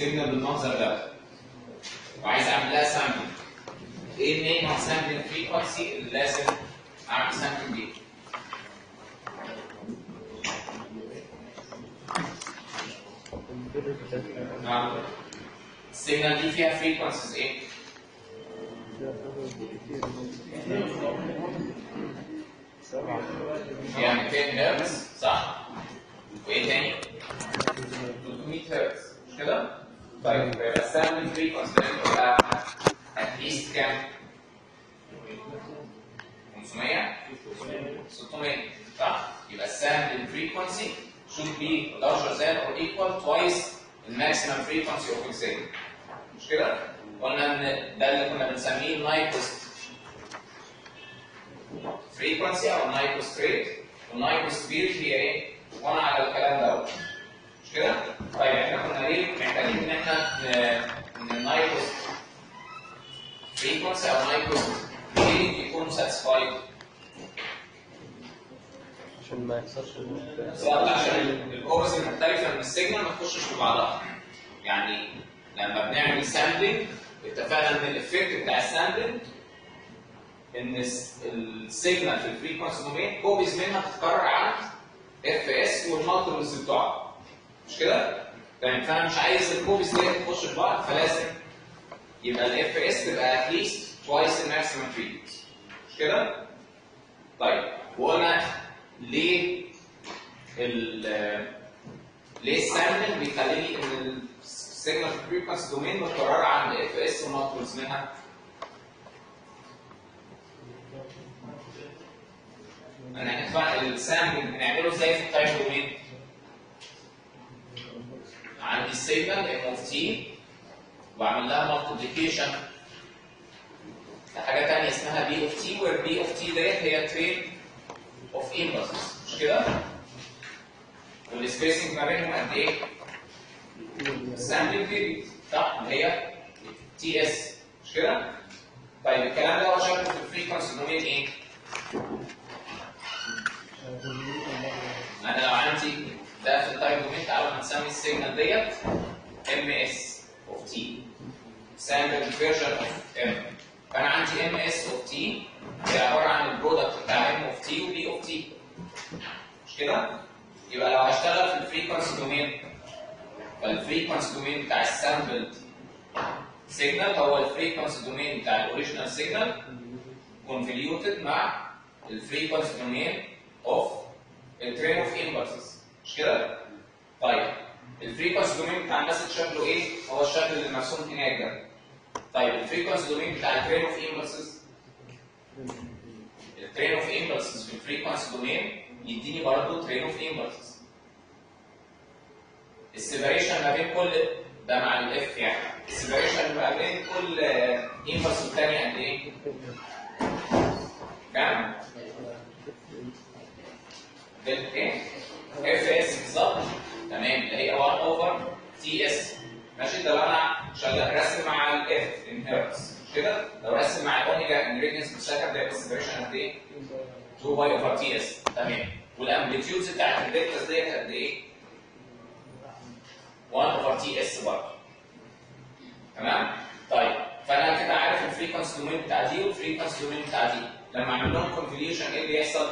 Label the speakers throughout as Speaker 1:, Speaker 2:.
Speaker 1: سيجنال بالمنظر ده وعايز اعمل لها سامبل ايه المين سامبلنج فريكونسي اللي لازم اعمل سامبل بيه نعم السيجنال دي فيها فريكونسيز ايه؟ فيها 200 هرتز صح؟ وايه تاني؟ 300 هرتز مش كده؟ طيب يبقى السامبل فريكونسي لازم تبقى اتليست كام؟ 500 600 صح؟ يبقى السامبل فريكونسي should be larger than or equal twice the maximum frequency of the signal مش كده؟ قلنا ان ده اللي كنا بنسميه نايكوست فريكونسي او نايكوست ريت والنايكوست بير هي ايه؟ وانا على الكلام دوت مش كده؟ طيب احنا كنا ليه محتاجين ان احنا ن- ان النايكوست فريكونسي او نايكوست ريت يكون ساتسفايد
Speaker 2: عشان ما يحصلش
Speaker 1: سواء عشان الاورز المختلفه من السيجنال ما تخشش في بعضها يعني لما بنعمل سامبلنج اتفقنا ان الافكت بتاع السامبلنج ان الس- السيجنال في الفريكونسي دومين كوبيز منها تتكرر عن اف اس والمالتيبلز بتوعها مش كده؟ تمام فانا مش عايز الكوبيز دي تخش في بعض فلازم يبقى الاف اس تبقى اتليست توايس الماكسيمم فريكونسي مش كده؟ طيب وقلنا ليه ال ليه السامبل بيخليني ان السيجنال فريكونسي دومين متكرره عند اف اس ومالتيبلز منها انا اتفق السامبل بنعمله ازاي في التايم دومين عندي السيجنال ام اوف تي واعمل لها مالتيبليكيشن حاجه ثانيه اسمها بي اوف تي وير بي اوف تي ديت هي ترين اوف امبلسز مش كده؟ والسبيسنج ما بينهم قد ايه؟ سامبل بيريد صح؟ اللي هي تي اس مش كده؟ طيب الكلام ده هو شكله في الفريكونسي دومين ايه؟ انا لو عندي ده في التايم دومين تعالوا هنسمي السيجنال ديت ام اس اوف تي سامبل فيرجن اوف ام فانا عندي ام اس اوف تي هي عباره عن البرودكت بتاع ام اوف تي وبي اوف تي مش كده؟ يبقى لو هشتغل في الفريكونسي دومين فالفريكونسي دومين بتاع السامبل سيجنال هو الفريكونسي دومين بتاع الاوريجينال سيجنال كونفوليوتد مع الفريكونسي دومين اوف الترين اوف امبلسز مش كده؟ طيب الفريكونسي دومين بتاع المسج شكله ايه؟ هو الشكل اللي مرسوم هناك ده طيب الفريكونسي دومين بتاع الترين اوف امبلسز الترين اوف امبلسز في الفريكونسي دومين يديني برضه ترين اوف امبلسز السيبريشن ما بين كل ده مع الاف يعني السيبريشن ما بين كل امبلس والثانيه قد ايه؟ كام؟ دلتا ايه؟ اف اس بالظبط تمام اللي هي 1 اوفر تي اس ماشي ده لو انا شغال راسم مع الاف ان هرتز كده لو راسم مع الاوميجا ان ريديانس بير سكند ده يبقى السيبريشن قد ايه؟ 2 باي اوفر تي اس تمام والامبليتيودز بتاعت الدلتاز ديت قد ايه؟ 1 اوفر تي اس برضه تمام؟ طيب فانا كده عارف الفريكونسي دومين بتاع دي والفريكونسي دومين بتاع دي لما اعمل لهم كونفوليوشن ايه اللي يحصل؟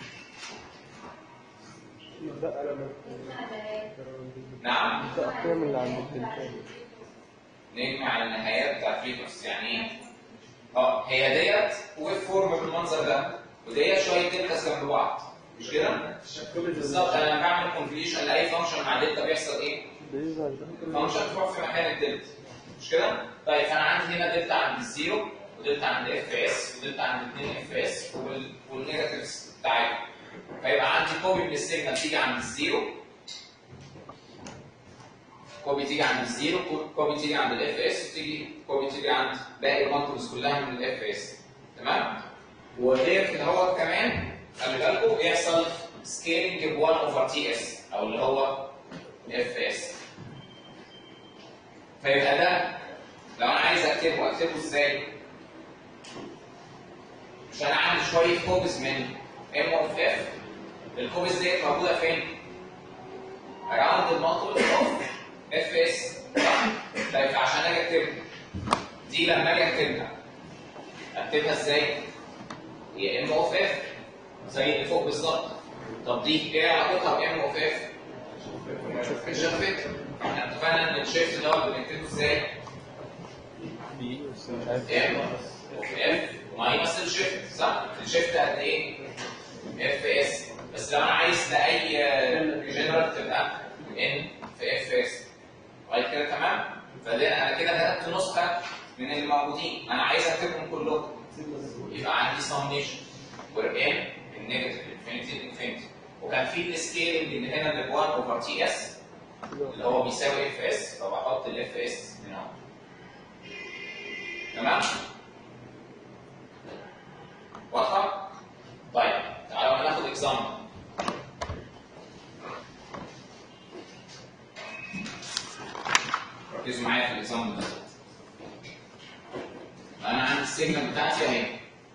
Speaker 1: نعم
Speaker 2: الأقيام اللي عند التليفون
Speaker 1: نجمع النهايات بتاع الفريكونسي يعني ايه؟ اه هي ديت ويف فورم بالمنظر ده وديت شويه دلتاز جنب بعض مش كده؟ بالظبط انا لما بعمل كونفوليوشن لاي فانكشن مع دلتا بيحصل ايه؟
Speaker 2: بيظهر ده
Speaker 1: فانكشن تروح في مكان الدلتا مش كده؟ طيب فانا عندي هنا دلتا عند الزيرو ودلتا عند اف اس ودلتا عند 2 اف اس والنيجاتيفز بتاعتهم فيبقى عندي كوبي من السيجنال تيجي عند الزيرو كوبي تيجي عند الزيرو كوبي تيجي عند الاف اس وتيجي كوبي تيجي عند باقي المالتيبلز كلها من الاف اس تمام؟ وغير كده هو كمان خلي بالكم بيحصل سكيلنج ب 1 اوفر تي اس او اللي هو اف اس فيبقى ده لو انا عايز اكتبه اكتبه ازاي؟ مش انا عندي شويه كوبز من ام اوف اف الكوبز ديت موجوده فين؟ around the multiple of اف اس دي لما اجي اكتبها اكتبها ازاي؟ هي ام اوف اف زي اللي فوق بالظبط طب دي ايه علاقتها بام اوف اف؟ الشفت احنا اتفقنا ان الشيفت دوت بنكتبه ازاي؟
Speaker 2: بي بس مش عارف
Speaker 1: ام اوف اف ماينس الشيفت صح؟ الشيفت قد ايه؟ اف اس بس لو انا عايز لاي جنرال تبقى ان في اف اس لغايه كده تمام؟ فده انا كده كتبت نسخه من اللي موجودين انا عايز اكتبهم كلهم يبقى عندي سميشن وير ان النيجاتيف انفينيتي انفينيتي وكان في السكيلنج اللي هنا اللي 1 اوفر تي اس اللي هو بيساوي اف اس فبحط الاف اس هنا اهو. تمام؟ واضحه؟ طيب تعالوا ناخد اكزامبل ركزوا معايا في الاكزامبل ده انا عندي السيجنال بتاعتي اهي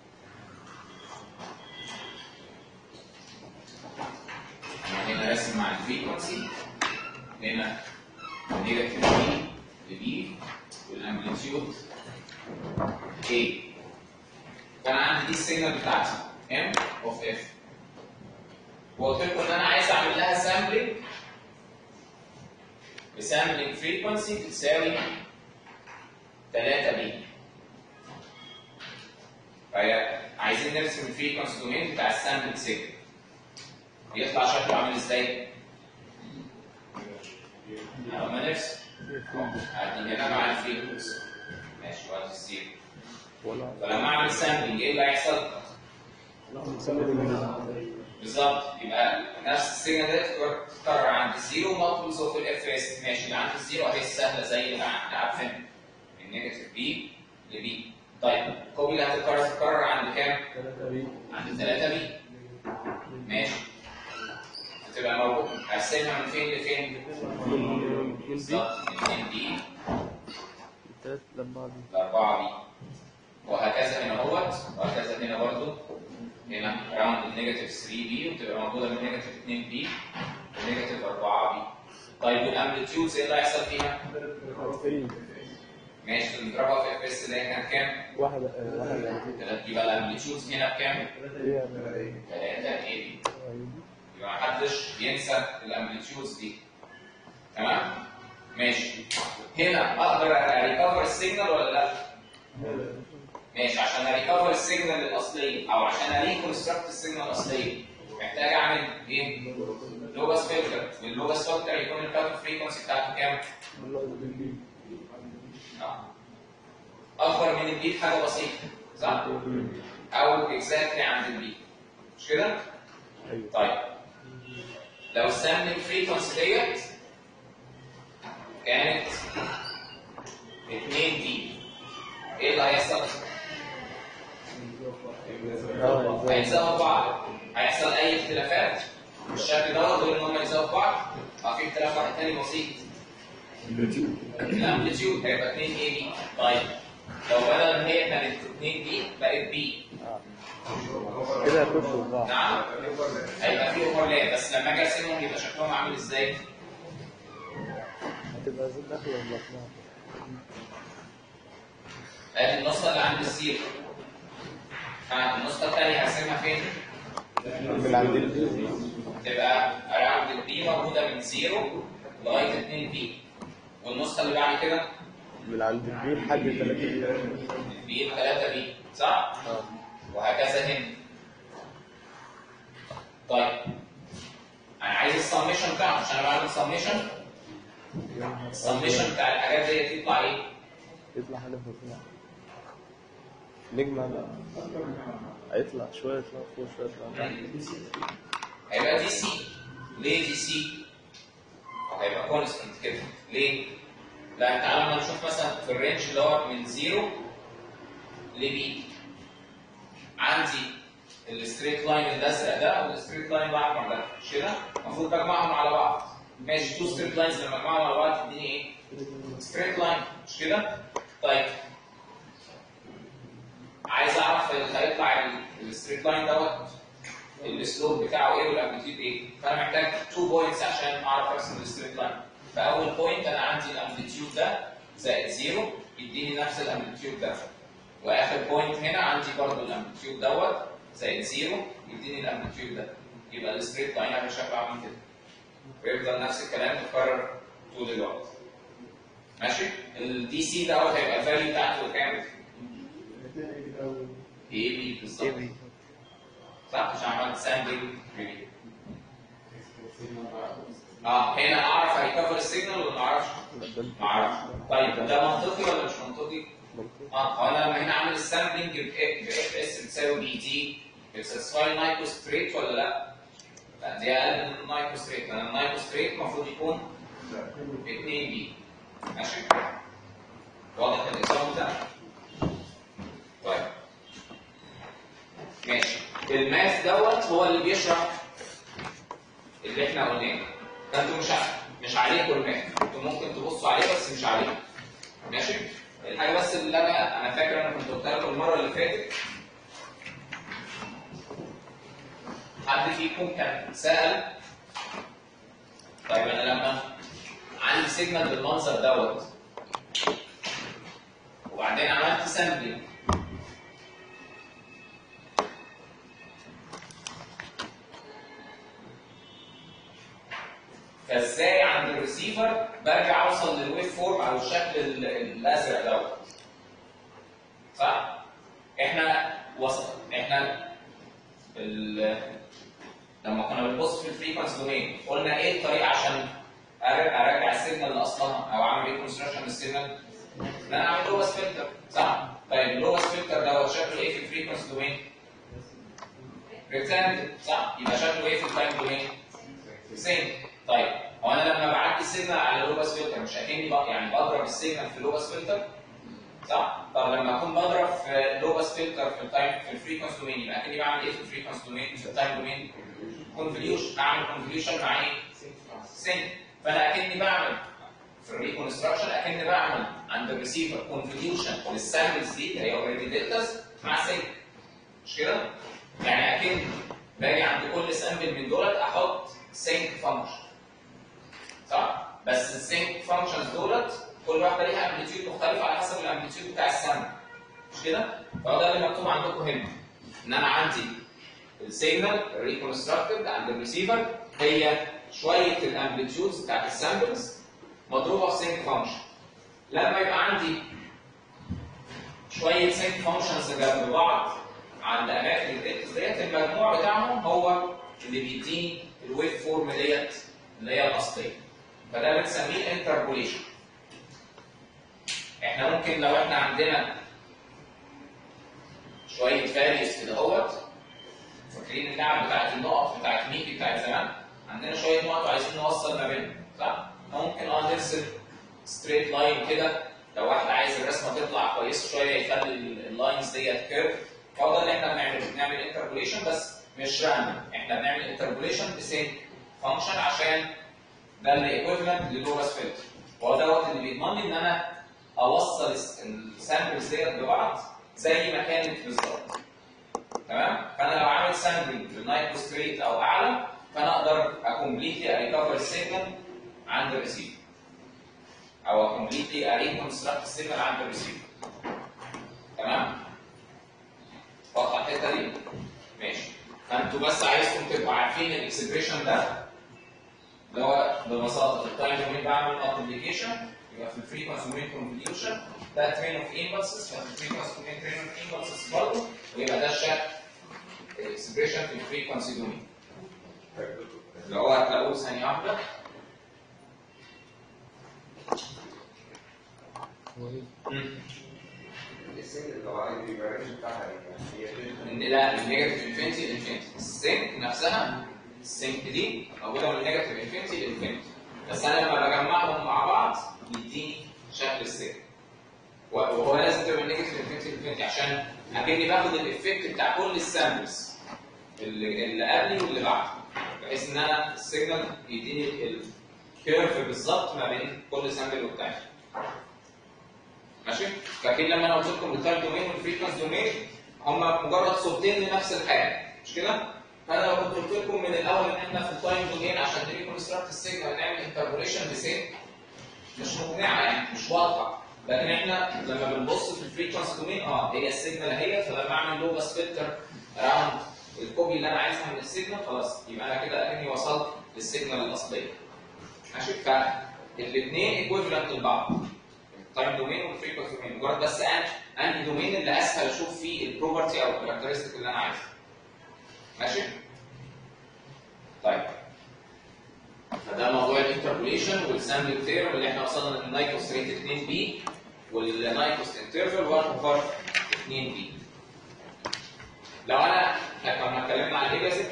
Speaker 1: انا هنا راسم مع الفريكونسي هنا نيجاتيف بي لبي والامبليتيود ايه فانا عندي دي السيجنال بتاعتي ام اوف اف وقلت لكم ان انا عايز اعمل لها سامبلنج بسامبلنج فريكونسي بتساوي 3 بي فهي عايزين نرسم الفريكونسي دومين بتاع السامبل سيجنال يطلع شكله عامل ازاي؟ لما نرسم ادي هنا مع الفريكونسي ماشي وادي الزيرو
Speaker 2: ولا
Speaker 1: فلما اعمل سامبلنج ايه اللي هيحصل؟ بالظبط يبقى نفس السيجنال دي تتكرر عند الزيرو مالتيبلز اوف الاف اس ماشي اللي عند الزيرو اهي سهله زي اللي احنا عارفين النيجاتيف بي لبي طيب الكوبي اللي هتتكرر تتكرر عند كام؟ عند 3 بي ماشي هتبقى موجود هقسمها من فين لفين؟ بالظبط من 2 بي
Speaker 2: تلات لأربعة دي
Speaker 1: ل 4 بي وهكذا هنا اهوت وهكذا هنا برضه هنا راوند النيجاتيف 3 بي وتبقى موجوده من نيجاتيف 2 بي ونيجاتيف 4 بي طيب والامبليتيودز ايه اللي هيحصل فيها؟
Speaker 2: فري
Speaker 1: ماشي بنضربها في اف اس اللي هي كانت كام؟
Speaker 2: واحد آه، واحد يعني
Speaker 1: تلات- يبقى الامبليتيودز هنا بكام؟
Speaker 2: ايه يعني
Speaker 1: 3 اي بي
Speaker 2: أيوة.
Speaker 1: يبقى محدش ينسى الامبليتيودز دي تمام؟ ماشي هنا اقدر اريكفر السيجنال ولا لا؟ ماشي عشان اريكفر السيجنال الاصليه او عشان اريكونستراكت السيجنال الاصليه محتاج اعمل ايه؟ لوجاس فلتر واللوجاس فلتر يكون الكات فريكونسي بتاعته كام؟ آه. اكبر من البيت حاجه بسيطه صح؟ او اكزاكتلي عند البيت مش كده؟
Speaker 2: أيوة
Speaker 1: طيب لو السامبلنج فريكونسي ديت كانت 2 دي ايه اللي هيحصل؟
Speaker 2: اه ازاي
Speaker 1: هيتساووا بعض هيحصل اي اختلافات الشكل دوت غير ان هم يتساووا بعض اه في اختلاف واحد تاني بسيط الامبليتيود هيبقى 2 اي بي طيب لو بدل ما هي كانت 2 دي بقت بي
Speaker 2: كده هيخشوا في بعض
Speaker 1: نعم هيبقى في اوفرلاب بس لما اجي ارسمهم يبقى شكلهم عامل ازاي؟
Speaker 2: هتبقى زي داخل ولا طلع
Speaker 1: ادي النسخه اللي عند الزيرو ها النسخه الثانيه هرسمها فين؟
Speaker 2: من عند البي
Speaker 1: تبقى اراوند البي موجوده من زيرو لغايه 2 بي والنسخه اللي بعد كده
Speaker 2: من عند البي لحد تلاتة بي
Speaker 1: البي 3 بي صح؟
Speaker 2: اه
Speaker 1: وهكذا هنا طيب انا عايز السميشن بتاعه عشان انا بعمل سميشن السميشن بتاع الحاجات دي يطلع ايه؟
Speaker 2: يطلع هدف ويطلع نجمة بقى هيطلع شوية يطلع فوق شوية يطلع تحت.
Speaker 1: هيبقى دي سي ليه دي سي؟ هيبقى كونستنت كده ليه؟ لا تعالى ما نشوف مثلا في الرينج اللي هو من زيرو لبي عندي الستريت لاين الازرق ده والستريت لاين الاحمر ده مش كده؟ المفروض بجمعهم على بعض ماشي تو ستريت لاينز لما اجمعهم على بعض تديني ايه؟ ستريت لاين مش كده؟ طيب عايز اعرف اللي هيطلع الستريت لاين دوت الاسلوب بتاعه ايه والامبليتيود ايه فانا محتاج 2 بوينتس عشان اعرف ارسم الستريت لاين فاول بوينت انا عندي الامبليتيود ده زائد زيرو يديني نفس الامبليتيود ده واخر بوينت هنا عندي برضه الامبليتيود دوت زائد زيرو يديني الامبليتيود ده يبقى الستريت لاين هيبقى شكله عامل كده ويفضل نفس الكلام يتكرر طول الوقت ماشي الدي سي دوت هيبقى الفاليو بتاعته كام؟ اي بي بالظبط
Speaker 2: اي بي
Speaker 1: صح عشان عملت سامبل ريفيو اه هنا اعرف هيكفر السيجنال ولا ما اعرفش؟ ما اعرفش طيب ده منطقي ولا مش منطقي؟ اه هو انا لما هنا عامل السامبلنج باف اس بتساوي بي تي بتساوي نايكو ستريت ولا لا؟ لا دي اقل من النايكو ستريت لان النايكو ستريت المفروض يكون 2 بي ماشي؟ واضح الاكزامبل ده؟ طيب ماشي الماث دوت هو اللي بيشرح اللي احنا قلناه فانتوا مش ع- مش عليكم الماث انتوا ممكن تبصوا عليه بس مش عليكم ماشي الحاجه بس اللي انا انا فاكر انا كنت قلتها لكم المره اللي فاتت حد فيكم كان سال طيب انا لما عندي سيجنال بالمنظر دوت وبعدين عملت سامبلينج فازاي عند الريسيفر برجع اوصل للويف فورم او الشكل ال- الازرق دوت صح؟ احنا وصل احنا ال... لما كنا بنبص في الفريكونس دومين قلنا ايه الطريقه عشان أر- ارجع السيجنال لاصلها او اعمل ريكونستراكشن للسيجنال؟ ان انا اعمل لوبس فلتر صح؟ طيب اللوبس فلتر دوت شكله ايه في الفريكونس دومين؟ ريكتانجل صح؟ يبقى شكله ايه في التايم دومين؟ سين طيب هو انا لما بعدي السيجنال على لوبس فلتر مش اكني بق- يعني بضرب السيجنال في لوبس فلتر صح؟ طب لما اكون بضرب في لوبس فلتر في التايم في الفريكونس دومين يبقى اكني بعمل ايه في الفريكونس دومين في التايم دومين؟ كونفوليوشن اعمل كونفوليوشن مع ايه؟ سين فانا اكني بعمل في الريكونستراكشن اكني بعمل عند الريسيفر كونفوليوشن للسامبلز دي اللي هي اوريدي دلتاز مع سين مش كده؟ يعني اكن باجي عند كل سامبل من دولت احط سينك فانكشن صح؟ بس السينك فانكشنز دولت كل واحده ليها امبليتيود مختلف على حسب الامبليتيود بتاع السامبل مش كده؟ فهو ده اللي مكتوب عندكم هنا ان انا عندي السيجنال ريكونستراكتد عند الريسيفر هي شويه الامبليتيودز بتاعت السامبلز مضروبه في سينك فانكشن لما يبقى عندي شويه سينك فانكشنز جنب بعض عند اماكن الديتس ديت المجموع بتاعهم هو اللي بيديني الويف فورم ديت اللي هي الاصليه فده بنسميه انتربوليشن احنا ممكن لو احنا عندنا شويه فاليوز كده اهوت فاكرين اللعب بتاعت النقط بتاعت ميكي بتاعت زمان عندنا شويه نقط وعايزين نوصل ما بينهم صح؟ ممكن اه نرسم ستريت لاين كده لو واحد عايز الرسمه تطلع كويسه شويه يخلي اللاينز ديت كيرف فهو ده اللي احنا بنعمله بنعمل انتربوليشن بس مش راندوم احنا بنعمل انتربوليشن بسينك فانكشن عشان ده اللي ايكويفالنت للوبس فلتر وهو دوت اللي بيضمن لي ان انا اوصل السامبلز ديت ببعض زي ما كانت بالظبط تمام فانا لو عامل سامبلنج للنايكو ستريت او اعلى فانا اقدر اكمبليتلي اريكفر السيجنال عند الريسيفر او اكمبليتلي اريكونستراكت السيجنال عند الريسيفر تمام واضحه الحته دي ماشي فانتوا بس عايزكم تبقوا عارفين الاكسبريشن ده اللي هو ببساطه في التايم دومين بعمل مالتيبليكيشن يبقى في الفريكونسي دومين كونفوليوشن ده ترين اوف امبلسز ففي الفريكونسي دومين ترين اوف امبلسز برضه ويبقى ده الشكل الاكسبريشن في الفريكونسي دومين اللي هو هتلاقوه ثانيه واحده مم.
Speaker 3: السن اللي هو عايز يبقى الرينج بتاعها ايه؟ هي
Speaker 1: ان لا من نيجاتيف انفينيتي لانفينيتي السينك نفسها السينك دي موجوده من نيجاتيف انفينيتي لانفينيتي بس انا لما بجمعهم مع بعض يديني شكل السينك و- وهو لازم تبقى من نيجاتيف انفينيتي لانفينيتي عشان اكني باخد الايفكت بتاع كل السامبلز اللي, اللي قبلي واللي بعدي بحيث ان انا السيجنال يديني الكيرف بالظبط ما بين كل سامبل والتاني ماشي فاكرين لما انا قلت لكم التايم دومين والفريكونس دومين هم مجرد صورتين لنفس الحاجه مش كده؟ فانا لو كنت قلت لكم من الاول ان احنا في التايم دومين عشان نريكونستراكت السيجنال نعمل انتربوليشن بسين مش مقنعه يعني مش واضحه لكن احنا لما بنبص في الفريكونسي دومين اه هي السيجنال اهي فلما اعمل لو باس فلتر اراوند الكوبي اللي انا عايزها من السيجنال خلاص يبقى انا كده اكني وصلت للسيجنال الاصليه ماشي فالاثنين ايكويفالنت لبعض التايم دومين والفريكونسي دومين مجرد بس ان انهي دومين اللي اسهل اشوف فيه البروبرتي او الكاركترستيك اللي انا عايزها ماشي طيب فده موضوع الانتربوليشن والسامبل ثيرم اللي احنا وصلنا للنايكوس ريت 2 بي والنايكوس انترفال 1 اوفر 2 بي لو انا احنا كنا اتكلمنا عن الايليزم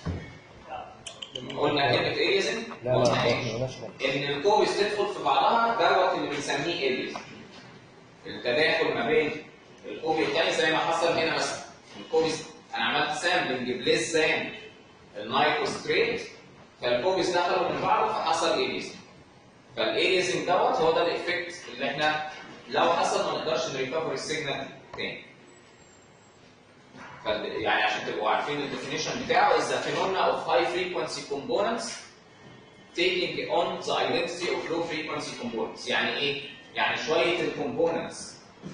Speaker 1: قلنا كلمه ايليزم
Speaker 2: لا لا
Speaker 1: قلنا
Speaker 2: ما
Speaker 1: ايه؟
Speaker 2: قلناش حاجة.
Speaker 1: ان الكوبس تدخل في بعضها دوت اللي بنسميه ايليزم التداخل ما بين الكوبي الثاني زي ما حصل هنا مثلا الكوبس انا عملت سامبلنج بليس زان النايكوستريت فالكوبس دخلوا من بعض فحصل ايليزم فالايليزم دوت هو ده الايفكت اللي احنا لو حصل ما نقدرش نريكفر السيجنال تاني فال- يعني عشان تبقوا عارفين الديفينيشن بتاعه is the phenomena of high frequency components taking on the identity of low frequency components يعني ايه؟ يعني شوية الكومبوننتس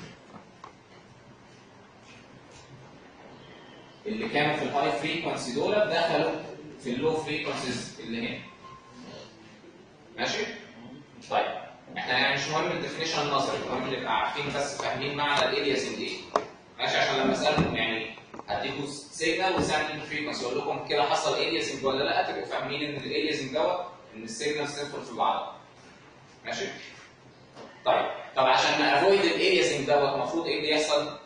Speaker 1: اللي كانوا في الهاي فريكونسي دول دخلوا في اللو فريكونسيز اللي هنا ماشي؟ طيب احنا يعني مش مهم الديفينيشن النظري المهم نبقى عارفين بس فاهمين معنى الالياسنج ايه ماشي عشان لما اسالكم يعني هديكوا سيجنال وسامبلنج فريكونسي اقول لكم كده حصل الياسنج ولا لا تبقوا فاهمين ان الالياسنج دوت ان السيجنالز تدخل في بعضها ماشي؟ طيب طب عشان نافويد الالياسنج دوت المفروض ايه اللي يحصل؟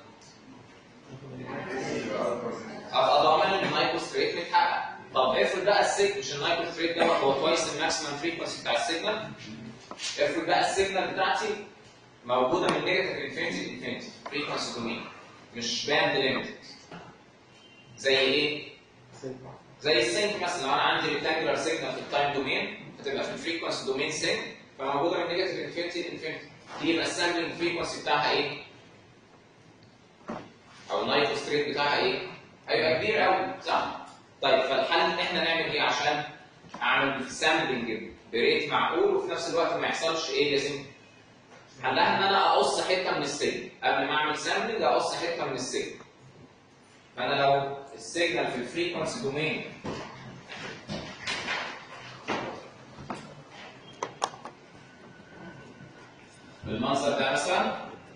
Speaker 1: ابقى ضامن ان النايكوستريت متحقق طب افرض بقى السيج مش النايكوستريت دوت هو توايس الماكسيمم فريكونسي بتاع السيجنال افرض بقى السيجنال بتاعتي موجوده من نيجاتيف انفينيتي لانفينيتي فريكونسي دومين مش باند ليميتد زي ايه؟ زي السينك مثلا لو انا عندي ريكتانجولار سيجنال في التايم دومين هتبقى في الفريكونسي دومين سينك فموجوده من نيجاتيف انفينيتي لانفينيتي دي يبقى السامبلنج فريكونسي بتاعها ايه؟ او النايكوستريت بتاعها ايه؟ هيبقى كبير قوي صح؟ طيب فالحل ان احنا نعمل ايه عشان اعمل سامبلنج بريت معقول وفي نفس الوقت ما يحصلش ايه لازم حلها ان انا اقص حته من السيجنال قبل ما اعمل سامبلنج اقص حته من السيجنال فانا لو السيجنال في الفريكونسي دومين بالمنظر ده مثلا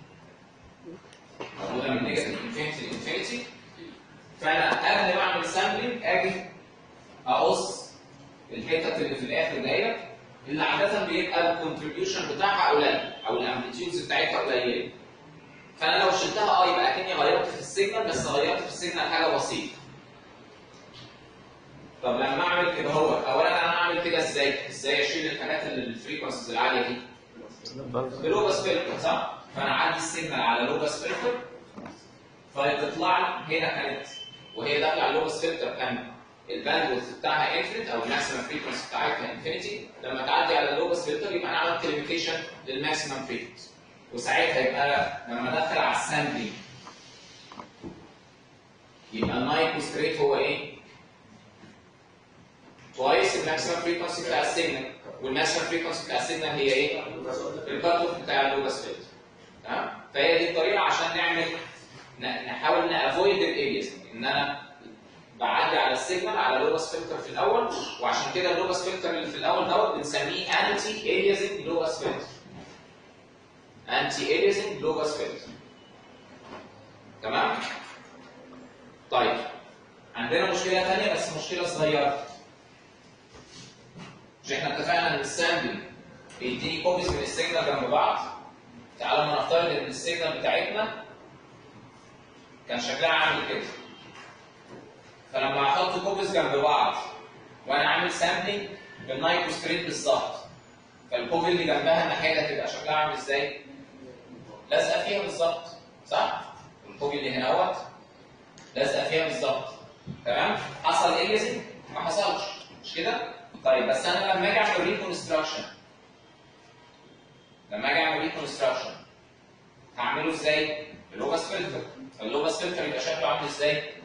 Speaker 1: موجوده من نيجاتيف انفينيتي لانفينيتي فانا قبل ما اعمل سامبلنج اجي اقص الحتت اللي في الاخر ديت اللي عاده بيبقى الكونتريبيوشن بتاعها قليل او الامبليتيودز بتاعتها قليله فانا لو شلتها اه يبقى اكني غيرت في السيجنال بس غيرت في السيجنال حاجه بسيطه طب لما اعمل كده هو اولا انا اعمل كده ازاي؟ ازاي اشيل الحاجات اللي الفريكونسيز العاليه دي؟ بلوبس فلتر صح؟ فانا عندي السيجنال على لوبس فلتر فتطلع لي هنا كانت وهي داخله على اللوبس فلتر كان الباندوث بتاعها انفينيت او الماكسيمم فريكونسي بتاعتها انفينيتي لما تعدي على اللوبس فلتر يبقى انا عملت ليميتيشن للماكسيمم فريكونسي وساعتها يبقى لما ادخل على السامبلينج يبقى النايكوست ريت هو ايه؟ توايس الماكسيمم فريكونسي بتاع السيجنال والماكسيمم فريكونسي بتاع السيجنال هي ايه؟ الكات اوف بتاع اللوبس فلتر تمام؟ فهي دي الطريقه عشان نعمل ن- نحاول نافويد الالياسنج ان انا بعدي على السيجنال على لوبس فلتر في الاول وعشان كده اللوبس فلتر اللي في الاول دوت بنسميه انتي الياسنج لوبس فلتر انتي الياسنج لوبس فلتر تمام طيب عندنا مشكله ثانيه بس مشكله صغيره مش احنا اتفقنا ان السامبل بيديني كوبيز من السيجنال جنب بعض تعالوا ما نفترض ان السيجنال بتاعتنا كان شكلها عامل كده فلما احط كوبيز جنب بعض وانا عامل سامبلنج بالنايكوستريت بالظبط فالكوبي اللي جنبها الناحيه دي هتبقى شكلها عامل ازاي؟ لازقه فيها بالظبط صح؟ الكوبي اللي هنا اهوت لازقه فيها بالظبط تمام؟ حصل اليزنج؟ ما حصلش مش كده؟ طيب بس انا لما اجي اعمل ريكونستراكشن لما اجي اعمل ريكونستراكشن هعمله ازاي؟ اللوبس فلتر اللوبس فلتر يبقى شكله عامل ازاي؟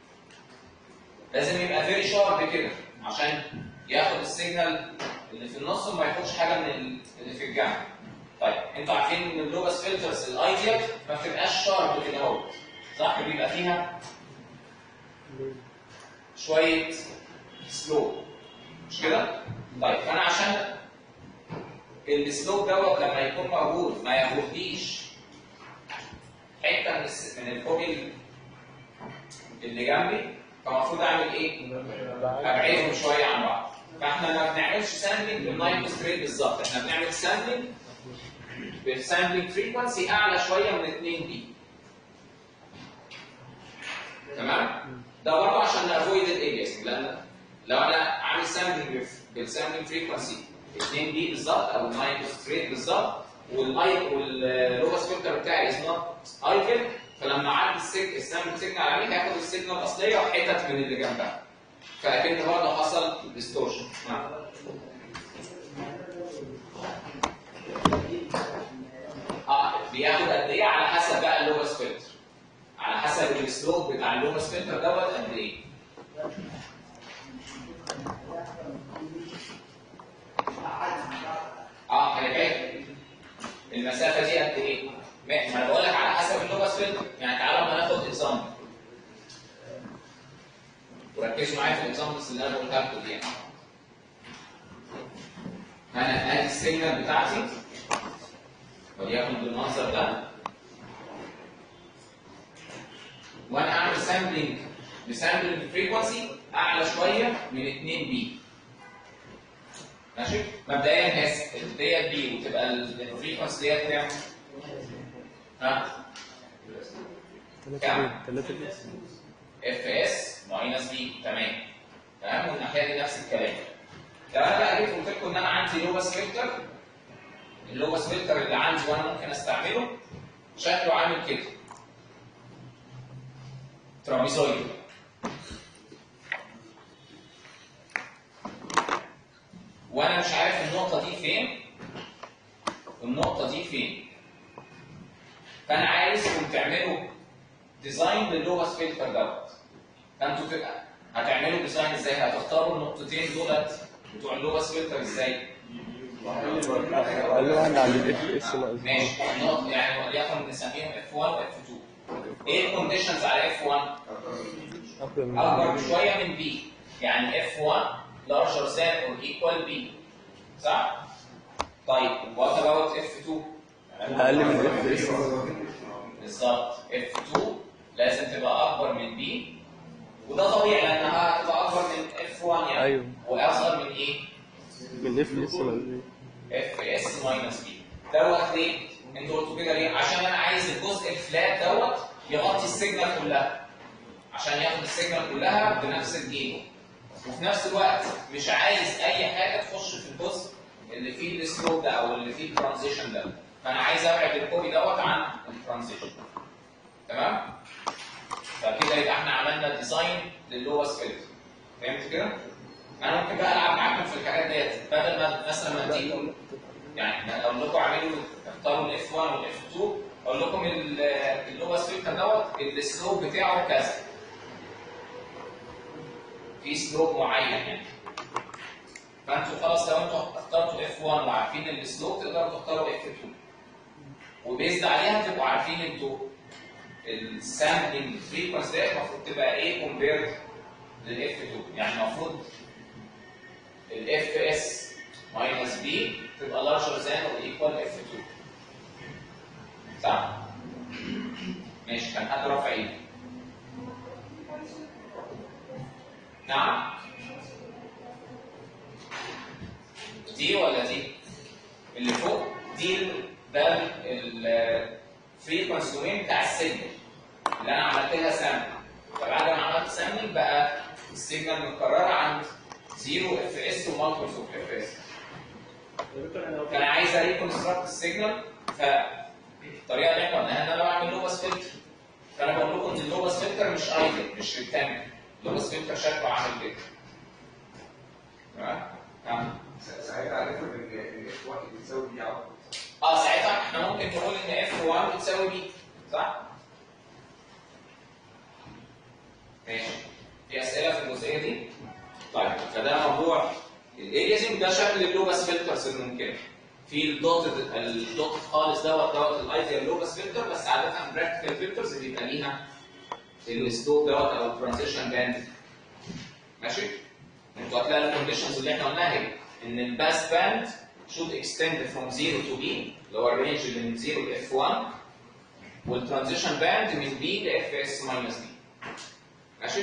Speaker 1: لازم يبقى فيري شارب كده عشان ياخد السيجنال اللي في النص وما ياخدش حاجه من ال- اللي في الجنب طيب انتوا عارفين ان اللوبس فلترز الايديال ما بتبقاش شارب كده اهو صح بيبقى فيها شويه سلوب مش كده؟ طيب فانا عشان السلوب دوت لما يكون موجود ما ياخدليش حته من الس- من الكوبي اللي جنبي فالمفروض اعمل ايه؟ ابعدهم شويه عن بعض فاحنا ما بنعملش سامبلنج باللاين ستريت بالظبط احنا بنعمل سامبلنج بالسامبلنج فريكونسي اعلى شويه من 2 بي تمام؟ ده برضه عشان نافويد الالياس لان لو انا عامل سامبلنج بالسامبلنج فريكونسي 2 بي بالظبط او 9 ستريت بالظبط والاي واللوبس فلتر بتاعي از نوت ايكل فلما اعدي السيج السامبل سيجنال عليه هياخد السيجنال الاصليه وحتت من اللي جنبها فاكن برضه حصل ديستورشن نعم اه بياخد قد ايه على حسب بقى اللوبس فلتر على حسب السلوب بتاع اللوبس فلتر دوت قد ايه اه خلي بالك المسافه دي قد ايه؟ ما ما انا بقول لك على حسب اللوبس فلتر يعني تعالى ما ناخد اكزامبل وركزوا معايا في الاكزامبلز اللي انا بقولها لكم دي انا ادي السيجنال بتاعتي وليكن بالمنظر ده وانا اعمل سامبلنج بسامبلنج فريكونسي اعلى شويه من 2 بي ماشي مبدئيا هي ديت بي وتبقى الفريكونسي ديت كام؟ ها؟ كام؟
Speaker 2: 3 بي
Speaker 1: اف اس ماينس بي تمام تمام والناحيه دي نفس الكلام لو انا بقى جيت قلت لكم ان انا عندي لوبس فلتر اللوبس فلتر اللي عندي وانا ممكن استعمله شكله عامل كده ترابيزويد وانا مش عارف النقطه دي فين والنقطه دي فين فانا عايزكم تعملوا ديزاين لللوبس فلتر دوت فانتوا تبقى هتعملوا ديزاين ازاي هتختاروا النقطتين دولت بتوع اللوبس فلتر ازاي
Speaker 2: قال له احنا عند الاف اس ناقص
Speaker 1: ماشي النقط يعني وليكن نسميهم اف 1 واف 2 ايه الكونديشنز على اف 1
Speaker 2: اكبر من
Speaker 1: اكبر بشويه من بي يعني اف 1 larger than or equal b صح طيب what about اف 2
Speaker 2: اقل من الاف اس
Speaker 1: بالظبط F2 لازم تبقى اكبر من B وده طبيعي لانها هتبقى اكبر من F1 يعني
Speaker 2: أيوه.
Speaker 1: واصغر من ايه؟
Speaker 2: من اف اس ناقص بي
Speaker 1: FS ماينس B دوت ليه؟ انتوا قلتوا كده ليه؟ عشان انا عايز الجزء الفلات دوت يغطي السيجنال كلها عشان ياخد السيجنال كلها بنفس الجيم وفي نفس الوقت مش عايز اي حاجه تخش في الجزء اللي فيه السلوب ده او اللي فيه الترانزيشن ده فانا عايز ابعد الكوبي دوت عن الترانزيشن تمام فكده يبقى احنا عملنا ديزاين لللوس فيلتر فهمت كده انا ممكن بقى العب معاكم في الحاجات ديت بدل ما مثلا ما تيجوا يعني اقول لكم اعملوا اختاروا الاف 1 والاف 2 اقول لكم ال- اللوس فيلتر دوت السلوب بتاعه كذا في سلوب معين يعني فانتوا خلاص لو انتوا اخترتوا اف 1 وعارفين السلوب تقدروا تختاروا اف 2 وبيزد عليها تبقوا عارفين انتوا السامبلنج فريكونسي ديت المفروض تبقى ايه كومبيرد للاف 2 يعني المفروض الاف اس ماينس بي تبقى لارجر ذان او ايكوال اف 2 صح؟ ماشي كان حد رافع ايده نعم دي ولا دي؟ اللي فوق دي ال- ده الفريكونسي دومين بتاع السيجنال اللي انا عملت لها سامبل فبعد ما عملت سامبل بقى السيجنال متكرره عند 0 اف اس ومالتيبلز اوف اف اس فانا عايز اريكونستراكت السيجنال فالطريقه اللي احنا قلناها ان انا بعمل لوبس فلتر فانا بقول لكم ان اللوبس فلتر مش ايدل مش ريكتانجل اللوبس فلتر شكله عامل كده تمام؟ تمام
Speaker 3: ساعتها عرفنا ان ان اف 1 بتساوي بي اوت
Speaker 1: اه ساعتها احنا ممكن نقول ان اف 1 بتساوي بي صح؟ ماشي في اسئله في الجزئيه دي؟ طيب فده موضوع الاليزم ده شكل اللوبس فلترز الممكنه في الدوت الدوت خالص دوت دوت الايديال لوبس فلتر بس عاده براكتيكال فلترز بيبقى ليها السلوب دوت او الترانزيشن باند ماشي؟ انتوا هتلاقوا الكونديشنز اللي احنا قلناها هي ان الباس باند should extend from 0 to B اللي هو الرينج اللي من 0 ل F1 والترانزيشن باند من B ل Fs minus B ماشي؟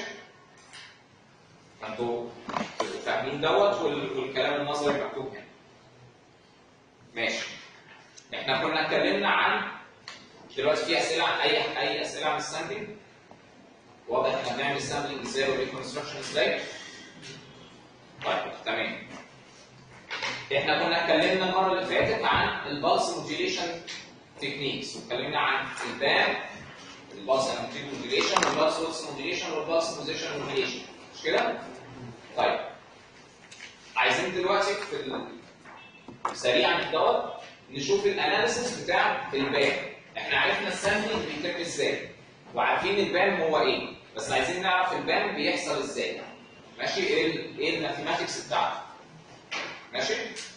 Speaker 1: فانتوا تبقوا فاهمين دوت وال- والكلام النظري مكتوب هنا ماشي احنا كنا اتكلمنا عن دلوقتي في اسئله عن اي اي اسئله عن السامبلنج واضح احنا بنعمل سامبلنج ازاي والريكونستراكشن ازاي طيب تمام احنا كنا اتكلمنا المره اللي فاتت عن البلس موديليشن تكنيكس واتكلمنا عن البان البلس موديليشن والبلس ويكس موديليشن والبلس بوزيشن موديليشن مش كده؟ طيب عايزين دلوقتي في ال... سريعا دوت نشوف الاناليسيس بتاع البان احنا عرفنا السامبلنج بيتم ازاي وعارفين البان هو ايه بس عايزين نعرف البان بيحصل ازاي ماشي ايه ال- ايه الماثيماتكس بتاعته ماشي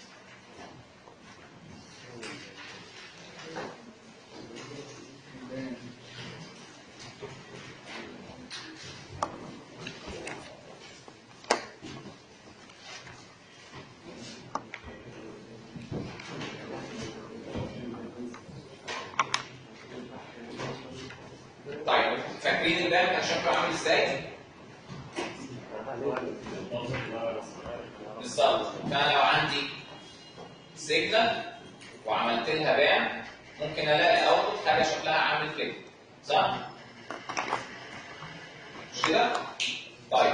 Speaker 1: طيب فاكرين البان كان شكله عامل ازاي؟ بالظبط فانا لو عندي سيجنال وعملت لها بان ممكن الاقي اوتبوت حاجه شكلها عامل كده صح؟ مش كده؟ طيب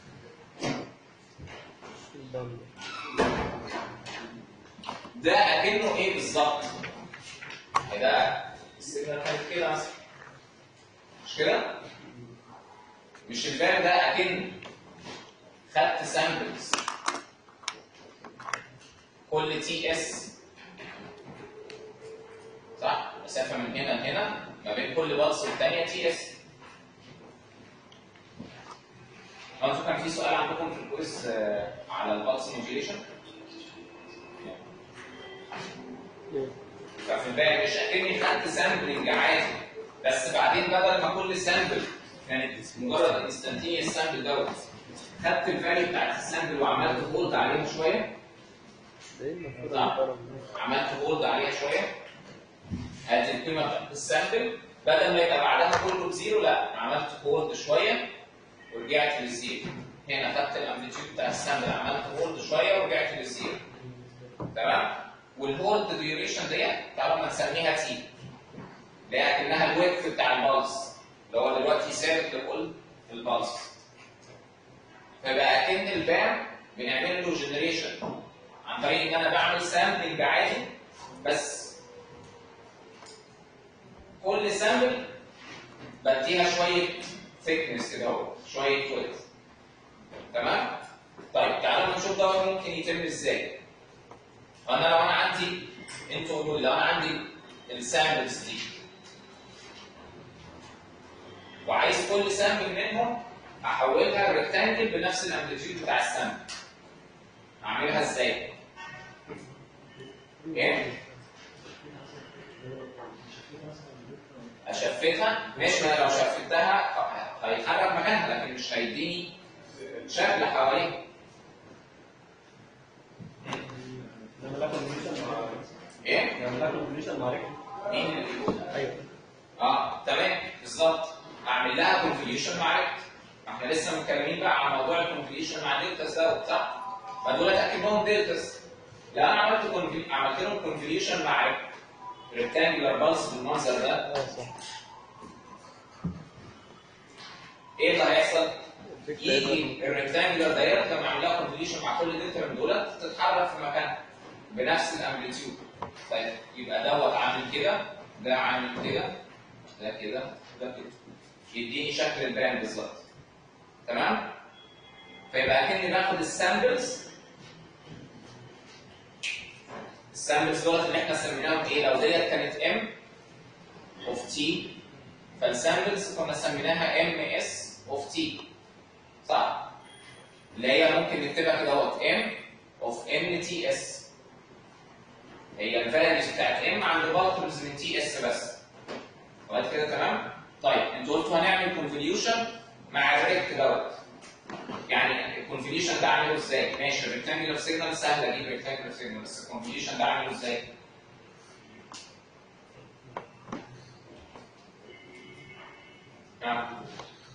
Speaker 1: ده اكنه ايه بالظبط؟ ده السيجنال كانت كده مثلا مش كده؟ مش البان ده اكن خدت سامبلز كل تي اس صح مسافه من هنا لهنا ما بين كل بلس والثانيه تي اس انتوا كان في سؤال عندكم في الكويز آه، على البلس موديوليشن ففي الباقي مش اكني خدت سامبلنج عادي بس بعدين بدل ما كل سامبل كانت مجرد انستنتينيوس سامبل دوت خدت الفاليو بتاعت السامبل وعملت هولد عليها شويه
Speaker 2: ده ايه المفروض
Speaker 1: صح.
Speaker 2: المقارنة دي؟
Speaker 1: عملت هولد عليها شويه ادي القيمه بتاعت السامبل بدل ما يبقى بعدها كله بزيرو لا عملت هولد شويه ورجعت للزيرو هنا خدت الامبليتيود بتاع السامبل عملت هولد شويه ورجعت للزيرو تمام والهولد ديوريشن ديت طالما نسميها تي اللي هي اكنها الويدث بتاع البلس اللي هو دلوقتي ثابت لكل البلس فبقى اكن البام بنعمل له جنريشن عن طريق ان انا بعمل سامبلنج عادي بس كل سامبل بديها شويه ثيكنس كده اهو شويه ويدث تمام طيب تعالوا نشوف ده ممكن يتم ازاي انا لو انا عندي انتوا قولوا لي لو انا عندي السامبلز دي وعايز كل سامبل منهم احولها ريكتانجل بنفس الامبليتيود بتاع السامبل اعملها ازاي؟ ايه؟ اشفتها ماشي ما أنا لو شفتها هيتحرك مكانها لكن مش هيديني شكل حواليها
Speaker 4: لما لا كونفوليوشن مع
Speaker 1: ايه؟
Speaker 4: لما لا كونفوليوشن مع ريكت
Speaker 1: مين اللي بيقول ده؟
Speaker 2: ايوه
Speaker 1: اه تمام بالظبط اعمل لها كونفوليوشن مع ريكت ما احنا لسه متكلمين بقى عن موضوع الكونفوليوشن مع دلتاس دوت صح؟ فدول اكنهم دلتاس لو انا عملت كونفولي... عملت لهم كونفوليوشن مع ريكت ريكتانجلر بالس بالمنظر ده
Speaker 2: اه صح
Speaker 1: ايه اللي هيحصل؟
Speaker 2: الفكرة ايه
Speaker 1: يجي الريكتانجلر دايره لما اعمل لها كونفوليوشن مع كل دلتا من دولت تتحرك في مكانها بنفس الامبليتيود طيب يبقى دوت عامل كده ده عامل كده ده كده ده كده يديني شكل البان بالظبط تمام فيبقى كاني باخد السامبلز السامبلز دولت اللي احنا سميناهم ايه لو ديت كانت ام اوف تي فالسامبلز كنا سميناها ام اس اوف تي صح اللي هي ممكن نكتبها كده اهوت ام اوف ان تي اس هي الفاليوز بتاعت ام عند مالتيبلز من تي اس بس لغايه كده تمام طيب انتوا قلتوا هنعمل كونفوليوشن مع الريكت دوت يعني الكونفوليوشن ده عامله ازاي ماشي الريكتانجلر سيجنال سهل اجيب ريكتانجلر سيجنال بس الكونفوليوشن ده عامله ازاي نعم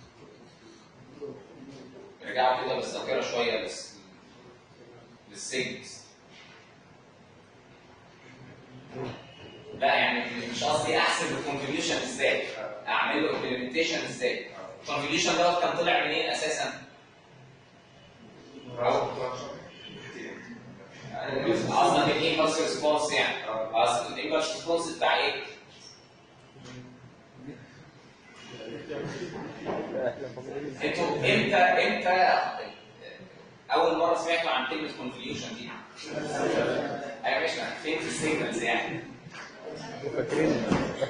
Speaker 1: ارجعوا كده بالذاكره شويه بس للسيجنالز لا يعني مش قصدي احسب الكونفوليوشن ازاي اعمل له امبلمنتيشن ازاي الكونفوليوشن دوت كان طلع منين اساسا اصلا من الامبلس ريسبونس يعني اصلا الامبلس ريسبونس بتاع ايه انتوا امتى امتى اول مره سمعتوا عن كلمه كونفوليوشن دي ايوه ماشي فين في السيجنالز يعني
Speaker 2: فاكرين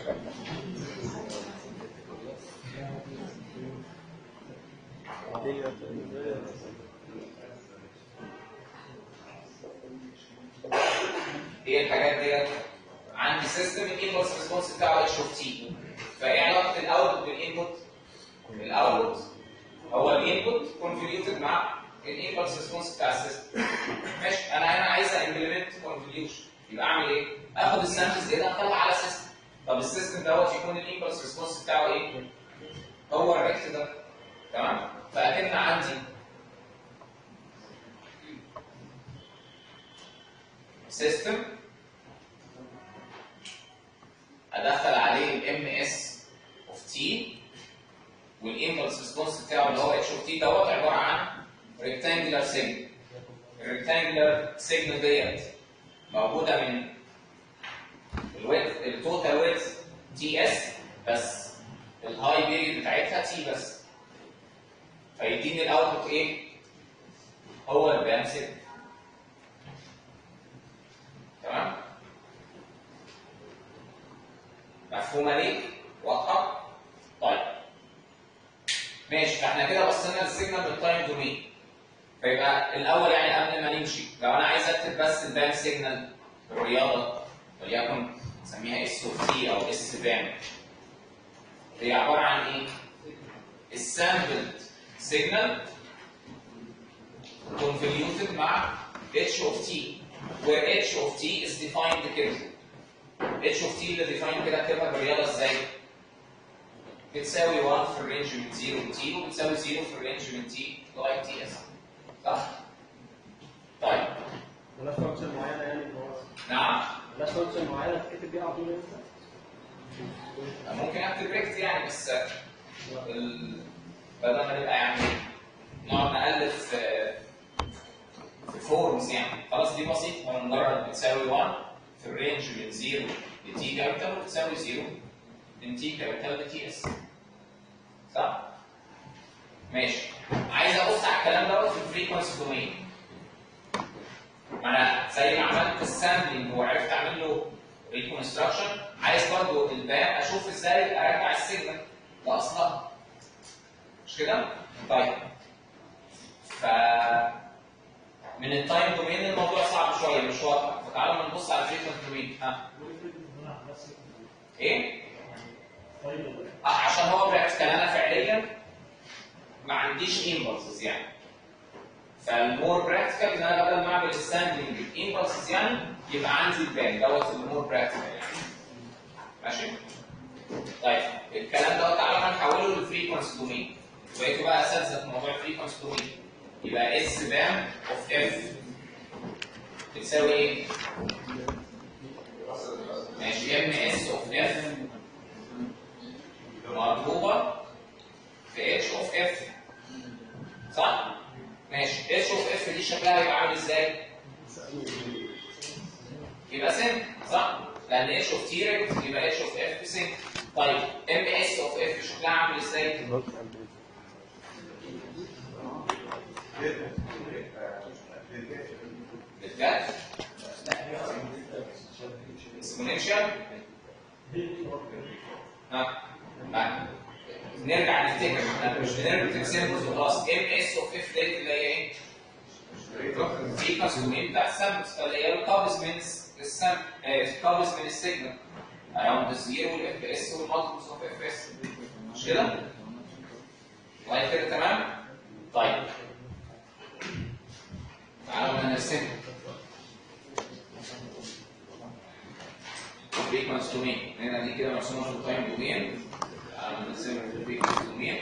Speaker 1: هي الحاجات ديت عندي سيستم الانبوت ريسبونس بتاعه اتش اوف تي فايه علاقه الاوتبوت بالانبوت؟ الاوتبوت هو الانبوت كونفوليوتد مع الانبوت ريسبونس بتاع السيستم ماشي انا هنا عايز امبلمنت كونفوليوشن يبقى اعمل ايه؟ اخد السامبلز دي ادخلها على سيستم طب السيستم دوت يكون الانبوت ريسبونس بتاعه ايه؟ هو الريكت ده تمام؟ فاكن عندي سيستم ادخل عليه الام اس اوف تي والامبلس ريسبونس بتاعه اللي هو اتش اوف تي دوت عباره عن ريكتانجلر سيجنال الريكتانجلر سيجنال ديت موجوده من الويت التوتال ويت تي اس بس الهاي بيريد بتاعتها تي بس فيديني الاوتبوت ايه؟ هو البيان سيجنال تمام مفهومه ليه واضحه طيب ماشي فاحنا كده بصينا للسيجنال بالتايم دومين فيبقى الاول يعني قبل ما نمشي لو انا عايز اكتب بس البان سيجنال في الرياضه وليكن نسميها اس اوف تي او اس بان هي عباره عن ايه؟ السامبلد سيجنال convoluted مع h of t where h of t is defined كده h of t اللي defined كده اكتبها بالرياضه ازاي؟ بتساوي 1 في الرينج من 0 ل t وبتساوي 0 في الرينج من t لغايه t s صح؟ طيب
Speaker 4: ملاش فانكشن معينه يعني اللي هو
Speaker 1: نعم
Speaker 4: ملاش فانكشن معينه تكتب بيها على طول انت
Speaker 1: ممكن اكتب ريكت يعني بس ال... بدل ما نبقى يعني نقعد نالف في في فورمز يعني خلاص دي بسيط هو مجرد بتساوي 1 في الرينج من 0 ل تي كابيتال وبتساوي 0 من تي كابيتال لتي اس صح؟ ماشي عايز ابص على الكلام دوت في الفريكونسي دومين ما انا زي ما عملت السامبلنج وعرفت اعمل له ريكونستراكشن عايز برضه الباب اشوف ازاي ارجع السيجنال لاصلها مش كده؟ طيب ف من التايم دومين الموضوع صعب شويه مش واضح فتعالوا نبص على الفريكونسي دومين ها ايه؟ آه عشان هو براكتيكال انا فعليا ما عنديش امبلسز يعني فالمور براكتيكال ان انا بدل ما اعمل السامبلنج امبلسز يعني يبقى عندي البان دوت المور براكتيكال يعني ماشي؟ طيب الكلام دوت تعالى بقى نحوله للفريكونسي دومين بقيتوا بقى اساتذه في موضوع الفريكونسي دومين يبقى اس بام اوف اف بتساوي ايه؟ ماشي ام اس اوف اف مضروبه في اتش اوف اف صح؟ ماشي اتش اوف اف دي شكلها هيبقى عامل ازاي؟ يبقى سن صح؟ لان اتش اوف تي ريكت يبقى اتش اوف اف سن طيب ام اس اوف اف شكلها عامل ازاي؟ بجد؟ اكسبوننشال ها ها. نرجع نفتكر احنا مش بنرجع تكسيمبلز وخلاص ام اس اوف اف ديت اللي هي ايه؟ فريكونسي دومين بتاع السامبلز اللي هي الكابس مينس السم الكابلز من السيجنال اراوند الزيرو والاف اس والمالتيبلز اوف اف اس مش كده؟ طيب كده تمام؟ طيب تعالوا نرسمها فريكونس دومين هنا دي كده مرسومه في التايم دومين تعالوا نرسمها في الفريكونس دومين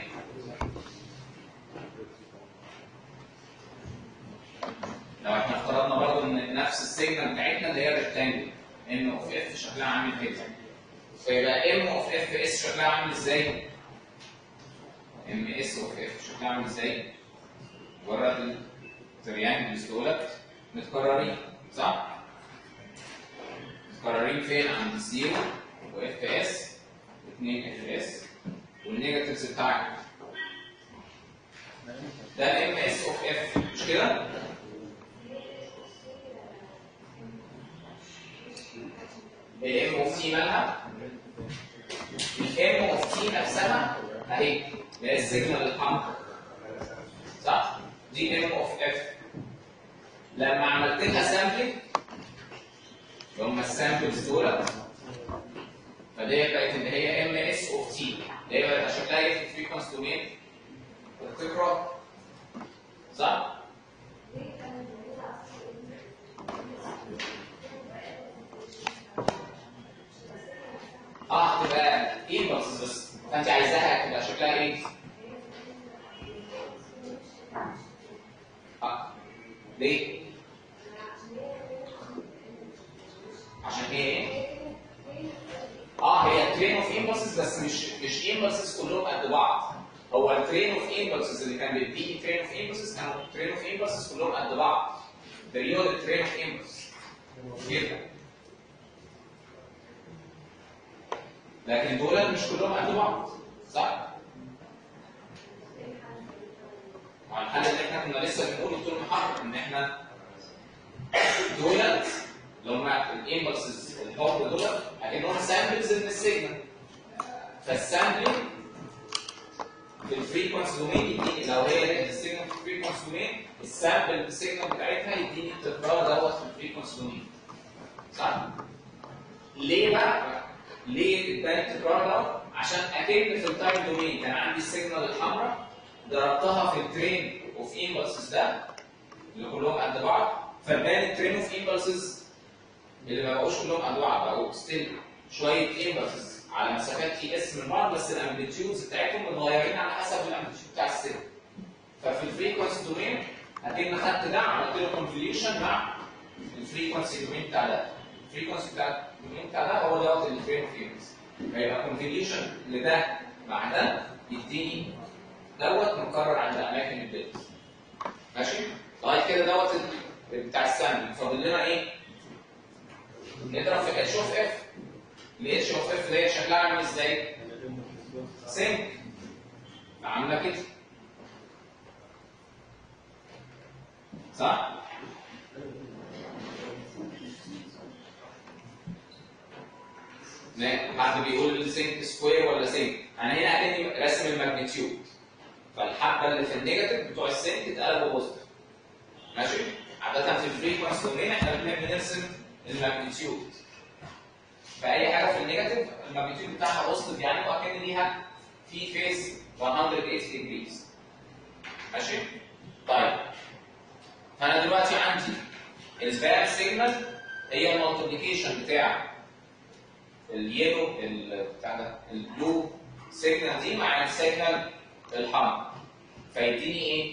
Speaker 1: لو احنا افترضنا برضه ان نفس السيجنال بتاعتنا اللي هي ريكتانجل ام اوف اف شكلها عامل كده فيبقى ام اوف اف اس شكلها عامل ازاي؟ ام اس اوف اف شكلها عامل ازاي؟ مجرد التريانجلز دولت متكررين صح؟ متكررين فين؟ عند الزيرو واف اس 2 اف اس والنيجاتيفز بتاعك ده الام اس اوف اف مش كده؟ الام اوف تي مالها؟ الام اوف تي نفسها اهي اللي هي السيجنال الحمراء صح؟ دي ام اوف اف لما عملت لها سامبلنج اللي هم السامبلز دول فدي بقت اللي هي ام اس اوف تي اللي هي بقت شكلها ايه في الفريكونس دومين بتقرا صح؟ اه هتبقى ايمبلس بس فانت عايزاها تبقى شكلها ايه؟ اه ليه؟ عشان هي ايه؟ اه هي ترين اوف امبلسز بس مش مش امبلسز كلهم قد بعض هو الترين اوف امبلسز اللي كان بيديني ترين اوف امبلسز كانوا ترين اوف امبلسز كلهم قد بعض بريود ترين اوف امبلس جدا لكن دول مش كلهم قد بعض صح؟ وعلى الحل اللي احنا كنا لسه بنقوله طول المحاضره ان احنا دولت اللي هم الامبلسز الحر دولت اكنهم سامبلز من السيجنال فالسامبلنج في الفريكونس دومين يديني لو هي السيجنال في الفريكونس دومين السامبل السيجنال بتاعتها يديني التكرار دوت في الفريكونس دومين صح؟ ليه بقى؟ ليه اداني التكرار دوت؟ عشان اكن في التايم دومين كان عندي السيجنال الحمراء ضربتها في الترين اوف امبلسز ده اللي كلهم قد بعض فبان الترين اوف امبلسز اللي ما بقوش كلهم قد بعض بقوا ستيل شويه امبلسز على مسافات تي اس من بعض بس الامبليتيودز بتاعتهم متغيرين على حسب الامبليتيود بتاع السيجنال ففي الفريكونسي دومين اكن خدت ده عملت له كونفوليوشن مع الفريكونسي دومين بتاع ده الفريكونسي بتاع الدومين بتاع ده هو دوت الترين اوف امبلس فيبقى كونفوليوشن لده مع ده يديني دوت مكرر عند اماكن البيت ماشي لغايه كده دوت ال- بتاع السامبل فاضل لنا ايه نضرب في اتش اوف اف الاتش اوف اف ديت شكلها عامل ازاي سينك عامله كده صح لا حد بيقول سينك سكوير ولا سينك انا هنا اكني رسم الماجنتيود فالحبه اللي في النيجاتيف بتوع السينك اتقلبوا بوزيتيف ماشي عاده في الفريكونس دومين احنا بنحب نرسم الماجنتيود فاي حاجه في النيجاتيف الماجنتيود بتاعها بوزيتيف يعني واكن ليها في فيس 180 ديجريز ماشي طيب فانا دلوقتي عندي الفام سيجنال هي المالتيبليكيشن بتاع اليلو ال- بتاع ده البلو سيجنال دي مع السيجنال الحمراء فيديني ايه؟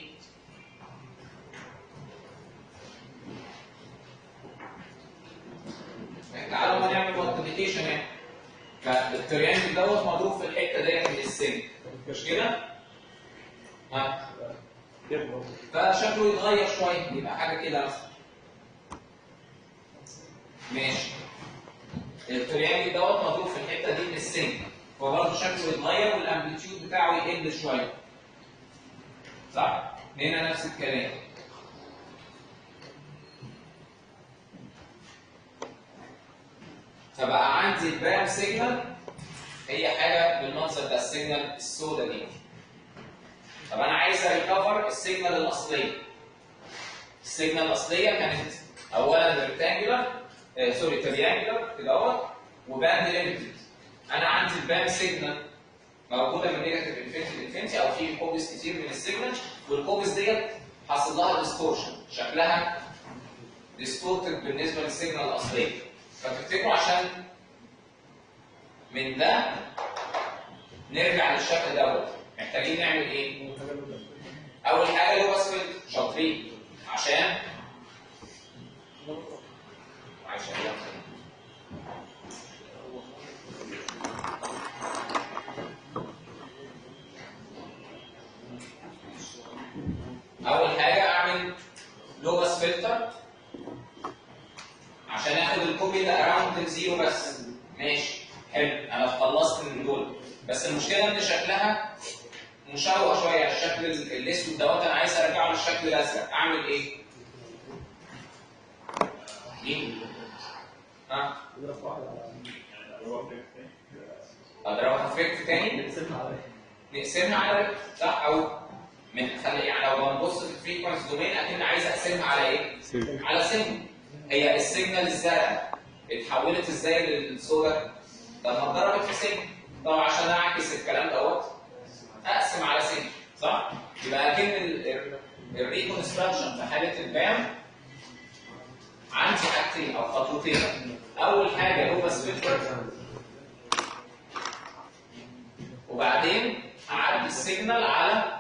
Speaker 1: تعالوا ما نعمل مالتيبليكيشن يعني فالتريانجل دوت مضروب في الحته ديت من السن مش كده؟ ها فشكله يتغير شويه يبقى حاجه كده مثلا ماشي التريانجل دوت مضروب في الحته دي من السن فبرضه شكله يتغير والامبليتيود بتاعه يقل شويه صح؟ هنا نفس الكلام فبقى عندي البام سيجنال هي حاجه بالمنظر ده السيجنال السوداء دي طب انا عايز اريكفر السيجنال الاصليه السيجنال الاصليه كانت اولا ريكتانجولار آه سوري تريانجلر كده اهوت وباند ليميتد انا عندي الباند سيجنال موجوده من نيجاتيف انفينيتي لانفينيتي او في كوبس كتير من السيجنال والكوبس ديت حاصل لها ديستورشن شكلها ديستورتد بالنسبه للسيجنال الاصليه فتفتكروا عشان من ده نرجع للشكل دوت محتاجين نعمل ايه؟ اول حاجه لو بس فلتر شاطرين عشان عشان اول حاجه اعمل لو باس فلتر عشان اخد الكوبي اللي اراوند الزيرو بس ماشي حلو انا خلصت من دول بس المشكله ان شكلها مشوه شويه الشكل ال- الاسود دوت انا عايز ارجعه للشكل الازرق اعمل ايه؟ مين؟ ها؟
Speaker 4: اضرب واحد على
Speaker 1: اضربها في فيكت تاني
Speaker 4: نقسمها على
Speaker 1: نقسمها على صح او من خلي يعني لو بنبص في الفريكونس دومين اكن عايز اقسمها على ايه؟
Speaker 2: سيجنال
Speaker 1: على سيجنال هي السيجنال الزرقاء اتحولت ازاي للسوداء؟ لما اتضربت في سيجنال طبعا عشان اعكس الكلام دوت اقسم على سيجنال صح؟ يبقى اكن الريكونستراكشن في حاله البام عندي حاجتين او خطوتين اول حاجه هو بس فلتر وبعدين اعدي السيجنال على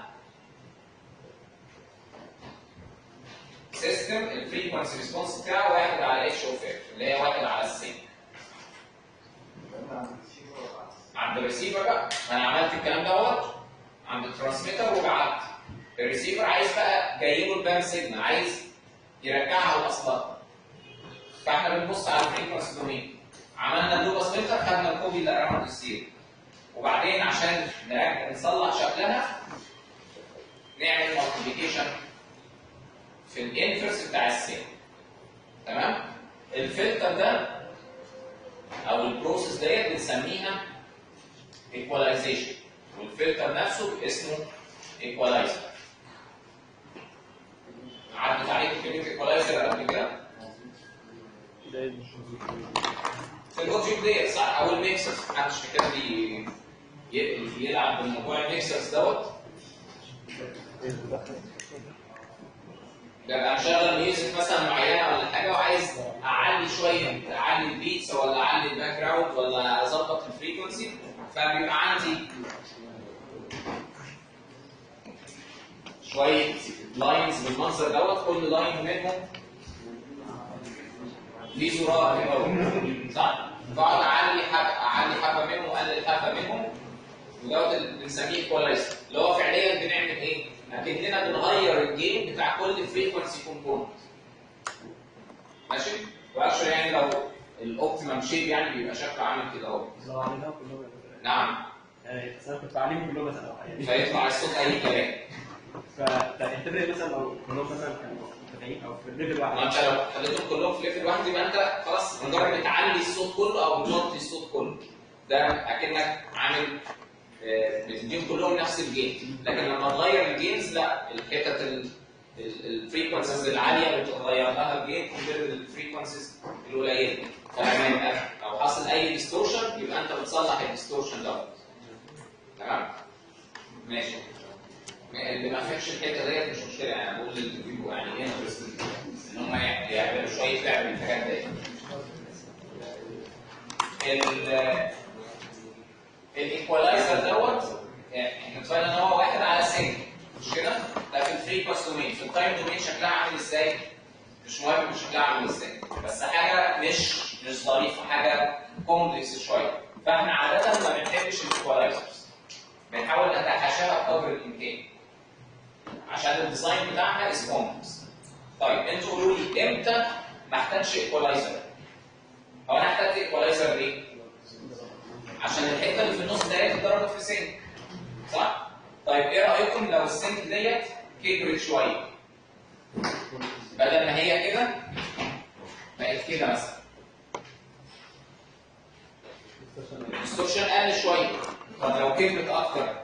Speaker 1: سيستم الفريكونسي ريسبونس بتاعه واحد على اتش اوف اف اللي هي واحد على السيج عند الريسيفر بقى انا عملت الكلام دوت عند الترانسميتر وبعت الريسيفر عايز بقى جاي له البام سيجنال عايز يرجعها لاصلها فاحنا بنبص على الفريكونسي دومين عملنا اللو باس فلتر خدنا الكوبي اللي اراوند الزيرو وبعدين عشان نرجع نصلح شكلها نعمل مالتيبيكيشن في الانفرس بتاع السين تمام الفلتر ده او البروسيس ديت بنسميها ايكواليزيشن والفلتر نفسه اسمه ايكوالايزر عدت عليكم كلمه ايكوالايزر قبل كده
Speaker 2: ده
Speaker 1: في اللوجيك ديت صح او الميكسرز محدش في كده بي ي- يلعب بالموضوع الميكسرز دوت ده بقى مشغل ميوزك مثلا معينه ولا حاجه وعايز اعلي شويه اعلي البيتس ولا اعلي الباك جراوند ولا اظبط الفريكونسي فبيبقى عندي شويه لاينز بالمنظر دوت كل لاين منهم ليه زرار كده اهو صح؟ بقعد اعلي حبه اعلي حبه منهم واقلل حبه منهم ودوت اللي بنسميه ايكوالايزر اللي هو فعليا بنعمل ايه؟ اكننا بنغير الجيم بتاع كل فريكونسي كومبوننت ماشي؟ واكشن يعني لو الاوبتيمم شيب يعني بيبقى شكله عامل كده اهو
Speaker 4: لو عليناهم كلهم
Speaker 1: نعم
Speaker 4: يعني بس انا كنت بعلمهم كلهم مثلا او حاجه
Speaker 1: فيطلع الصوت اي كلام
Speaker 4: فتعتبر مثلا لو كلهم مثلا كانوا متابعين او في ليفل
Speaker 1: ما
Speaker 4: واحد
Speaker 1: انت لو خليتهم كلهم في ليفل واحد يبقى انت خلاص مجرد بتعلي الصوت كله او بتوطي الصوت كله ده اكنك عامل آه، بتديهم كلهم نفس الجين لكن لما تغير الجينز لا الحتت الفريكونسيز العاليه بتغير لها الجين كومبير للفريكونسيز القليله فلما يبقى لو حصل اي ديستورشن يبقى انت بتصلح الديستورشن دوت تمام ماشي اللي ما فهمش الحته ديت مش مشكله يعني بقول اللي بيبقوا يعني ايه ان هم يعملوا شويه لعب بالحاجات ديت ال الايكوالايزر دوت يعني احنا اتفقنا ان هو واحد على سن مش كده؟ ده في الفريكونس دومين في التايم دومين شكلها عامل ازاي؟ مش مهم شكلها عامل ازاي بس حاجه مش مش ظريفه حاجه كومبلكس شويه فاحنا عاده ما بنحبش الايكوالايزرز بنحاول نتحاشاها بقدر الامكان عشان الديزاين بتاعها از كومبلكس طيب انتوا قولوا لي امتى ما احتاجش ايكوالايزر؟ هو انا احتاج ايكوالايزر ليه؟ عشان الحته اللي في النص ديت اتضربت في سنك صح؟ طيب ايه رايكم لو السنك ديت كبرت شويه؟ بدل ما هي كده بقت كده مثلا الديستورشن قل شويه طب لو كبرت اكتر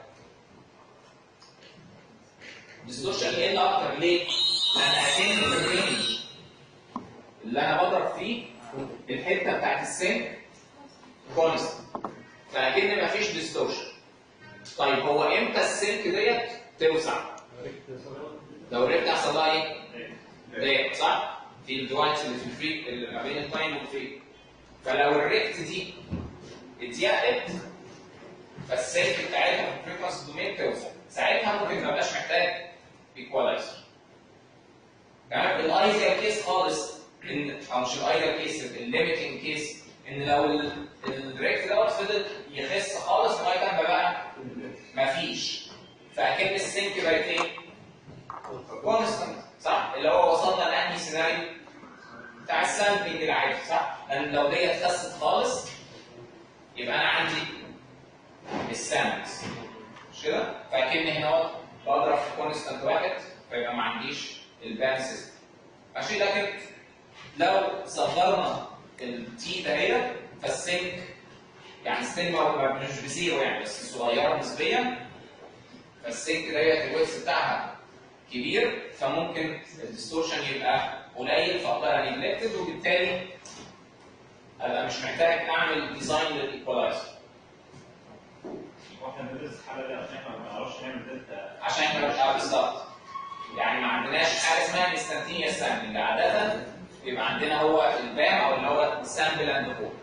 Speaker 1: الديستورشن يقل اكتر ليه؟ لان اكن الرينج اللي انا بضرب فيه الحته بتاعت السنك كونست فاكن مفيش ديستورشن طيب هو امتى السنك ديت توسع؟ لو الريت حصل لها ايه؟ ضيق صح؟ في الدوايتس اللي في الفريك اللي ما بين التايم والفريك فلو الريت دي اتضيقت فالسلك بتاعتها في الفريكونسي دومين توسع ساعتها ممكن ما يبقاش محتاج ايكوالايزر تمام الايديال كيس خالص ان او مش الايديال كيس الليميتنج كيس ان لو ال- الريت دوت فضل يخس خالص لغايه اما بقى مفيش فاكن السنك بقت ايه؟ كونستنت صح؟ اللي هو وصلنا لانهي سيناريو؟ بتاع السامبلنج العادي صح؟ لان لو ديت خست خالص يبقى انا عندي السامبلز مش كده؟ فاكن هنا اهو بضرب في كونستنت واحد فيبقى ما عنديش البان سيستم ماشي لكن لو صغرنا التي دهيت فالسنك يعني السن ما هو مش بزيرو يعني بس صغيره نسبيا فالسنك ديت الويتس بتاعها كبير فممكن الديستورشن يبقى قليل فاقدر نجلكتد وبالتالي ابقى مش محتاج اعمل ديزاين للايكولايزر
Speaker 5: واحنا بندرس الحاله دي عشان احنا ما بنعرفش نعمل دلتا
Speaker 1: عشان احنا مش عارف بالظبط يعني ما عندناش حاجه اسمها انستنتينيوس سامبلنج عاده بيبقى عندنا هو البام او اللي هو سامبل اند هولد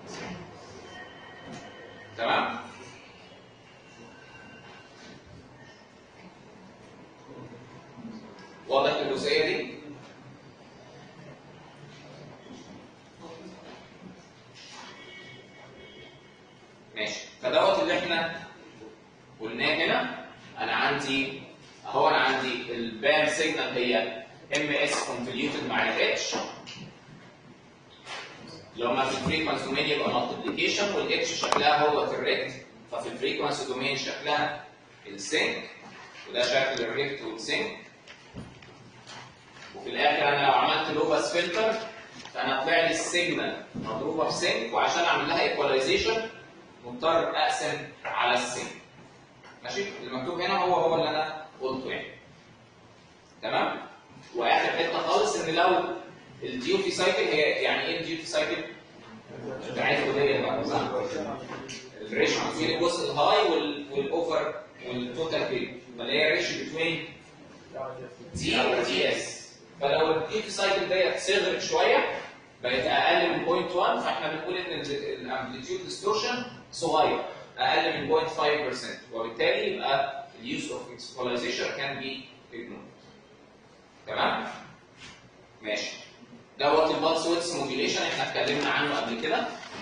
Speaker 1: تمام واضح الجزئيه دي ماشي فدوت اللي احنا قلناه هنا انا عندي اهو انا عندي البام سيجنال هي ام اس كونفوليوتد مع الاتش لو ما في الفريكونسي دومين يبقى مالتيبليكيشن والاتش شكلها هو الريكت ففي الفريكونسي دومين شكلها السينك وده شكل الريكت والسينك وفي الاخر انا لو عملت لو باس فلتر فانا طلع لي السيجنال مضروبه في سينك وعشان اعمل لها ايكواليزيشن مضطر اقسم على السينك ماشي المكتوب هنا هو هو اللي انا قلته يعني تمام واخر حته خالص ان لو الديوتي سايكل هي يعني ايه الديوتي سايكل؟ بتاعتكم دي بقى صح؟ الريشيو بين الجزء الهاي وال- والاوفر والتوتال بيل فاللي هي الريشيو بين دي ودي اس فلو الديوتي سايكل ديت صغرت شويه بقت اقل من 0.1 فاحنا بنقول ان الامبليتيود ديستورشن صغير اقل من 0.5% وبالتالي يبقى اليوز اوف اكسبوليزيشن كان بي ignored تمام ماشي دوت البلس ويتس موديوليشن احنا اتكلمنا عنه قبل كده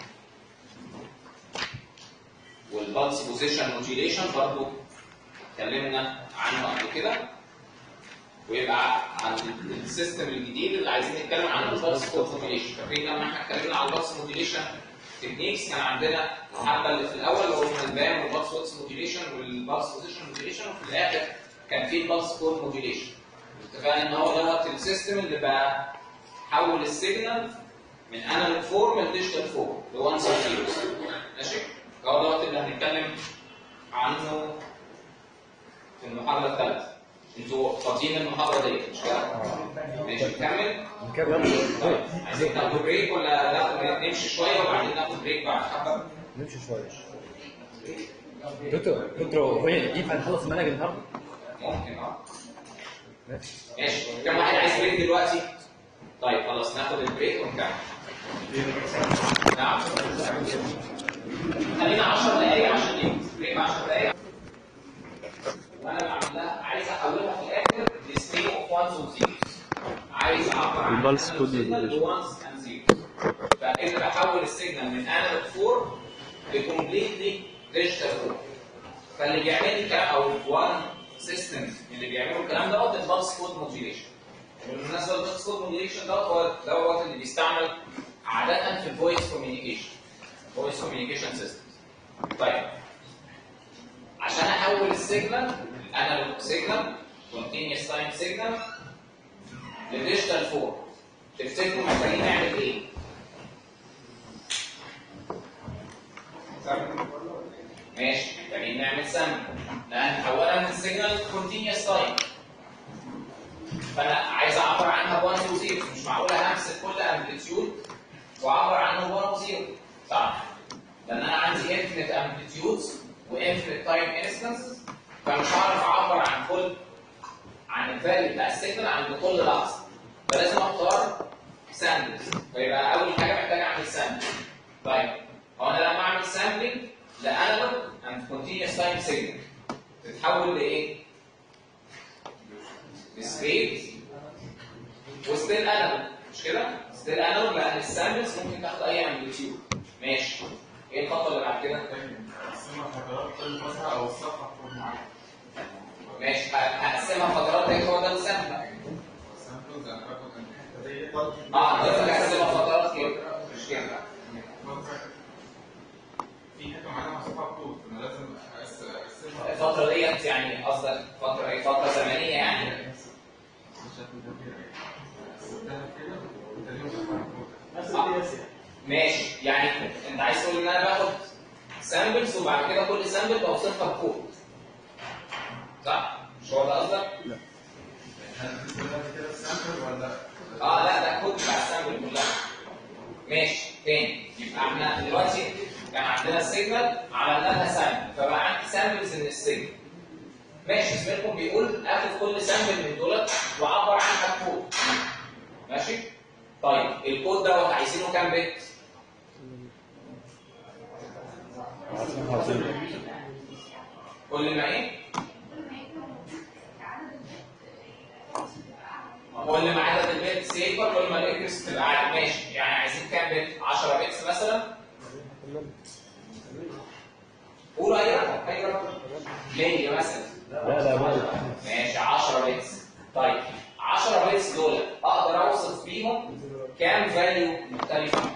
Speaker 1: والبلس بوزيشن موديوليشن برضو اتكلمنا عنه قبل كده ويبقى عن السيستم الجديد اللي عايزين نتكلم عنه البلس كود موديوليشن فاكرين لما احنا اتكلمنا عن البلس موديوليشن تكنيكس كان عندنا الحبه اللي في الاول اللي هو البام والبلس ويتس موديوليشن والبلس بوزيشن موديوليشن وفي الاخر كان في البلس كود موديوليشن اتفقنا ان هو دوت السيستم اللي بقى حول السيجنال من انالوج فورم لديجيتال فورم لوانس اند زيروز ماشي هو دوت اللي هنتكلم عنه في المحاضره الثالثه انتوا فاضيين المحاضره دي مش كده؟ ماشي نكمل
Speaker 2: نكمل
Speaker 1: طيب عايزين ناخد بريك ولا ناخد نمشي شويه وبعدين ناخد بريك بعد حبه
Speaker 2: نمشي شويه دكتور دكتور هو ينفع نخلص المنهج النهارده؟
Speaker 1: ممكن اه
Speaker 2: ماشي
Speaker 1: ماشي كم واحد عايز بريك دلوقتي؟ طيب خلاص ناخد البريك ونكمل نعم خلينا 10 دقايق عشان ايه؟ بريك 10 دقايق وانا بعملها عايز احولها في الاخر لستريم اوف وانز وزيروز عايز اعبر عن
Speaker 2: البلس
Speaker 1: analog
Speaker 2: كود
Speaker 1: signal
Speaker 2: موديوليشن.
Speaker 1: لوانز اند زيروز فكده بحول السيجنال من انالوج فورم لكومبليتلي ديجيتال فورم فاللي بيعمل لي الكلام او وان سيستم اللي بيعملوا الكلام دوت البلس كود موديوليشن بالمناسبه البلس كود موديوليشن دوت هو دوت اللي بيستعمل عاده في الفويس كوميونيكيشن فويس كوميونيكيشن سيستم طيب عشان احول السيجنال الانالوج سيجنال كونتينيوس تايم سيجنال لديجيتال فورم تفتكروا محتاجين نعمل ايه؟ ماشي محتاجين نعمل سم لان اولا السيجنال كونتينيوس تايم فانا عايز اعبر عنها 1 2 0 مش معقوله همسك كل امبليتيود وعبر عنه 1 و 0 صح لان انا عندي انفينيت امبليتيودز وانفينيت تايم انستنسز فمش هعرف اعبر عن كل عن الفاليو بتاع السيجنال عند كل لحظه فلازم اختار سامبلز فيبقى اول حاجه محتاج اعمل سامبل طيب هو انا لما اعمل سامبلنج لانالوج اند كونتينوس تايم سيجنال تتحول لايه؟ ديسكريت وستيل انالوج مش كده؟ ستيل انالوج لان السامبلز ممكن تاخد اي امبليتيود ماشي ايه الخطوه اللي بعد كده؟
Speaker 6: قسمها فترات كل فترة أو الصفحة تكون معاك.
Speaker 1: ماشي ه- هقسمها فترات ده هو ده السامبل
Speaker 6: سامبلز أنا باخد الحتة دي
Speaker 1: اه لازم اقسمها فترات كده مش كده
Speaker 6: فترة في حتة معانا محسوبة كود أنا لازم أقس- أقسمها
Speaker 1: الفتره ديت يعني قصدك فتره ايه فتره زمنيه يعني
Speaker 6: بالشكل ده كده قسمتها كده وتاني مسافة كود
Speaker 4: نفس القياس يعني
Speaker 1: ماشي يعني انت عايز تقول ان انا باخد سامبلز وبعد كده كل سامبل بوصفها بكود صح؟ مش هو ده قصدك؟
Speaker 6: هل بتسميها كده السامبل ولا
Speaker 1: اه لا ده كود بتاع السامبل كلها ماشي تاني يبقى احنا دلوقتي كان عندنا السيجنال عملنا لها سامبل فبقى عندي سامبلز من السيجنال ماشي زميلكم بيقول اخد كل سامبل من دولت واعبر عنها بكود ماشي طيب الكود دوت عايزينه كام بت؟
Speaker 2: عايزين عايزين
Speaker 1: كل ما ايه؟ كل ما عدد البيتس يكبر كل ما الاكرس تبقى عالي ماشي يعني عايزين كام بت؟ 10 بيتس مثلا قولوا اي رقم اي رقم 100 مثلا
Speaker 2: لا لا بقى
Speaker 1: ماشي 10 بيتس طيب 10 بيتس دول اقدر اوصف بيهم كام فاليو مختلفه؟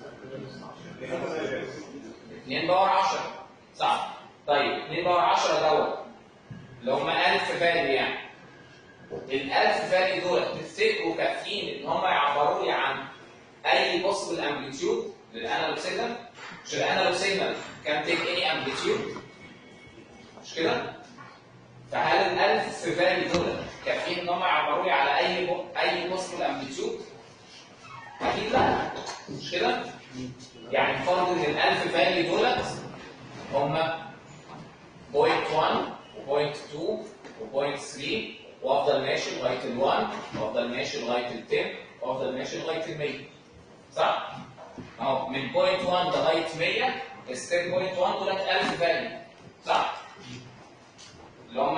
Speaker 1: 2 باور 10 صح طيب 2 باور 10 دوت اللي هم 1000 فاليو يعني ال 1000 فاليو دول تفتكروا كافيين ان هم يعبروا لي عن اي بوسيبل امبليتيود للانالوج سيجنال مش الانالوج سيجنال كان تيك اني امبليتيود مش كده؟ فهل ال 1000 فاليو دول كافيين ان هم يعبروا لي على اي بو... اي بوسيبل امبليتيود؟ اكيد لا مش كده؟ يعني فرض ان ال 1000 فاليو دولت هم 0.1 و0.2 و0.3 وافضل ماشي لغايه ال 1 وافضل ماشي لغايه ال 10 وافضل ماشي لغايه ال 100 صح؟ اهو من 0.1 لغايه 100 ستيب 0.1 دولت 1000 فاليو صح؟ اللي هم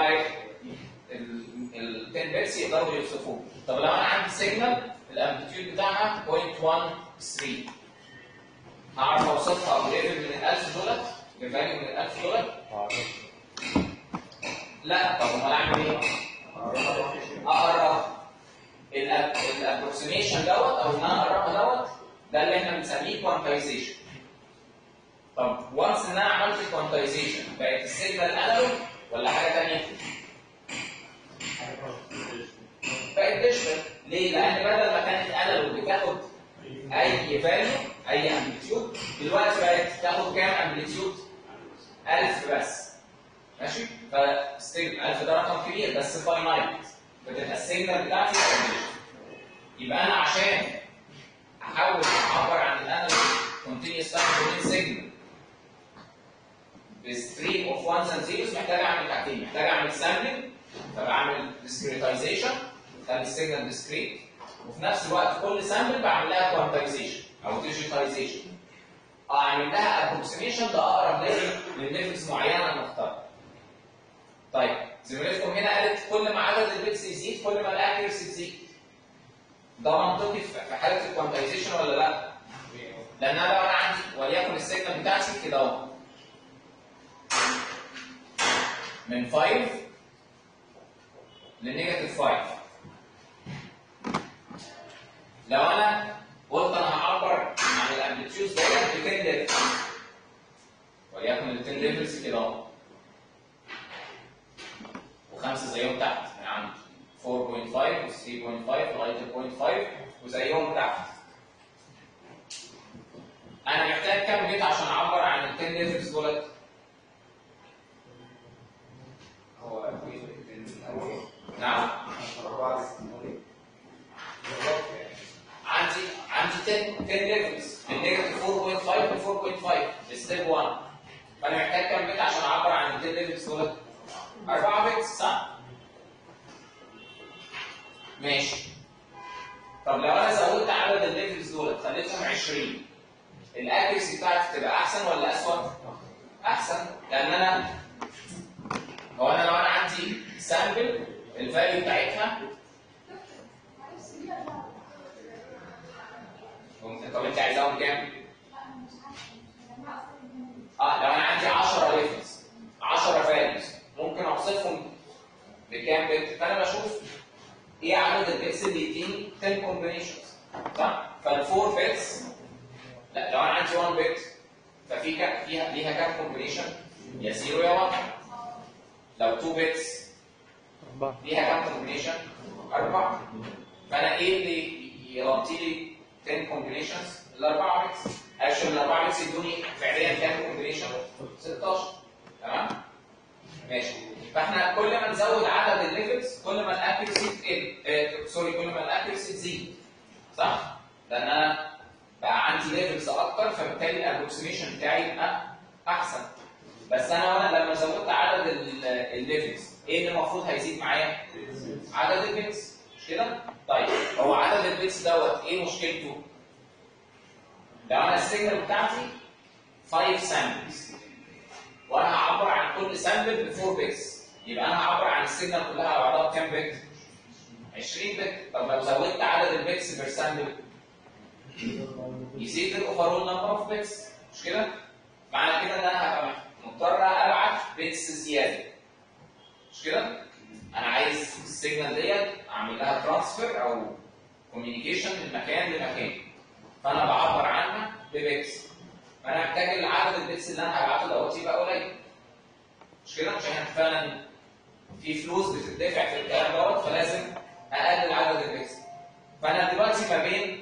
Speaker 1: ال 10 بيتس يقدروا يوصفوه طب لو انا عندي سيجنال الامبليتيود بتاعها 0.13 هعرف اوصفها بليفل من ال 1000 دولار بفاليو من ال 1000 دولار لا طب امال اعمل ايه؟ اقرب الابروكسيميشن دوت او ان انا اقربها دوت ده اللي احنا بنسميه كوانتايزيشن طب وانس ان انا عملت كوانتايزيشن بقت السيجنال انالوج ولا حاجه ثانيه؟ بقت ديجيتال ليه؟ لان بدل ما كانت انالوج بتاخد اي فاليو اي امبليتيود دلوقتي بقت تاخد كام امبليتيود؟ 1000 بس ماشي؟ فستيل 1000 ده رقم كبير بس فاينايت فتبقى السيجنال بتاعتي digital. يبقى انا عشان احاول اعبر عن الانالوج كونتينيوس تايم دومين سيجنال بستريم اوف وانز اند زيروز محتاج اعمل حاجتين محتاج اعمل سامبلنج فبعمل ديسكريتايزيشن خلي السيجنال ديسكريت وفي نفس الوقت كل سامبل بعمل لها كوانتايزيشن او ديجيتايزيشن اعمل لها ابروكسيميشن ده اقرب ليفل لليفلز معينه انا مختارها طيب زميلتكم هنا قالت كل ما عدد البيتس يزيد كل ما الاكيرسي تزيد ده منطقي في في حاله الكوانتايزيشن ولا لا؟ لان انا لو انا عندي وليكن السيجنال بتاعتي كده اهو من 5 لنيجاتيف 5 لو انا قلت انا هعبر عن الامبليتيود ديت ب 10 ليفل وليكن ال 10 ليفلز كده اهو وخمسه زيهم تحت يعني عندي 4.5 و 3.5 لغايه 0.5 وزيهم تحت انا محتاج كام بيت عشان اعبر عن ال 10 ليفلز دولت؟
Speaker 3: هو
Speaker 1: نعم
Speaker 3: أربعة
Speaker 1: عندي عندي 10 10 ليفلز من ماشي طب لو انا زودت عدد الليفلز دول خليتهم 20 الاكيرسي بتاعتي تبقى احسن ولا اسوء؟ احسن لان انا هو انا لو انا عندي سامبل الفاليو بتاعتها ممكن طب انت عايزاهم كام؟ اه لو انا عندي 10 ليفلز 10 فاليوز ممكن اوصفهم بكام بت فانا بشوف ايه عدد البيتس اللي يديني 10 كومبينيشنز صح؟ فالفور بيتس لا لو انا عندي 1 بت ففي كام فيها ليها كام كومبينيشن؟ يا 0 يا 1 لو 2 بيتس
Speaker 2: أربعة
Speaker 1: ليها كام كومبينيشن؟ أربعة فأنا إيه اللي يغطي لي 10 كومبينيشنز؟ الأربعة بيتس أكشن الأربعة بيتس يدوني فعليا كام كومبينيشن؟ 16 تمام؟ ماشي فاحنا كل ما نزود عدد الليفلز كل ما الاكيرسي تقل آه، سوري كل ما الاكيرسي تزيد صح؟ لان انا بقى عندي ليفلز اكتر فبالتالي الابروكسيميشن بتاعي يبقى احسن بس انا وانا لما زودت عدد الليفلز ايه اللي المفروض هيزيد معايا؟ عدد البيتس مش كده؟ طيب هو عدد البيتس دوت ايه مشكلته؟ لو انا السيجنال بتاعتي 5 سامبلز وانا هعبر عن كل سامبل ب 4 بيتس يبقى انا هعبر عن السيجنال كلها على بعضها بكام بت؟ 20 بت طب لو زودت عدد البيتس بير سامبل يزيد الاوفرول نمبر اوف بيتس مش كده؟ معنى كده ان انا هبقى مضطر ابعت بيتس زياده مش كده؟ انا عايز السيجنال ديت اعمل لها ترانسفير او كوميونيكيشن من مكان لمكان فانا بعبر عنها ببيتس فانا محتاج العدد البيتس اللي انا هبعته دوت يبقى قليل مش كده؟ مش احنا اتفقنا ان في فلوس بتدفع في الكلام دوت فلازم اقلل عدد البيتس فانا دلوقتي ما بين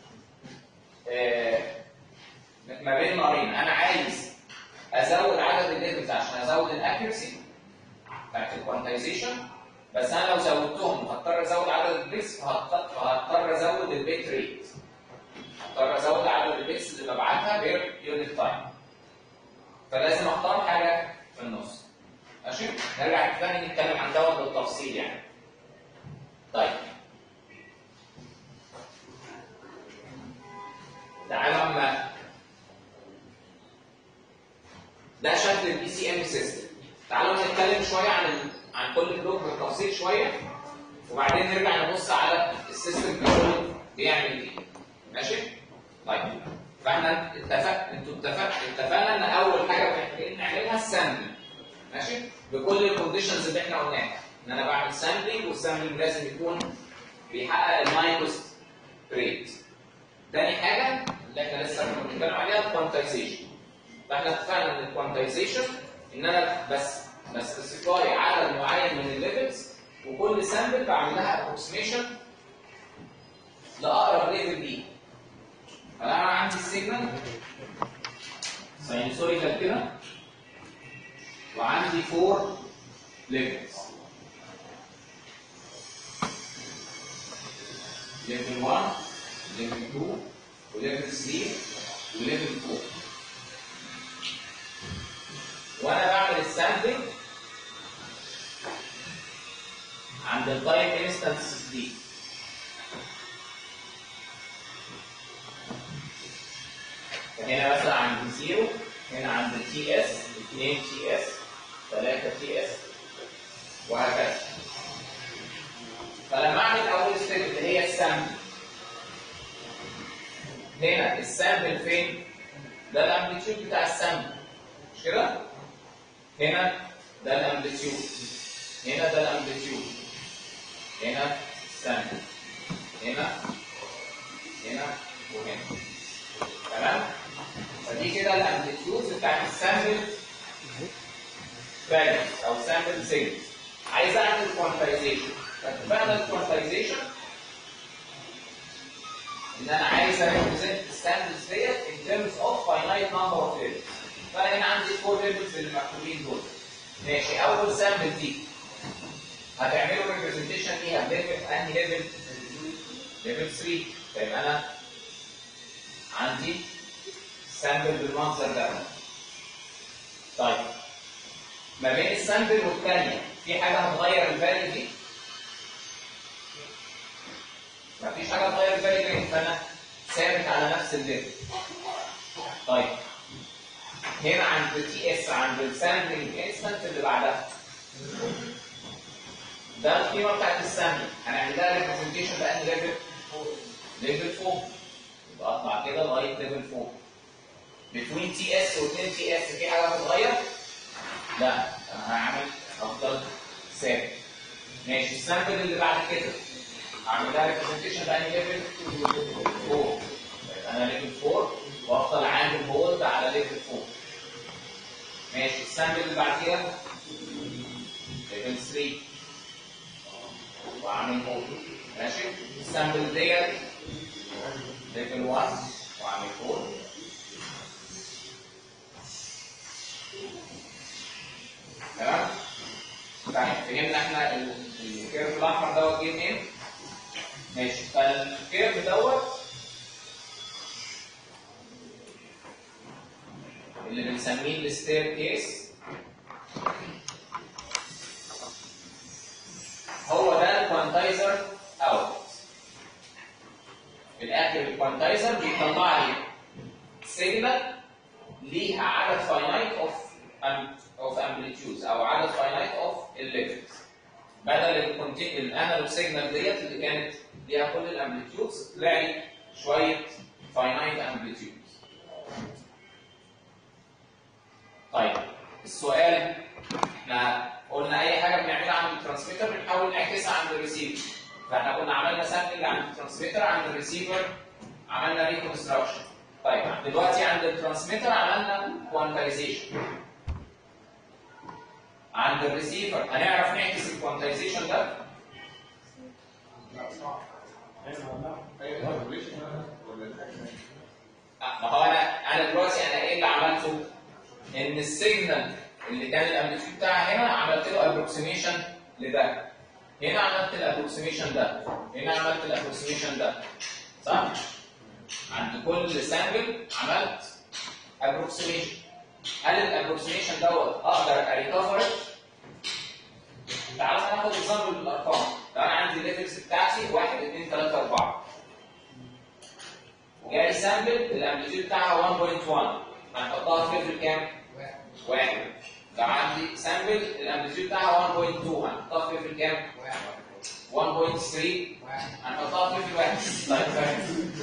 Speaker 1: آه، ما بين نارين انا عايز ازود عدد الليفلز عشان ازود الاكيرسي بتاعت الكوانتايزيشن بس انا لو زودتهم هضطر ازود عدد البيتس فهضطر فهضطر ازود البيت ريت هضطر ازود عدد البيتس اللي ببعتها بير يونت تايم فلازم اختار حاجه في النص ماشي نرجع تاني نتكلم عن دوت بالتفصيل يعني طيب تعالوا اما ده شكل البي سي ام سيستم تعالوا نتكلم شويه عن ال... عن كل بلوك بالتفصيل شويه وبعدين نرجع نبص على السيستم كله بيعمل ايه ماشي طيب فاحنا اتفق انتوا اتفق اتفقنا ان اول حاجه محتاجين نعملها السامبل ماشي بكل الكونديشنز اللي احنا قلناها ان انا بعمل سامبلنج والسامبلنج لازم يكون بيحقق المايكروست ريت تاني حاجه اللي احنا لسه كنا بنتكلم عليها الكوانتايزيشن فاحنا اتفقنا ان الكوانتايزيشن ان انا بس بسبيسيفاي عدد معين من الليفلز وكل سامبل بعمل لها ابروكسيميشن لاقرب ليفل ليه فانا عندي السيجنال ساينسوريكال كده وعندي فور ليفلز ليفل 1 ليفل 2 وليفل 3 وليفل 4 وانا بعمل السامبلنج عند التايم انستنسز دي فهنا مثلا عند 0 هنا عند تي اس 2 تي اس 3 تي اس وهكذا فلما اعمل اول ستيب اللي هي السامبل هنا السامبل فين؟ ده الامبليتيود بتاع السامبل مش كده؟ هنا ده الامبليتيود هنا ده الامبليتيود هنا السامبل هنا هنا وهنا تمام؟ فدي كده الامبليتيود بتاع السامبل فاليوز او سامبل سيجنال عايز اعمل كوانتايزيشن فاتفقنا الكوانتايزيشن ان انا عايز اريبريزنت السامبلز ديت ان ترمز اوف فاينايت نمبر اوف ليفلز فانا هنا عندي فور ليفلز اللي مكتوبين دول ماشي اول سامبل دي هتعملوا ريبريزنتيشن ليها ليفل انهي ليفل؟ ليفل 3 طيب انا عندي سامبل بالمنظر ده طيب ما بين السامبل والثانيه في حاجه هتغير الفاليو دي مفيش حاجه اتغير بالي رينج فانا ثابت على نفس الليفل طيب هنا عند تي اس عند السامبلنج انستنت اللي بعدها ده القيمه بتاعت السامبل هنعمل لها ريبريزنتيشن بانهي ليفل؟ ليفل فوق يبقى اطلع كده لغايه ليفل فوق بتوين تي اس و 2 تي اس في حاجه هتتغير؟ لا انا هعمل افضل ثابت ماشي السامبل اللي بعد كده هعمل لها ريبريزنتيشن بانهي ليفل؟ 4 انا ليفل 4 وافضل عامل هولد على ليفل 4 ماشي السامبل اللي بعد كده ليفل 3 وعامل هولد ماشي السامبل ديت ليفل 1 وعامل هولد تمام طيب فهمنا احنا ال- الكيرف الاحمر دوت جه منين ماشي فالكيرف دوت اللي بنسميه الستير كيس هو ده الكوانتايزر اوت في الاخر الكوانتايزر بيطلع لي سيجنال ليها عدد فاينايت اوف اوف امبليتيودز او عدد فاينايت اوف الليفلز بدل الكونتين الانالوج سيجنال ديت اللي كانت ليها كل الامبليتيودز طلع لي شويه فاينايت امبليتيودز طيب السؤال احنا قلنا اي حاجه بنعملها عند الترانسميتر بنحاول نعكسها عند الريسيفر فاحنا كنا عملنا سامبلنج عند الترانسميتر عند الريسيفر عملنا ريكونستراكشن طيب دلوقتي عند الترانسميتر عملنا كوانتايزيشن عند الريسيفر هنعرف نعكس الكوانتايزيشن ده
Speaker 6: اي كالكوليشن ولا الحاجه
Speaker 1: ما هو انا انا دلوقتي انا ايه اللي عملته؟ ان السيجنال اللي كان الامبليتيود بتاعها هنا عملت له ابروكسيميشن لده هنا عملت الابروكسيميشن ده هنا عملت الابروكسيميشن ده صح؟ عند كل سامبل عملت ابروكسيميشن هل الابروكسيميشن دوت اقدر اريكفر تعالى ناخد نظام بالارقام لو انا عندي الليفلز بتاعتي 1 2 3 4 جالي سامبل الامبليتيود بتاعها 1.1 هنحطها في ليفل كام؟ واحد لو عندي سامبل الامبليتيود بتاعها 1.2 هنحطها في ليفل كام؟ 1.3 هنحطها في ليفل واحد طيب فاهم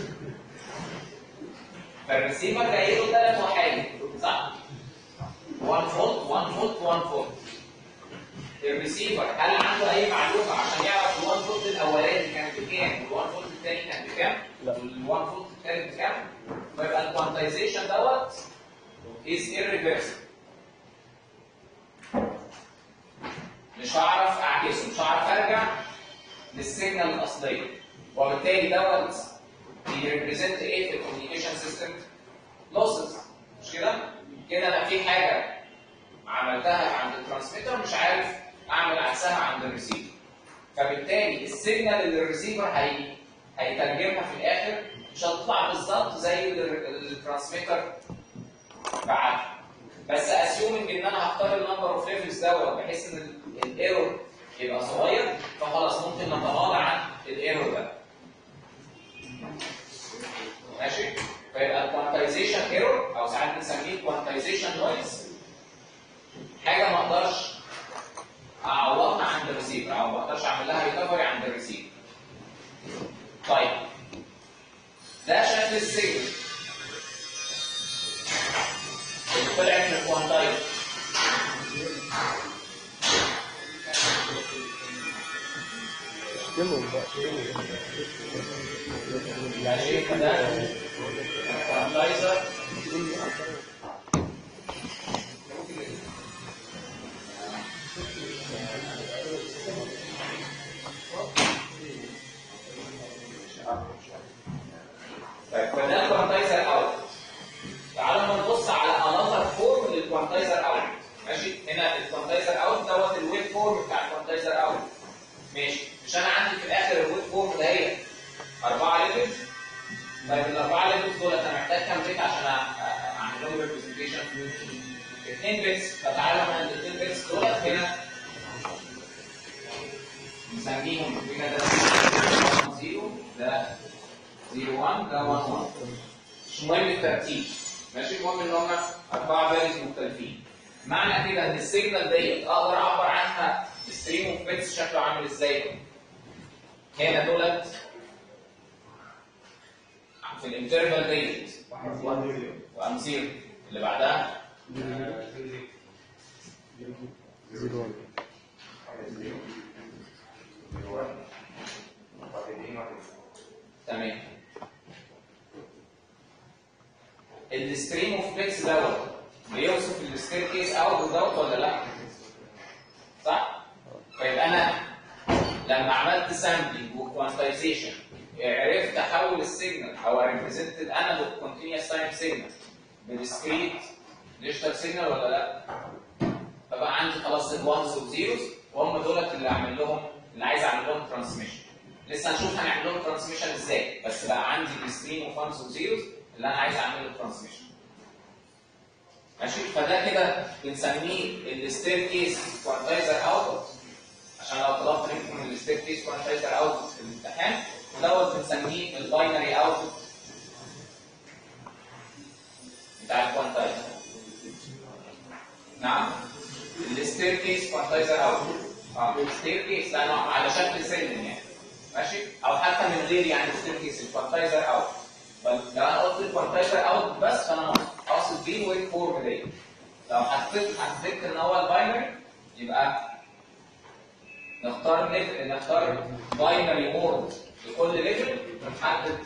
Speaker 1: فالريسيفر جاي له ثلاث وحايد صح؟ 1 فولت 1 فولت 1 فولت الريسيفر هل عنده اي معلومه عشان يعرف ال 1 فولت الاولاني كان بكام وال 1 فولت الثاني كان بكام؟
Speaker 2: لا.
Speaker 1: وال 1 فولت الثالث بكام؟ فيبقى الكوانتايزيشن دوت is irreversible مش هعرف اعكسه مش هعرف ارجع للسيجنال الاصليه وبالتالي دوت بيريبريزنت ايه في الكوميونيكيشن سيستم؟ لوسز مش كده؟ كده انا في حاجه عملتها عند الترانسميتر مش عارف اعمل عكسها عند الريسيفر فبالتالي السيجنال اللي الريسيفر هي هيترجمها في الاخر مش هتطلع بالظبط زي اللي الترانسميتر بعتها بس اسيومنج ان انا هختار النمبر اوف ليفلز دوت بحيث ان الايرور يبقى صغير فخلاص ممكن نتغاضى عن الايرور ده ماشي فيبقى الكوانتايزيشن ايرور او ساعات بنسميه كوانتايزيشن نويز حاجه ما اقدرش اعوضها عند الريسيفر او ما اقدرش اعمل لها ريكفري عند الريسيفر طيب ده شكل السيجنال اللي طلعت من الكوانتايزر
Speaker 2: اشتمهم بقى اشتمهم
Speaker 1: يعني ايه ده الكوانتايزر طيب فده الكوانتايزر اوت تعالوا ما نبص على انذر فورم للكوانتايزر اوت ماشي هنا الكوانتايزر اوت دوت الويب فورم بتاع الكوانتايزر اوت ماشي مش انا عندي في الاخر الويب فورم ده هي اربعه ليفلز طيب الاربعه ليفلز دول انا محتاج كام بيت عشان أ- أ- اعمل لهم ريبريزنتيشن؟ اثنين بيتس فتعالى من الاثنين بيتس دول هنا نسميهم هنا ده 0 ده 0 1 ده 1 1 مش مهم الترتيب ماشي المهم ان هم اربعه فاليوز مختلفين معنى كده ان السيجنال ديت اقدر اعبر عنها ستريم اوف بيتس شكله عامل ازاي هنا دولت في الانترفال ديت وام زيرو اللي بعدها
Speaker 2: زيرو واحد.
Speaker 1: تمام الستريم اوف بيتس دوت بيوصف الستير كيس اوت دوت ولا لا؟ صح؟ طيب انا لما عملت سامبلنج وكوانتايزيشن عرفت احول السيجنال او ريبريزنت انالوج كونتينوس تايم سيجنال بالسكريت ديجيتال سيجنال ولا لا؟ فبقى عندي خلاص الوانز والزيروز وهم دولت اللي اعمل لهم اللي عايز اعمل لهم ترانسميشن لسه هنشوف هنعمل لهم ترانسميشن ازاي بس بقى عندي الستريم اوف وانز وزيروز اللي انا عايز اعمل له ترانسميشن ماشي فده كده بنسميه الستير كيس كوانتايزر اوتبوت عشان لو طلبت منكم الستير كيس كوانتايزر اوتبوت في الامتحان ودوت بنسميه الباينري اوتبوت بتاع الكوانتايزر نعم الستير كيس كوانتايزر اوتبوت اه الستير كيس لانه على شكل سلم يعني ماشي او حتى من غير يعني الستير كيس الكوانتايزر اوت فلو انا قلت الكوانتايزر اوت بس فانا اقصد بيه ويك فورم دي لو حطيت حطيت ان هو الباينري يبقى نختار ليفل نختار باينري مود لكل ليفل ونحدد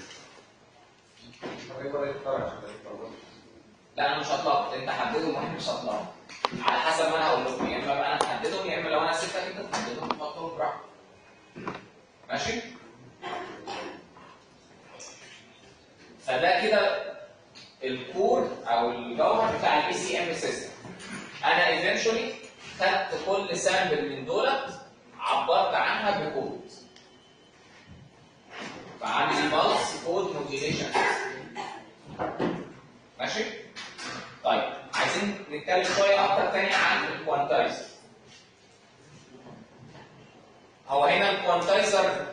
Speaker 1: لا انا مش هطلق انت حددهم واحنا مش هطلق على حسب ما انا هقول لكم يا اما بقى انا احددهم يا اما لو انا سبتك انت تحددهم تحطهم براحتك ماشي فده كده الكور او الجوهر بتاع الاي سي ام سيستم انا ايفينشولي خدت كل سامبل من دولت عبرت عنها بكود فعندي بالس كود موديليشن ماشي طيب عايزين نتكلم شويه اكتر تاني عن الكوانتايزر هو هنا الكوانتايزر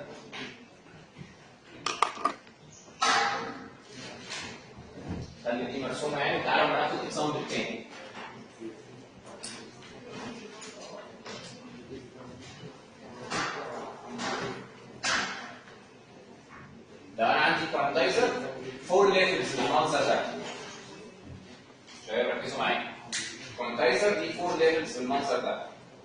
Speaker 1: خلي دي مرسومه يعني تعالوا ناخد اكزامبل تاني لو انا عندي كوانتايزر فور ليفلز بالمنظر ده شباب ركزوا معايا كوانتايزر دي فور ليفلز بالمنظر ده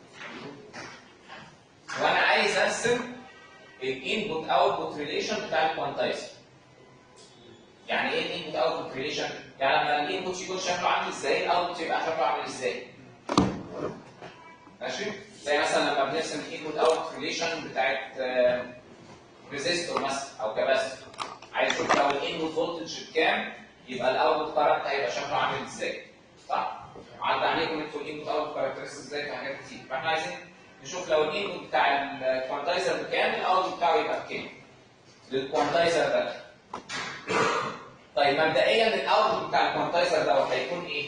Speaker 1: وانا عايز ارسم الانبوت اوتبوت ريليشن بتاع الكوانتايزر يعني ايه الانبوت اوتبوت ريليشن؟ يعني لما الانبوت يكون شكله عامل ازاي الاوتبوت يبقى شكله عامل ازاي؟ ماشي؟ زي مثلا لما بنرسم الانبوت اوتبوت ريليشن بتاعت ريزيستور مثلا او كاباسيتور عايز اشوف لو الانبوت فولتج بكام يبقى الاوتبوت كارنت هيبقى شكله عامل ازاي؟ صح؟ عدى عليكم انتوا الانبوت اوتبوت كاركترستكس ازاي في حاجات كتير فاحنا عايزين نشوف لو الانبوت بتاع الكوانتايزر بكام الاوتبوت بتاعه يبقى بكام؟ للكوانتايزر ده طيب مبدئيا الاوتبوت بتاع الكوانتايزر دوت هيكون ايه؟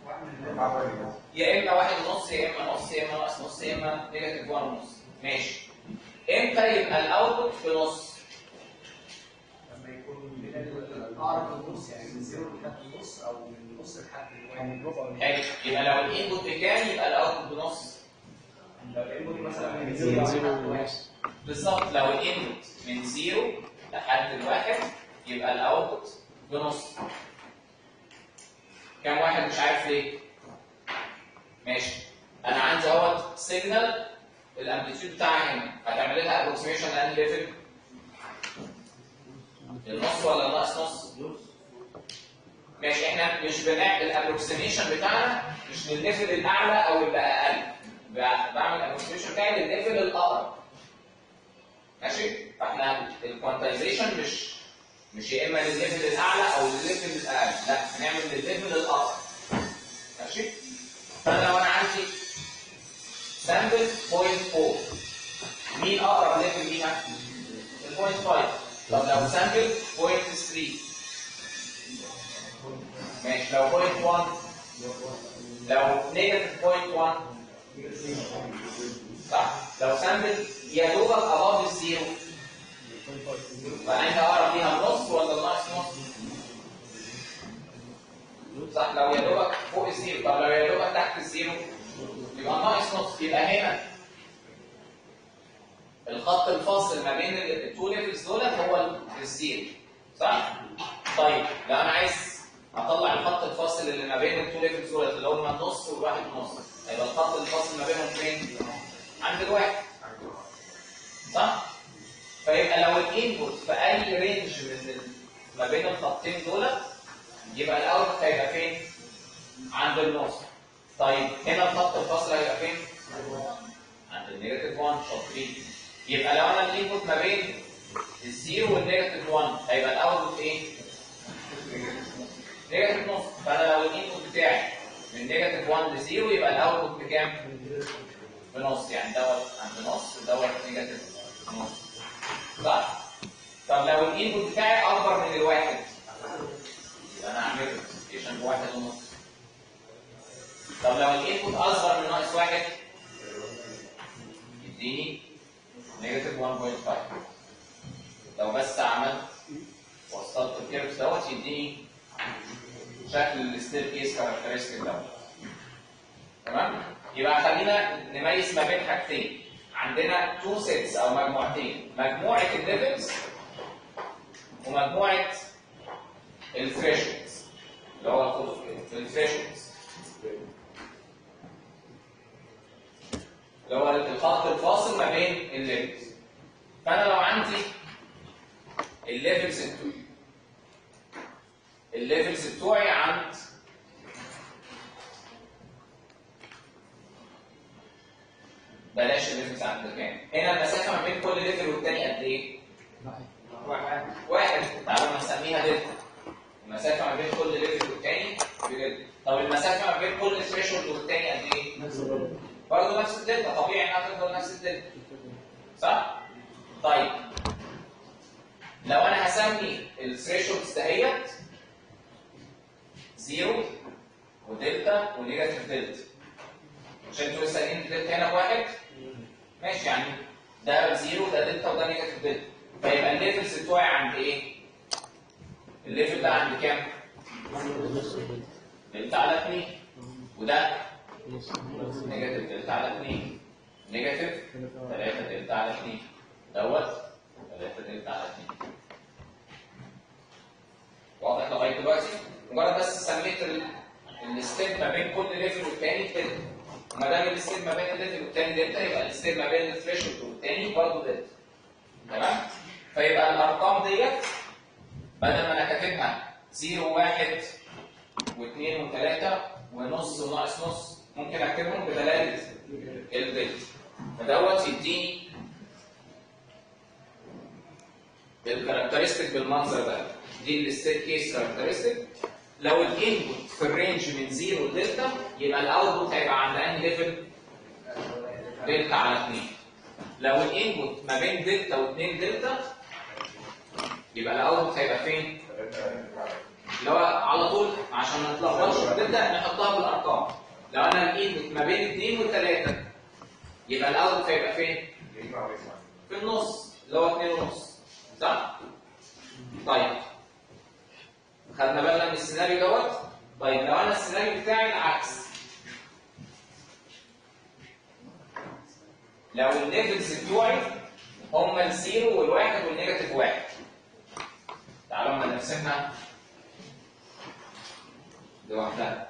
Speaker 1: يا اما واحد ونص يا اما نص يا اما ناقص نص يا اما نيجاتيف 1 ونص ماشي امتى يبقى الاوتبوت في نص؟
Speaker 4: لما يكون من اقرب للنص يعني من زيرو لحد النص او من النص لحد الواحد
Speaker 1: حلو يبقى لو الانبوت بكام يبقى الاوتبوت بنص
Speaker 4: لو الانبوت مثلا من
Speaker 2: من
Speaker 4: زيرو
Speaker 2: زيرو
Speaker 4: لحد واحد
Speaker 2: ونص
Speaker 1: بالظبط لو الانبوت من زيرو لحد الواحد يبقى الاوتبوت بنص كام واحد مش عارف ليه؟ ماشي انا عندي اهوت سيجنال الامبليتيود بتاعها هنا هتعمل لها ابروكسيميشن لاني ليفل النص ولا ناقص نص؟ ماشي احنا مش بنعمل الابروكسيميشن بتاعنا مش للليفل الاعلى او اللي اقل ب- بعمل الابروكسيميشن بتاعي للليفل الاقرب ماشي فاحنا الكوانتايزيشن مش مش يا اما للليفل الاعلى او للليفل الاقل لا هنعمل للليفل الاقرب ماشي فانا لو انا عندي سامبل 0.4 مين اقرب ليفل ليها؟ ال 0.5 طب لو سامبل 0.3 ماشي لو 0.1 لو نيجاتيف 0.1 صح لو سامبل يا دوبك اباف الزيرو فانت اقرب ليها النص ولا طب لو يا دوبك تحت الزيرو يبقى ناقص نص يبقى هنا الخط الفاصل ما بين التو ليفلز دولت هو الزيرو صح؟ طيب لو انا عايز اطلع الخط الفاصل اللي ما بين التو ليفلز دولت اللي هما النص والواحد ونص هيبقى الخط الفاصل ما بينهم فين؟ عند الواحد صح؟ فيبقى لو الانبوت في اي رينج من ال- ما بين الخطين دولت يبقى الاوتبوت هيبقى فين؟ عند النص طيب هنا الخط الفاصل هيبقى فين؟ عند النيجاتيف 1 شاطرين يبقى لو انا الانبوت ما بين الزيرو والنيجاتيف 1 هيبقى الاوتبوت ايه؟ نيجاتيف نص فانا لو الانبوت بتاعي من نيجاتيف 1 ل 0 يبقى الاوتبوت بكام؟ بنص يعني دوت عند نص ودوت نيجاتيف نص صح؟ طب لو الانبوت بتاعي اكبر من الواحد يبقى انا هعمل ريبريزنتيشن بواحد ونص طب لو الانبوت اصغر من ناقص واحد يديني نيجاتيف 1.5 لو بس عملت وصلت الكيرف دوت يديني شكل الستيل كيس كاركترستيك دوت تمام يبقى خلينا نميز ما بين حاجتين عندنا تو سيتس او مجموعتين مجموعه الليفلز ومجموعه الثريشولدز اللي هو الثريشولدز اللي هو الخط الفاصل ما بين الليفلز فانا لو عندي الليفلز بتوعي الليفلز بتوعي عند بلاش الليفلز عند كام هنا المسافه ما بين كل ليفل والتاني قد ايه؟ واحد واحد تعالوا نسميها دلتا المسافه ما بين كل ليفل والتاني بدلتا طب المسافه ما بين كل ثريشولد والتاني قد ايه؟ برضه نفس الدلتا طبيعي انها تفضل نفس الدلتا صح؟ طيب لو انا هسمي الثريشولدز دهيت زيرو ودلتا ونيجاتيف دلتا مش انتوا لسه قايلين دلتا هنا بواحد؟ ماشي يعني ده زيرو ده دلتا وده نيجاتيف دلتا فيبقى الليفلز بتوعي عند ايه؟ الليفل ده عند كام؟ دلتا على 2 وده نيجاتيف دلتا على 2 نيجاتيف 3 دلتا على 2 دوت 3 دلتا على 2 واضح لغايه دلوقتي مجرد بس سميت ال- الستيب ما بين كل ليفل والتاني دلتا وما دام الستيب ما بين الليفل والتاني دلتا يبقى الستيب ما بين الثريشولد والتاني برضه دلتا تمام فيبقى الارقام ديت بدل ما انا كاتبها 0 1 و2 و3 ونص وناقص نص ممكن اكتبهم بدلاله الدلتا فدوت يديني الكاركترستيك بالمنظر ده دي الستيت كيس كاركترستيك لو الانبوت في الرينج من 0 لدلتا يبقى الاوتبوت هيبقى عند انهي ليفل؟ دلتا على 2 لو الانبوت ما بين دلتا و2 دلتا يبقى الاوتبوت هيبقى فين؟ اللي هو على طول عشان ما نتلخبطش نبدا نحطها بالارقام لو انا الانبوت ما بين 2 و3 يبقى الاوتبوت هيبقى فين؟ في النص اللي هو 2 ونص صح؟ طيب خدنا بالنا من السيناريو دوت طيب لو انا السيناريو بتاعي العكس لو الليفلز بتوعي هم الزيرو والواحد والنيجاتيف واحد تعالوا ما نرسمها لوحدها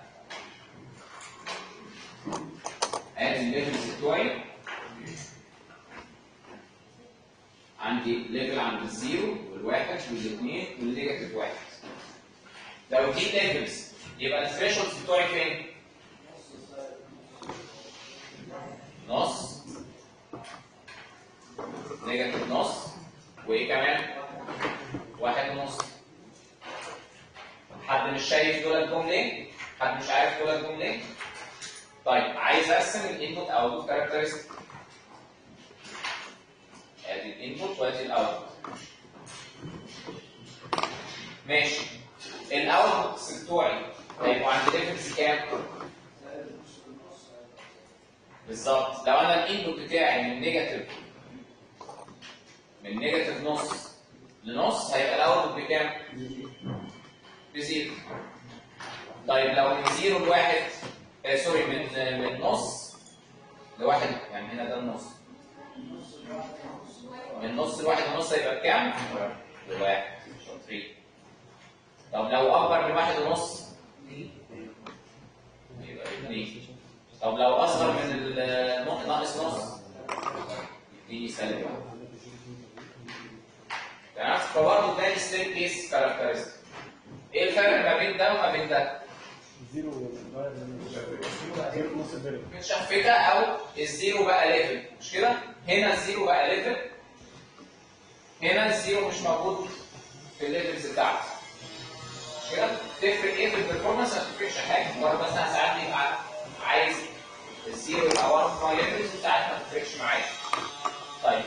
Speaker 1: ادي الليفلز بتوعي عندي ليفل عند الزيرو والواحد والاثنين والنيجاتيف واحد لو دي ليفلز يبقى الثريشولدز بتوعي فين؟ نص نيجاتيف نص وايه كمان؟ واحد ونص حد مش شايف دول الجملين؟ حد مش عارف دول الجملين؟ طيب عايز ارسم الانبوت اوتبوت كاركترستيك ادي الانبوت وادي الاوتبوت ماشي الاوتبوتس بتوعي هيبقوا عند ليفلز كام؟ بالظبط لو انا الانبوت بتاعي من نيجاتيف من نيجاتيف نص لنص هيبقى الاوتبوت بكام؟ بزيرو طيب لو من زيرو لواحد آه سوري من من نص لواحد يعني هنا ده النص من نص لواحد ونص هيبقى بكام؟ لواحد شاطرين طب لو اكبر من واحد ونص يبقى اتنين طب لو اصغر من ال- ناقص نص يديني سالب واحد تمام فبرضه ده ستيت كيس كاركترستيك ايه الفرق ما بين ده وما بين ده؟
Speaker 2: زيرو زيرو نص الفيرب
Speaker 1: متشفته او الزيرو بقى ليفل مش كده؟ هنا الزيرو بقى ليفل هنا الزيرو مش موجود في الليفلز بتاعته مش كده؟ تفرق ايه في البرفورمانس؟ ما تفرقش حاجه مجرد بس انا ساعات يبقى عايز الزيرو يبقى ورا في ماي ليفلز وساعات ما تفرقش معايا. طيب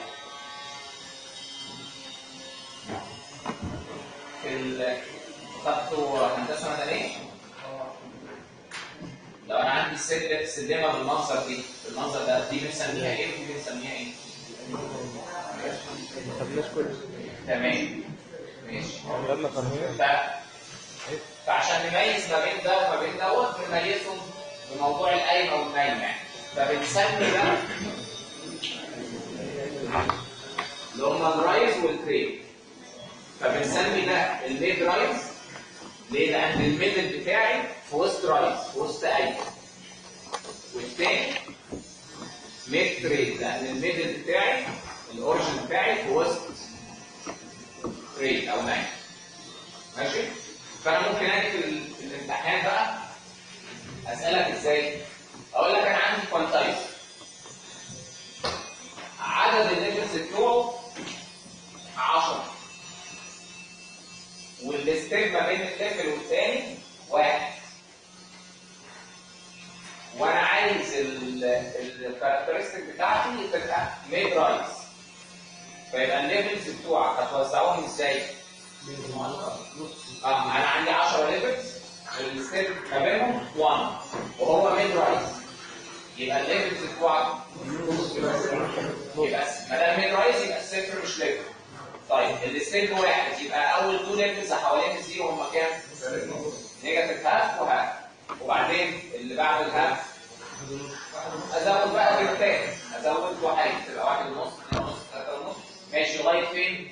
Speaker 1: في ال خدتوا هندسه مدنيه؟ لو انا عندي سلة سلمه بالمنظر دي بالمنظر ده دي بنسميها ايه ودي بنسميها ايه؟
Speaker 2: ما خدناش كويس
Speaker 1: تمام ماشي
Speaker 2: خدنا قانونية
Speaker 1: ف... فعشان نميز ما بين ده وما بين دوت بنميزهم بموضوع القايمه والنايمه يعني فبنسمي ده اللي هم الرايز والكريم فبنسمي ده الميد رايز ليه؟ لأن الميدل بتاعي في وسط رايز في وسط قايمه والتاني ميد تريد لأن الميدل بتاعي الأوريجن بتاعي في وسط تريد أو نايم ماشي؟ فأنا ممكن أجي في ال- في الامتحان بقى أسألك إزاي؟ أقول لك أنا عندي كوانتايزر عدد الليفلز بتوعه 10 والستيب ما بين الليفل والتاني واحد وانا عايز الكاركترستيك بتاعتي تبقى ميد رايز فيبقى الليفلز بتوعك هتوزعوهم ازاي؟ اه انا عندي 10 ليفلز والستيب ما بينهم 1 وهو ميد رايز يبقى الليفلز بتوعك يبقى ما دام ميد رايز يبقى الصفر مش ليفل طيب الستيب واحد يبقى اول تو ليفلز حوالين الزيرو هم كام؟ نيجاتيف هاف وهاف وبعدين اللي بعد الهاف ازود بقى بيرتين ازود واحد تبقى واحد ونص اثنين ونص ثلاثة ونص ماشي لغاية فين؟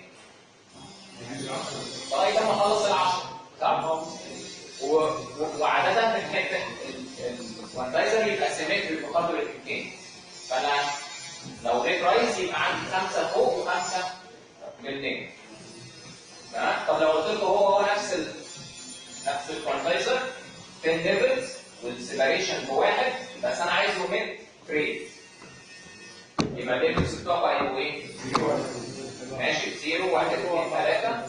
Speaker 1: لغاية لما اخلص العشرة صح؟ و... و... وعادة بنحب الكوانتايزر يبقى سيمتري بقدر الامكان فانا لو ريت رايز يبقى عندي خمسة فوق وخمسة بالنجم تمام طب لو قلت لكم هو هو نفس ال... نفس الكوانتايزر 10 ليفلز والسيبريشن بواحد بس انا عايزه ميد تريد يبقى الليفلز بتوعه هيبقوا ايه؟ ماشي 0 1 2 3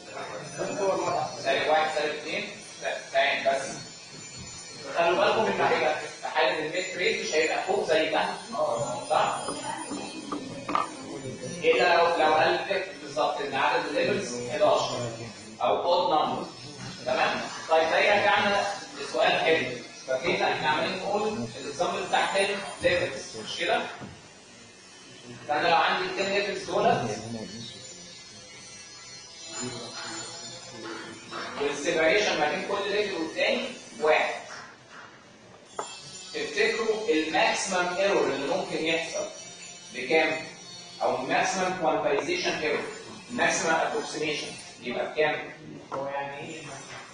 Speaker 1: سالب 1 سالب 2 تمام بس خلوا بالكم ان هيبقى في حاله الميد تريد مش هيبقى فوق زي ده صح؟ الا لو لو قال لك بالظبط ان عدد الليفلز 11 او اود نمبر تمام طيب ده يرجعنا لسؤال حلو فاكرين احنا عمالين نقول الاكزامبل بتاع 10 ليفلز مش كده؟ فانا لو عندي 10 ليفلز دولت والسيبريشن ما بين كل ليفل والتاني واحد تفتكروا الماكسيمم ايرور اللي ممكن يحصل بكام؟ او الماكسيمم كوانتايزيشن ايرور الماكسيمم ابروكسيميشن يبقى بكام؟
Speaker 4: هو يعني ايه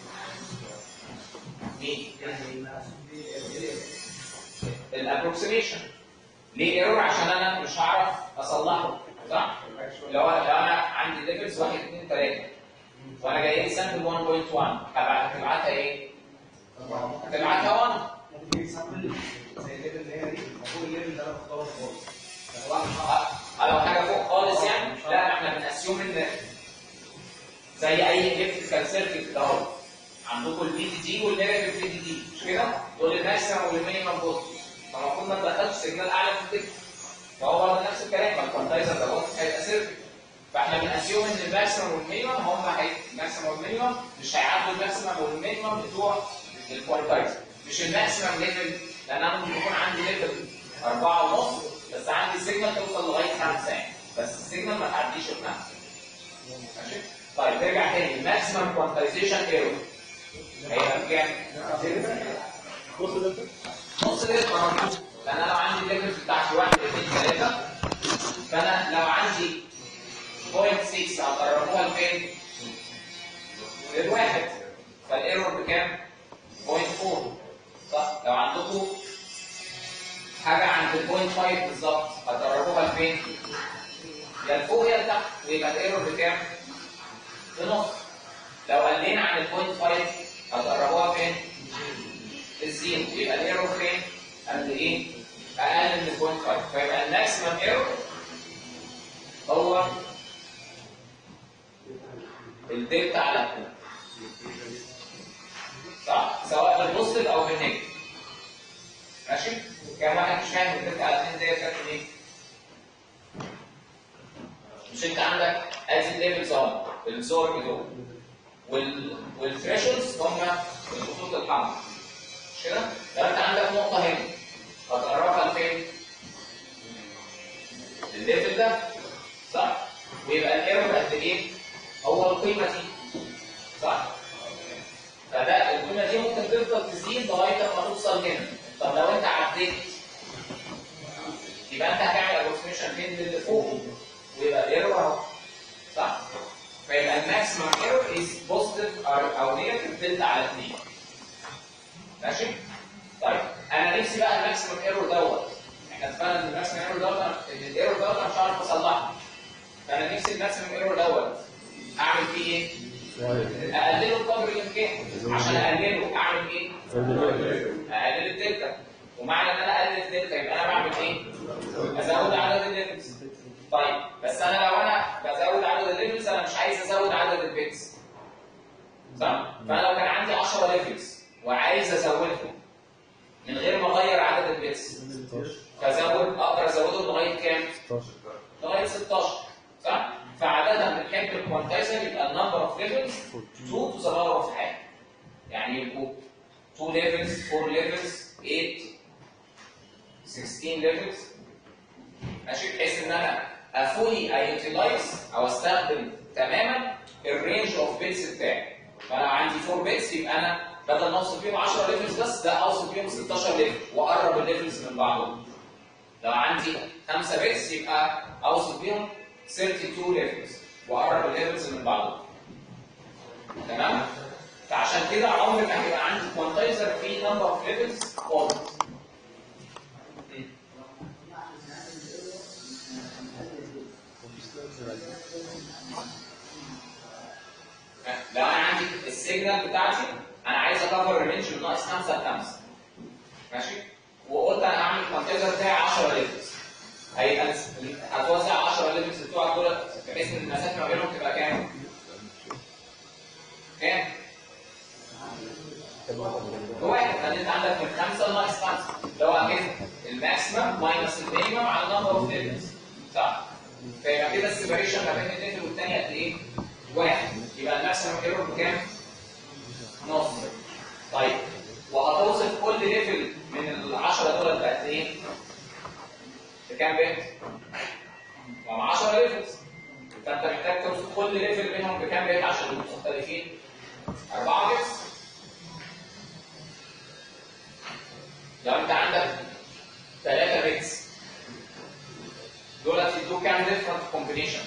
Speaker 1: مين؟
Speaker 4: يعني مقصود بيه ايه؟
Speaker 1: الابروكسيميشن ليه ايرور عشان انا مش هعرف اصلحه صح؟ لو لو انا عندي ليفلز 1 2 3 وانا جاي لي سامبل 1.1 هبعت هتبعتها ايه؟ هتبعتها 1
Speaker 4: ممكن تجيب سامبل زي الليفل اللي هي دي فوق الليفل ده انا بختاره خالص
Speaker 1: اه لو حاجه فوق خالص يعني لا احنا بنأسيوم ان زي اي الكتريكال سيركت كده اهو عندكم الفي دي دي والنيجاتيف في دي دي مش كده؟ دول الماكسيمم والمينيمم فولت فالمفروض ما تدخلش سيجنال اعلى من كده فهو برضه نفس الكلام ما الكونتايزر ده هو هيبقى سيركت فاحنا بنأسيوم ان الماكسيمم والمينيمم هم هي الماكسيمم والمينيمم مش هيعدوا الماكسيمم والمينيمم بتوع الكوانتايزر مش الماكسيمم ليفل لان انا ممكن يكون عندي ليفل أربعة ونص بس عندي سيجنال توصل لغاية خمسة يعني بس السيجنال ما تعديش الخمسة ماشي؟ طيب نرجع تاني الماكسيمم كوانتايزيشن ايرور هيبقى بكام؟
Speaker 2: بص ده
Speaker 1: دي مربوطه فانا لو عندي الليفلز بتاعتي 1 2 3 فانا لو عندي 0.6 هقربوها لفين؟ للواحد فالايرور بكام؟ 0.4 صح؟ لو عندكم حاجه عند ال 0.5 بالظبط هتقربوها لفين؟ يا لفوق يا لتحت ويبقى الايرور بكام؟ بنص لو قلنا عن ال 0.5 هتقربوها فين؟ الزيرو يبقى الايرور فين؟ قد ايه؟ اقل من 0.5 فيبقى الماكسيمم ايرور هو الدلتا على 2 صح؟ سواء بالبوزيتيف او بالنيجاتيف ماشي؟ كام واحد مش فاهم الدلتا على 2 ديت كانت ايه؟ مش انت عندك ادي الليفلز اهو الزور دول وال والثريشولدز هم الخطوط الحمراء مش كده؟ لو انت عندك نقطة هنا هتقربها لفين؟ الليفل ده صح؟ ويبقى الايرور قد ايه؟ هو القيمة دي صح؟ فده القيمة دي ممكن تفضل تزيد لغاية ما توصل هنا طب لو انت عديت يبقى انت هتعمل ابروكسيميشن فين للي فوق ويبقى الايرور اهو صح؟ فيبقى الماكسيمم ايرور از بوزيتيف او نيجاتيف دلتا على 2 ماشي؟ طيب انا نفسي بقى الماكسيمم ايرور دوت احنا اتفقنا ان الماكسيمم ايرور دوت ان الايرور دوت انا مش هعرف اصلحه فانا نفسي الماكسيمم ايرور دوت اعمل فيه ايه؟ اقلله بقدر الامكان عشان اقلله اعمل ايه؟ اقلل الدلتا ومعنى ان انا اقلل الدلتا يبقى انا بعمل ايه؟ ازود عدد الليفلز طيب بس انا لو انا بزود عدد الليفلز انا مش عايز ازود عدد البيتس صح؟ فانا لو كان عندي 10 ليفلز وعايز ازودهم من غير ما اغير عدد البيتس فازود اقدر ازودهم لغايه كام؟
Speaker 2: 16
Speaker 1: لغايه 16 صح؟ فعادة بنحب الكوانتايزر يبقى النمبر اوف ليفلز 2 تو ذا باور اوف حاجه يعني يبقوا 2 ليفلز 4 ليفلز 8 16 ليفلز ماشي بحيث ان انا افولي ايوتيلايز او استخدم تماما الرينج اوف بيتس بتاعي فلو عندي 4 بيتس يبقى انا بدل ما اوصل فيهم 10 ليفلز بس ده اوصل فيهم 16 ليفل واقرب الليفلز من بعضهم لو عندي 5 بيتس يبقى اوصل فيهم 32 ليفلز واقرب الليفلز من بعضهم تمام فعشان كده عمري ما هيبقى عندي كوانتايزر فيه نمبر اوف ليفلز خالص لو انا عندي السيجنال بتاعتي انا عايز اكفر الرينج من ناقص 5 ل 5 ماشي وقلت انا هعمل الكونتينر بتاعي 10 ليفلز هيبقى هتوزع 10 ليفلز بتوعك دول بحيث ان المسافه ما بينهم تبقى كام؟ كام؟ واحد لان انت عندك من 5 لناقص 5 اللي هو اكيد الماكسيمم ماينس المينيمم على نمبر اوف ليفلز صح؟ فيبقى كده السيبريشن ما بين الليفل والثاني قد ايه؟ واحد يبقى الماكسيمم ايرور بكام؟ نص طيب وهتوصف كل ليفل من ال 10 دول بقد ايه؟ بكام بيت؟ مع 10 ليفلز فانت محتاج توصف كل ليفل منهم بكام بيت عشان يبقوا مختلفين؟ 4 بيتس لو انت عندك 3 بيتس دول يدوك كام ديفرنت كومبينيشن؟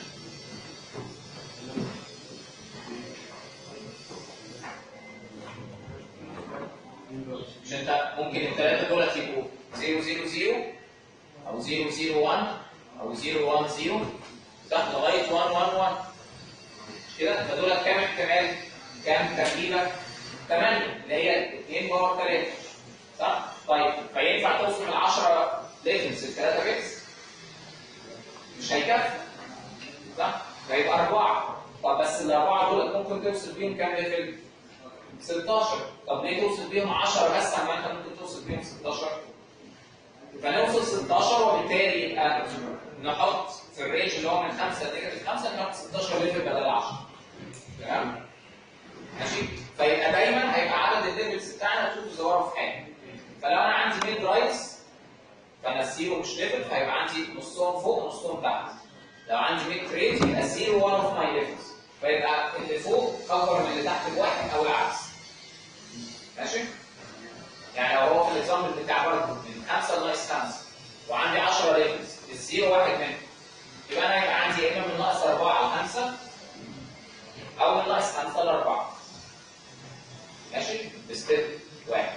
Speaker 1: مش انت ممكن الثلاثه دول يبقوا 0 0 0 او 0 0 1 او 0 1 0 صح لغايه 1 1 1 مش كده فدول كام احتمال؟ كام تركيبه؟ 8 اللي هي 2 باور 3 صح؟ طيب فينفع توصل من 10 ليفلز ل 3 بيتس؟ مش هيكفي صح؟ فيبقى 4 طب بس الاربعه دول ممكن توصل بيهم كام ليفل؟ 16 طب ليه توصل بيهم 10 بس اما انت ممكن توصل بيهم 16 فنوصل 16 وبالتالي يبقى نحط في الرينج اللي هو من 5 لنيجاتيف 5 نحط 16 ليفل بدل 10 تمام ماشي فيبقى دايما هيبقى عدد الليفلز بتاعنا تو زوار في حاجه فلو انا عندي ميد رايز فانا الزيرو مش ليفل فهيبقى عندي نصهم فوق ونصهم تحت لو عندي ميد تريد يبقى الزيرو وان اوف ماي ليفلز فيبقى اللي فوق اكبر من اللي تحت بواحد او العكس ماشي؟ يعني لو هو في الاكزامبل بتاع برضه 5 لناقص 5 وعندي 10 ليفلز الزيرو واحد منهم يبقى انا هيبقى عندي يا اما من ناقص 4 ل 5 او من ناقص 5 ل 4 ماشي بستيب واحد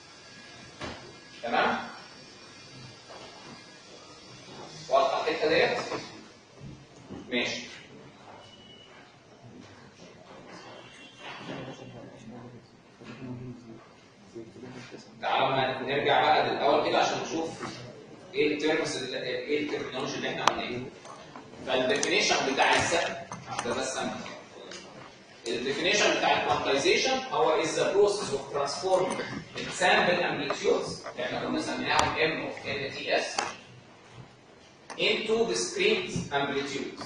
Speaker 1: تمام واضحه الحته ديت ماشي تعالوا ما نرجع بقى للاول كده عشان نشوف ايه الترمز ال- ايه الترمينولوجي اللي احنا قلناها فالديفينيشن بتاع السهم ده بس الديفينيشن بتاع الكوانتايزيشن هو is the process of transforming sample amplitudes اللي احنا كنا سميناهم M of NTS into discrete amplitudes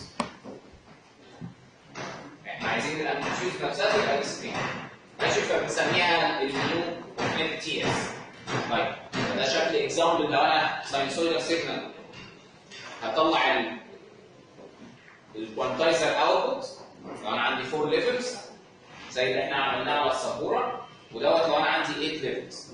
Speaker 1: احنا عايزين الامبليتيود نفسها تبقى discrete ماشي فبنسميها النيو اوف NTS طيب ده شكل اكزامبل لو انا ساينسويدال سيجنال هطلع ال الكوانتايزر اوتبوت لو انا عندي 4 ليفلز زي اللي احنا عملناه على السبوره ودوت لو انا عندي 8 ليفلز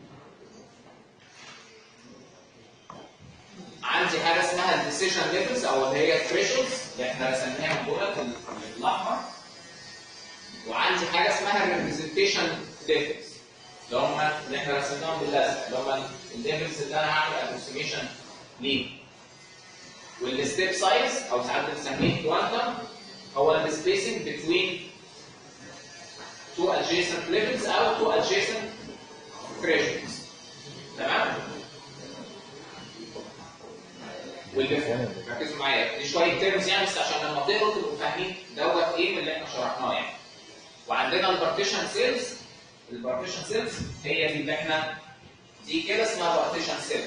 Speaker 1: عندي حاجه اسمها الديسيجن ليفلز او اللي هي الثريشولدز اللي احنا رسمناهم دولت الاحمر وعندي حاجه اسمها الريبريزنتيشن ليفلز اللي هم اللي احنا رسمناهم بالازرق اللي هم الليفلز اللي انا هعمل ابروكسيميشن ليه والستيب سايز او ساعات بنسميه كوانتم هو السبيسنج بين two adjacent levels او two adjacent thresholds تمام واللي ركزوا معايا دي شويه تيرمز يعني بس عشان لما تقروا تبقوا فاهمين دوت ايه من اللي احنا شرحناه يعني وعندنا البارتيشن سيلز البارتيشن سيلز هي دي اللي احنا دي كده اسمها بارتيشن سيل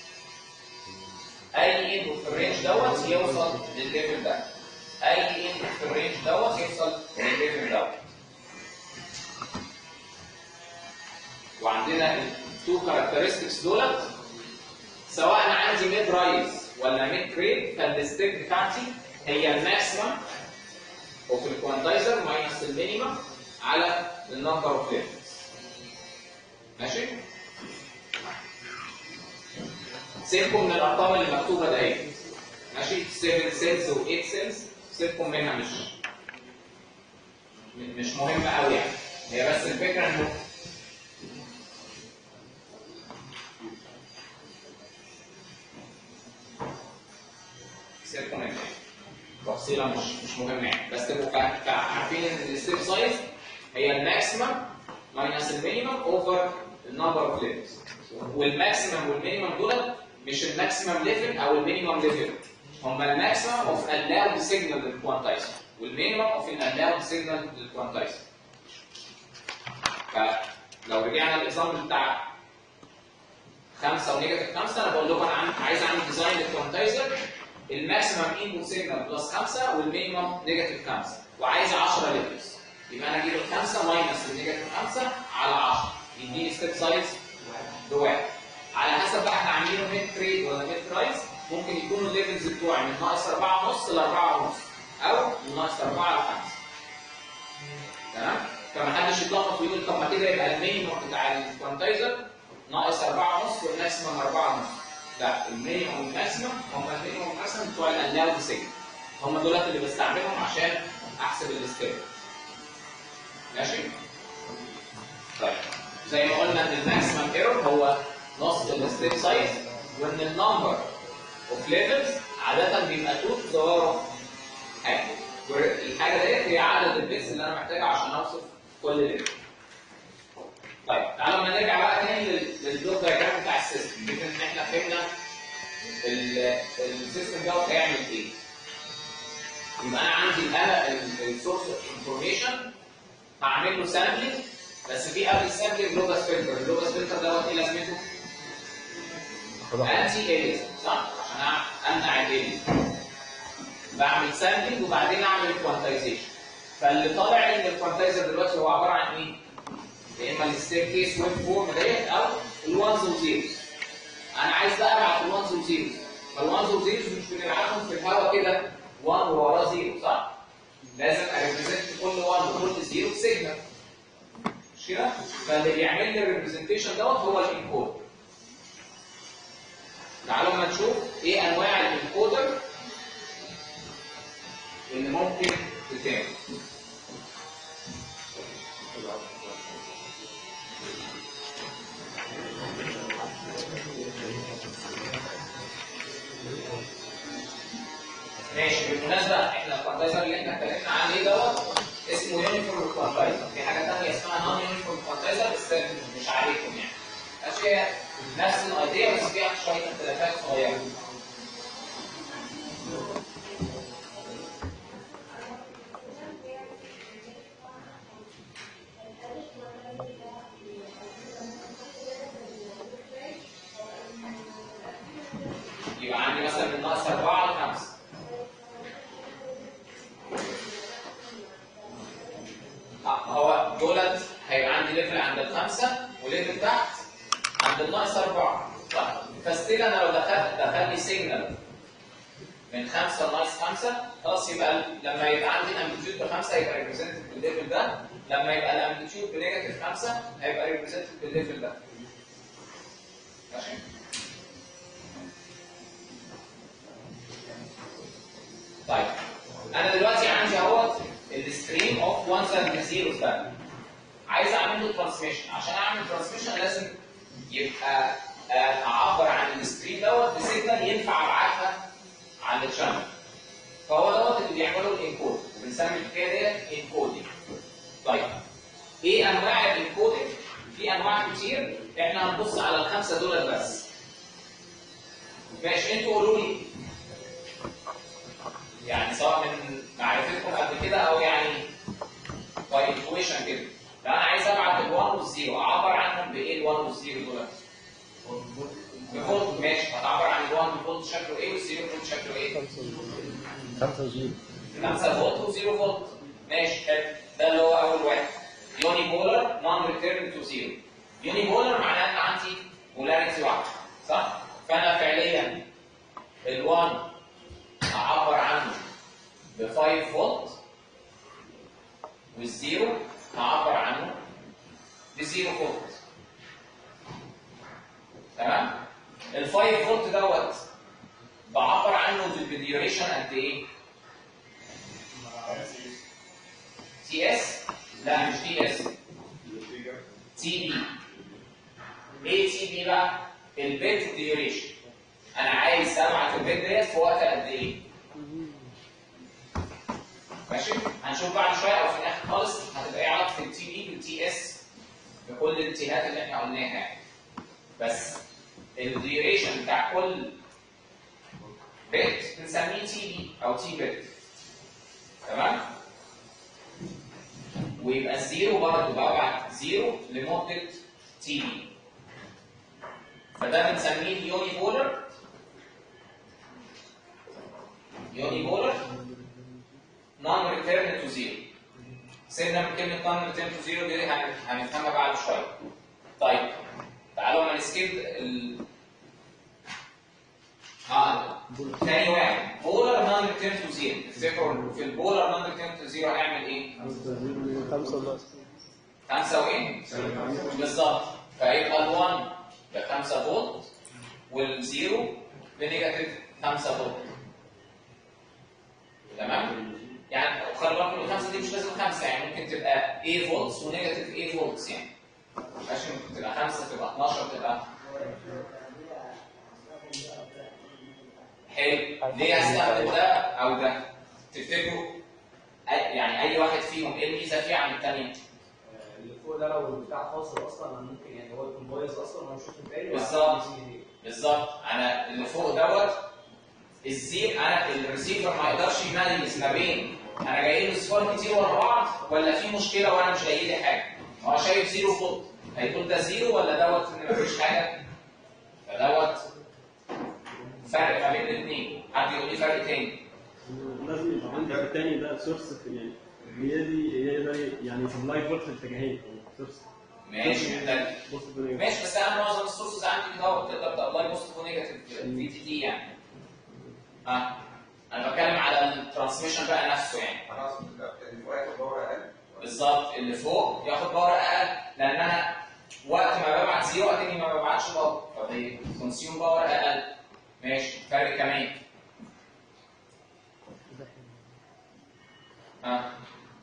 Speaker 1: اي انبوت في الرينج دوت يوصل للليفل ده اي انبوت في الرينج دوت يوصل للليفل دوت وعندنا التو كاركترستكس دولت سواء انا عندي ميد رايز ولا ميد كريد فالستيب بتاعتي هي الماكسيمم اوف الكوانتايزر ماينس المينيمم على النمبر اوف ليفلز ماشي سيبكم من الارقام اللي مكتوبه دهيت ماشي 7 سيلز و8 سيلز سيبكم منها مش مش مهمه قوي يعني هي بس الفكره انه سيبكم منها تفصيله مش مش مهمه يعني بس تبقوا فا- فا- عارفين ان الستيب سايز هي الماكسيمم ماينس المينيمم اوفر النمبر اوف ليفلز والماكسيمم والمينيمم دول مش الماكسيمم ليفل او المينيمم ليفل هم الماكسيمم اوف allowed سيجنال للكوانتايزر والمينيمم اوف allowed سيجنال للكوانتايزر فلو رجعنا للاكزامبل بتاع خمسه ونيجاتيف خمسه انا بقول لكم انا عن- عايز اعمل ديزاين للكوانتايزر الماكسيمم انبوت سيجنال بلس 5 والمينيمم نيجاتيف 5 وعايز 10 ليفلز يبقى انا اجيب الخمسه ماينس النيجاتيف 5 على 10 يديني ستيب سايز بواحد على حسب بقى احنا عاملينه ميد تريد ولا ميد برايس ممكن يكونوا الليفلز بتوعي من ناقص 4.5 ل 4.5 او من ناقص 4 ل 5 تمام فما حدش يتلخبط ويقول طب ما كده يبقى المينيمم بتاع الكوانتايزر ناقص 4.5 والماكسيمم 4.5 لا المينيمم والماكسيمم هم المينيمم والماكسيمم بتوع الالاود سيجنال هم دولت اللي بستعملهم عشان احسب الستيب ماشي طيب زي ما قلنا ان الماكسيمم ايرور هو نص الستيب سايز وان النمبر اوف ليفلز عاده بيبقى 2 في ظواهر حاجه والحاجه ديت هي عدد البيتس اللي انا محتاجها عشان اوصف كل ليفل طيب تعالوا لما نرجع بقى تاني لل- للبلوك دايجرام بتاع السيستم فكره ان احنا فهمنا ال- السيستم دوت هيعمل ايه يبقى انا عندي انا السورس اوف انفورميشن هعمل له سامبلنج بس في قبل السامبلنج لوجاس فلتر اللوجاس فلتر دوت ايه لازمته؟ انتي ايليز صح؟ عشان أع- امنع الايليز بعمل سامبلنج وبعدين اعمل كوانتايزيشن فاللي طالع ان الكوانتايزر دلوقتي هو عباره عن ايه؟ يا اما الستير كيس ويب فورم ديت او الوانز والزيروز انا عايز بقى ابعت الوانز والزيروز فالوانز والزيروز مش بنبعتهم في الهواء كده 1 ووراه زيرو صح؟ لازم اريبريزنت كل 1 وكل زيرو سيجنال مش كده؟ فاللي بيعمل لي الريبريزنتيشن دوت هو الانكود تعالوا اما نشوف ايه انواع الانكودر اللي ممكن تتم ماشي بالمناسبه احنا الكوانتايزر اللي احنا اتكلمنا عليه دوت اسمه يونيفورم كوانتايزر في حاجه ثانيه اسمها نون يونيفورم كوانتايزر بس مش عليكم يعني ماشي هي نفس الايديا بس فيها شويه اختلافات صغيره يبقى عندي مثلا من ناقص 4 ل 5 هو دولت هيبقى عندي ليفل عند الخمسه وليفل تحت عند الناقص اربعه طيب فستيل انا لو دخلت دخل لي سيجنال من خمسه لناقص خمسه خلاص يبقى لما يبقى عندي امبليتيود بخمسه هيبقى ريبريزنتد بالليفل ده لما يبقى الامبليتيود بنيجاتيف خمسه هيبقى ريبريزنتد بالليفل ده ماشي طيب انا دلوقتي عندي اهوت الستريم اوف 1 اند 0 ده عايز اعمل له ترانسميشن عشان اعمل ترانسميشن لازم يبقى آه، اعبر عن الستريم دوت بسيجنال ينفع ابعتها على الشانل فهو دوت اللي بيعمله الانكود وبنسمي الحكايه ديت انكودنج طيب ايه انواع الانكودنج؟ في انواع كتير احنا هنبص على الخمسه دول بس ماشي انتوا قولوا لي يعني سواء من معرفتكم قبل كده او يعني باي انتويشن كده لو انا عايز ابعت ال1 وال0 اعبر عنهم بايه ال1 وال0 دول؟ بفولت ماشي هتعبر عن ال1 بفولت شكله ايه وال0 فولت شكله ايه؟
Speaker 2: 5 وزيرو
Speaker 1: 5 فولت و0 فولت ماشي حلو ده اللي هو اول واحد يوني بولر نون ريتيرن تو زيرو يوني بولر معناه ان عندي بولاريتي واحده صح؟ فانا فعليا ال1 هعبر عنه ب 5 فولت والزيرو هعبر عنه ب 0 فولت تمام؟ ال 5 فولت دوت بعبر عنه بالديوريشن قد ايه؟ تي اس؟ لا مش تي اس تي بي ايه تي بي بقى؟ البيت ديوريشن انا عايز ابعت البيت ديت في وقت قد ايه؟ ماشي؟ هنشوف بعد شويه او في الاخر خالص هتبقى ايه علاقه التي بي بالتي اس بكل الانتهاءات اللي احنا قلناها يعني. بس الديوريشن بتاع كل بيت بنسميه تي بي او تي بيت تمام؟ ويبقى الزيرو برضه ببعت زيرو لمده تي بي فده بنسميه اليوني بولر يوني بولر نون ريتيرن تو زيرو سيبنا من كلمه نون ريتيرن تو زيرو دي هن- هنفهمها بعد شويه طيب تعالوا ما نسكيب ال اه تاني واحد بولر نون ريتيرن تو زيرو تفتكروا في البولر نون ريتيرن تو زيرو هيعمل ايه؟
Speaker 2: 5 ناقص
Speaker 1: خمسة وايه؟ بالظبط فيبقى ال1 ب 5 فولت والزيرو بنيجاتيف 5 فولت تمام؟ يعني خلي بالكم الخمسة دي مش لازم خمسة يعني ممكن تبقى A فولتس ونيجاتيف A فولتس يعني ماشي ممكن تبقى خمسة تبقى 12 تبقى حلو ليه هستخدم ده او ده؟ تفتكروا أي- يعني اي واحد فيهم ايه الميزه فيه عن الثانيه؟
Speaker 4: اللي فوق ده لو البتاع فاصل اصلا انا ممكن يعني هو يكون بايظ اصلا وانا اشوفه تاني
Speaker 1: بالظبط. بالظبط انا اللي فوق دوت الزير انا الريسيفر ما يقدرش يميز ما بين انا جاي له صفار كتير ورا بعض ولا في مشكله وانا مش جاي لي حاجه هو شايف زيرو فوق هيقول ده زيرو ولا دوت ان مفيش حاجه فدوت فرق ما بين الاثنين حد يقول لي فرق تاني
Speaker 7: لازم يبقى عندي التاني ده سورس يعني بيدي يقدر يعني سبلاي فولت اتجاهين سورس
Speaker 1: ماشي محتاج
Speaker 7: بص الدنيا
Speaker 1: ماشي بس انا معظم السورسز عندي دوت تقدر تابلاي بوزيتيف ونيجاتيف في تي دي يعني ها انا بتكلم على الترانسميشن بقى نفسه يعني
Speaker 3: خلاص اللي فوق ياخد باور اقل
Speaker 1: بالظبط اللي فوق ياخد باور اقل لان انا وقت ما ببعت زيرو اكني ما ببعتش باور فبيكونسيوم باور اقل ماشي فرق كمان ها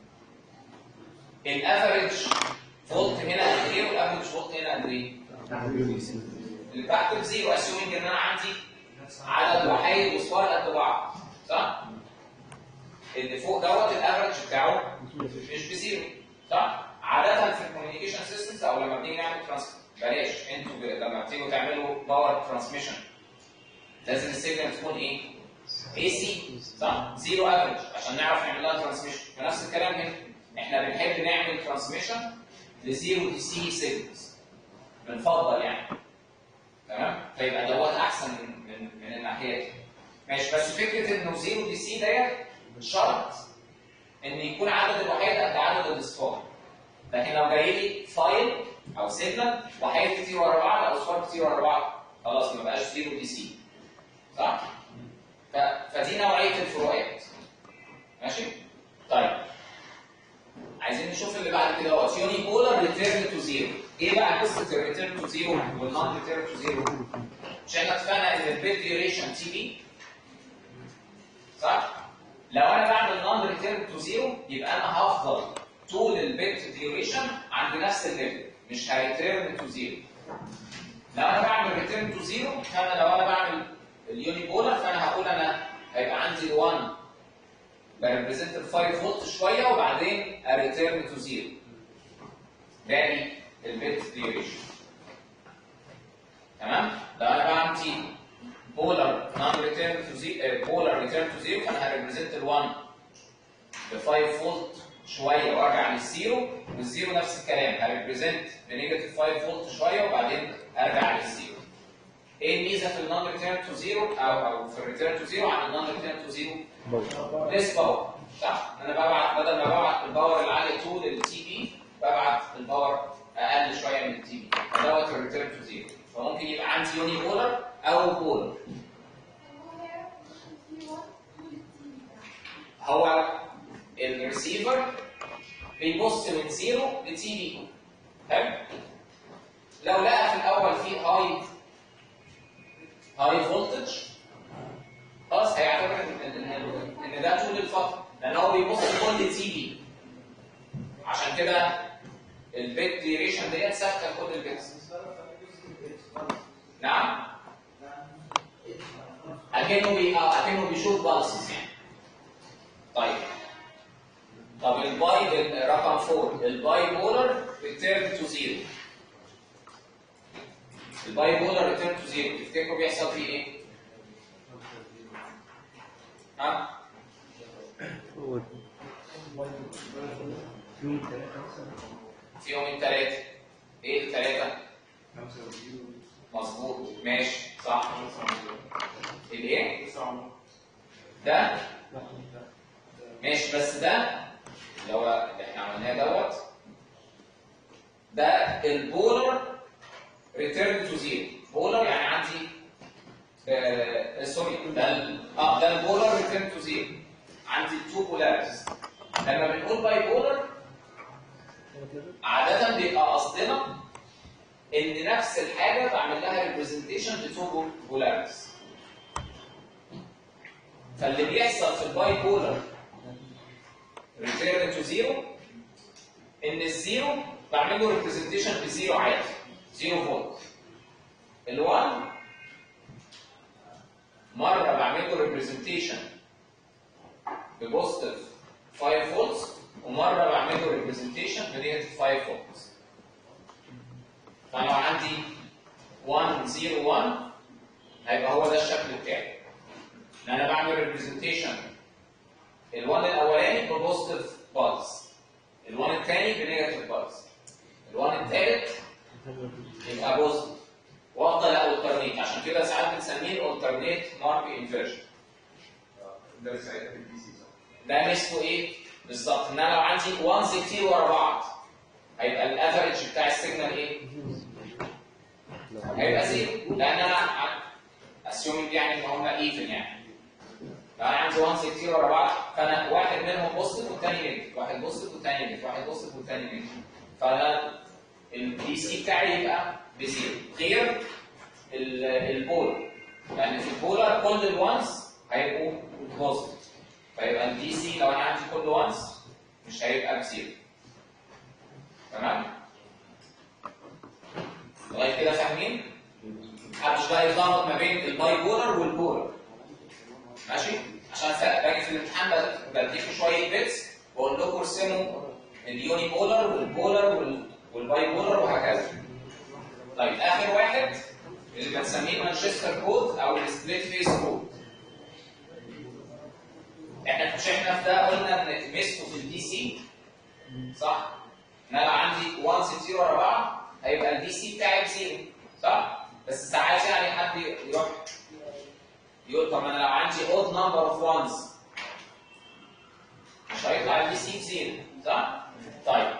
Speaker 1: الافريج فولت هنا قد ايه والافريج فولت هنا قد ايه؟ اللي تحت بزيرو اسيومنج ان انا عندي عدد وحيد وصفار قد بعض صح؟ اللي فوق دوت الافريج بتاعه مش بزيرو صح؟ عادة في الكوميونيكيشن سيستمز او لما بنيجي نعمل ترانس بلاش انتوا ب- لما بتيجوا تعملوا باور ترانسميشن لازم السيجنال تكون ايه؟ اي سي صح؟ زيرو افريج عشان نعرف نعمل لها ترانسميشن فنفس الكلام هنا احنا بنحب نعمل ترانسميشن لزيرو دي سي سيجنالز بنفضل يعني تمام؟ فيبقى دوت احسن من من, من الناحيه دي ماشي بس فكره انه زيرو دي سي ديت شرط ان يكون عدد الوحيد قد عدد الاصفار لكن لو جاي لي فايل او سيجنال وحيد كتير ورا بعض او اصفار كتير ورا بعض خلاص ما بقاش زيرو دي سي صح؟ ف... فدي نوعيه الفروقات ماشي؟ طيب عايزين نشوف اللي بعد كده هو يوني بولر ريتيرن تو زيرو ايه بقى قصه الريتيرن تو زيرو والنون ريتيرن تو زيرو؟ مش احنا اتفقنا ان البيت ديوريشن تي بي صح؟ لو انا بعمل نون ريتيرن تو زيرو يبقى انا هفضل طول البيت ديوريشن عند نفس الليفل مش هيترن تو زيرو لو انا بعمل ريتيرن تو زيرو فانا لو انا بعمل اليوني بولر فانا هقول انا هيبقى عندي 1 بريبريزنت ال 5 فولت شويه وبعدين اريتيرن تو زيرو باقي البيت ديوريشن تمام لو انا بعمل تي بولر نون ريتيرن تو زيرو بولر ريتيرن تو زيرو فانا هريبريزنت ال 1 ب 5 فولت شويه وارجع للزيرو والزيرو نفس الكلام هريبريزنت بنيجاتيف 5 فولت شويه وبعدين ارجع للزيرو ايه الميزه في النون ريتيرن تو زيرو او او في الريتيرن تو زيرو عن النون ريتيرن تو زيرو ليس باور صح انا ببعت بدل ما ببعت الباور العاليه طول التي بي ببعت الباور اقل شويه من التي بي فدوت الريتيرن تو زيرو فممكن يبقى عندي يوني بولر او بولر هو الريسيفر بيبص من زيرو لتي بي حلو لو لقى في الاول في هاي هاي فولتج خلاص هيعتبر ان ان إن ده طول الفتره لان هو بيبص كل تي بي عشان كده البيت ديوريشن ديت ثابته كل البيت نعم اكنه بي اه اكنه بيشوف بالسز يعني طيب طب الباي رقم 4 الباي بولر ريتيرن تو زيرو الباي بولر ريتيرن تو زيرو تفتكروا بيحصل فيه ايه؟ ها؟ في يومين ثلاثة ايه الثلاثة؟ مظبوط ماشي صح الايه؟ ده ماشي بس ده اللي هو اللي احنا عملناه دوت ده البولر ريتيرن تو زيرو بولر يعني عندي آه سوري ده ال- اه ده البولر ريتيرن تو زيرو عندي تو بولاريز لما بنقول باي بولر عادة بيبقى قصدنا ان نفس الحاجة بعمل لها ريبريزنتيشن لتو بولاريز فاللي بيحصل في الباي بولر ريتيرن تو زيرو ان الزيرو بعمل له ريبريزنتيشن بزيرو عادي زيرو فولت ال1 مره بعمل له ريبريزنتيشن ببوزيتيف 5 فولتس ومره بعمل له ريبريزنتيشن بنيجاتيف 5 فولتس فلو عندي 1 0 1 هيبقى هو ده الشكل بتاعي ان انا بعمل ريبريزنتيشن ال1 الاولاني ببوزيتيف بالز ال1 الثاني بنيجاتيف بالز ال1 الثالث يبقى بوزيتيف وافضل الترنيت عشان كده ساعات بنسميه الالترنيت مارك انفيرجن
Speaker 3: ده ساعتها في الدي سي صح؟
Speaker 1: ده اسمه ايه بالظبط ان انا لو عندي وانز كتير ورا بعض هيبقى الافريج بتاع السيجنال ايه هيبقى زيرو لان انا اسيومينج يعني ان هم ايفن يعني لو انا عندي وانز كتير ورا بعض فانا واحد منهم بوزيتيف والثاني نيجاتيف واحد بوزيتيف والثاني نيجاتيف واحد بوزيتيف والثاني نيجاتيف فانا الدي سي بتاعي يبقى بزيرو غير ال- البول لان في البولر كل الوانس هيبقوا بوزيتيف فيبقى الدي سي لو انا عندي كل وانس مش هيبقى بزيرو تمام لغايه كده فاهمين محدش بقى يتلخبط ما بين الباي بولر والبولر ماشي عشان ف- باجي في الامتحان ب- بديكوا شويه بيتس واقول لكم ارسموا اليوني بولر والبولر وال- والباي بولر وهكذا طيب اخر واحد اللي بنسميه مانشستر كود او السبليت فيس كود احنا مش احنا في ده قلنا ان ميزته في الدي سي صح؟ ان انا لو عندي 1 60 ورا بعض هيبقى الدي سي بتاعي بزيرو صح؟ بس ساعات يعني حد يروح يقول طب انا لو عندي اود نمبر اوف وانز مش هيطلع الدي سي بزيرو صح؟ طيب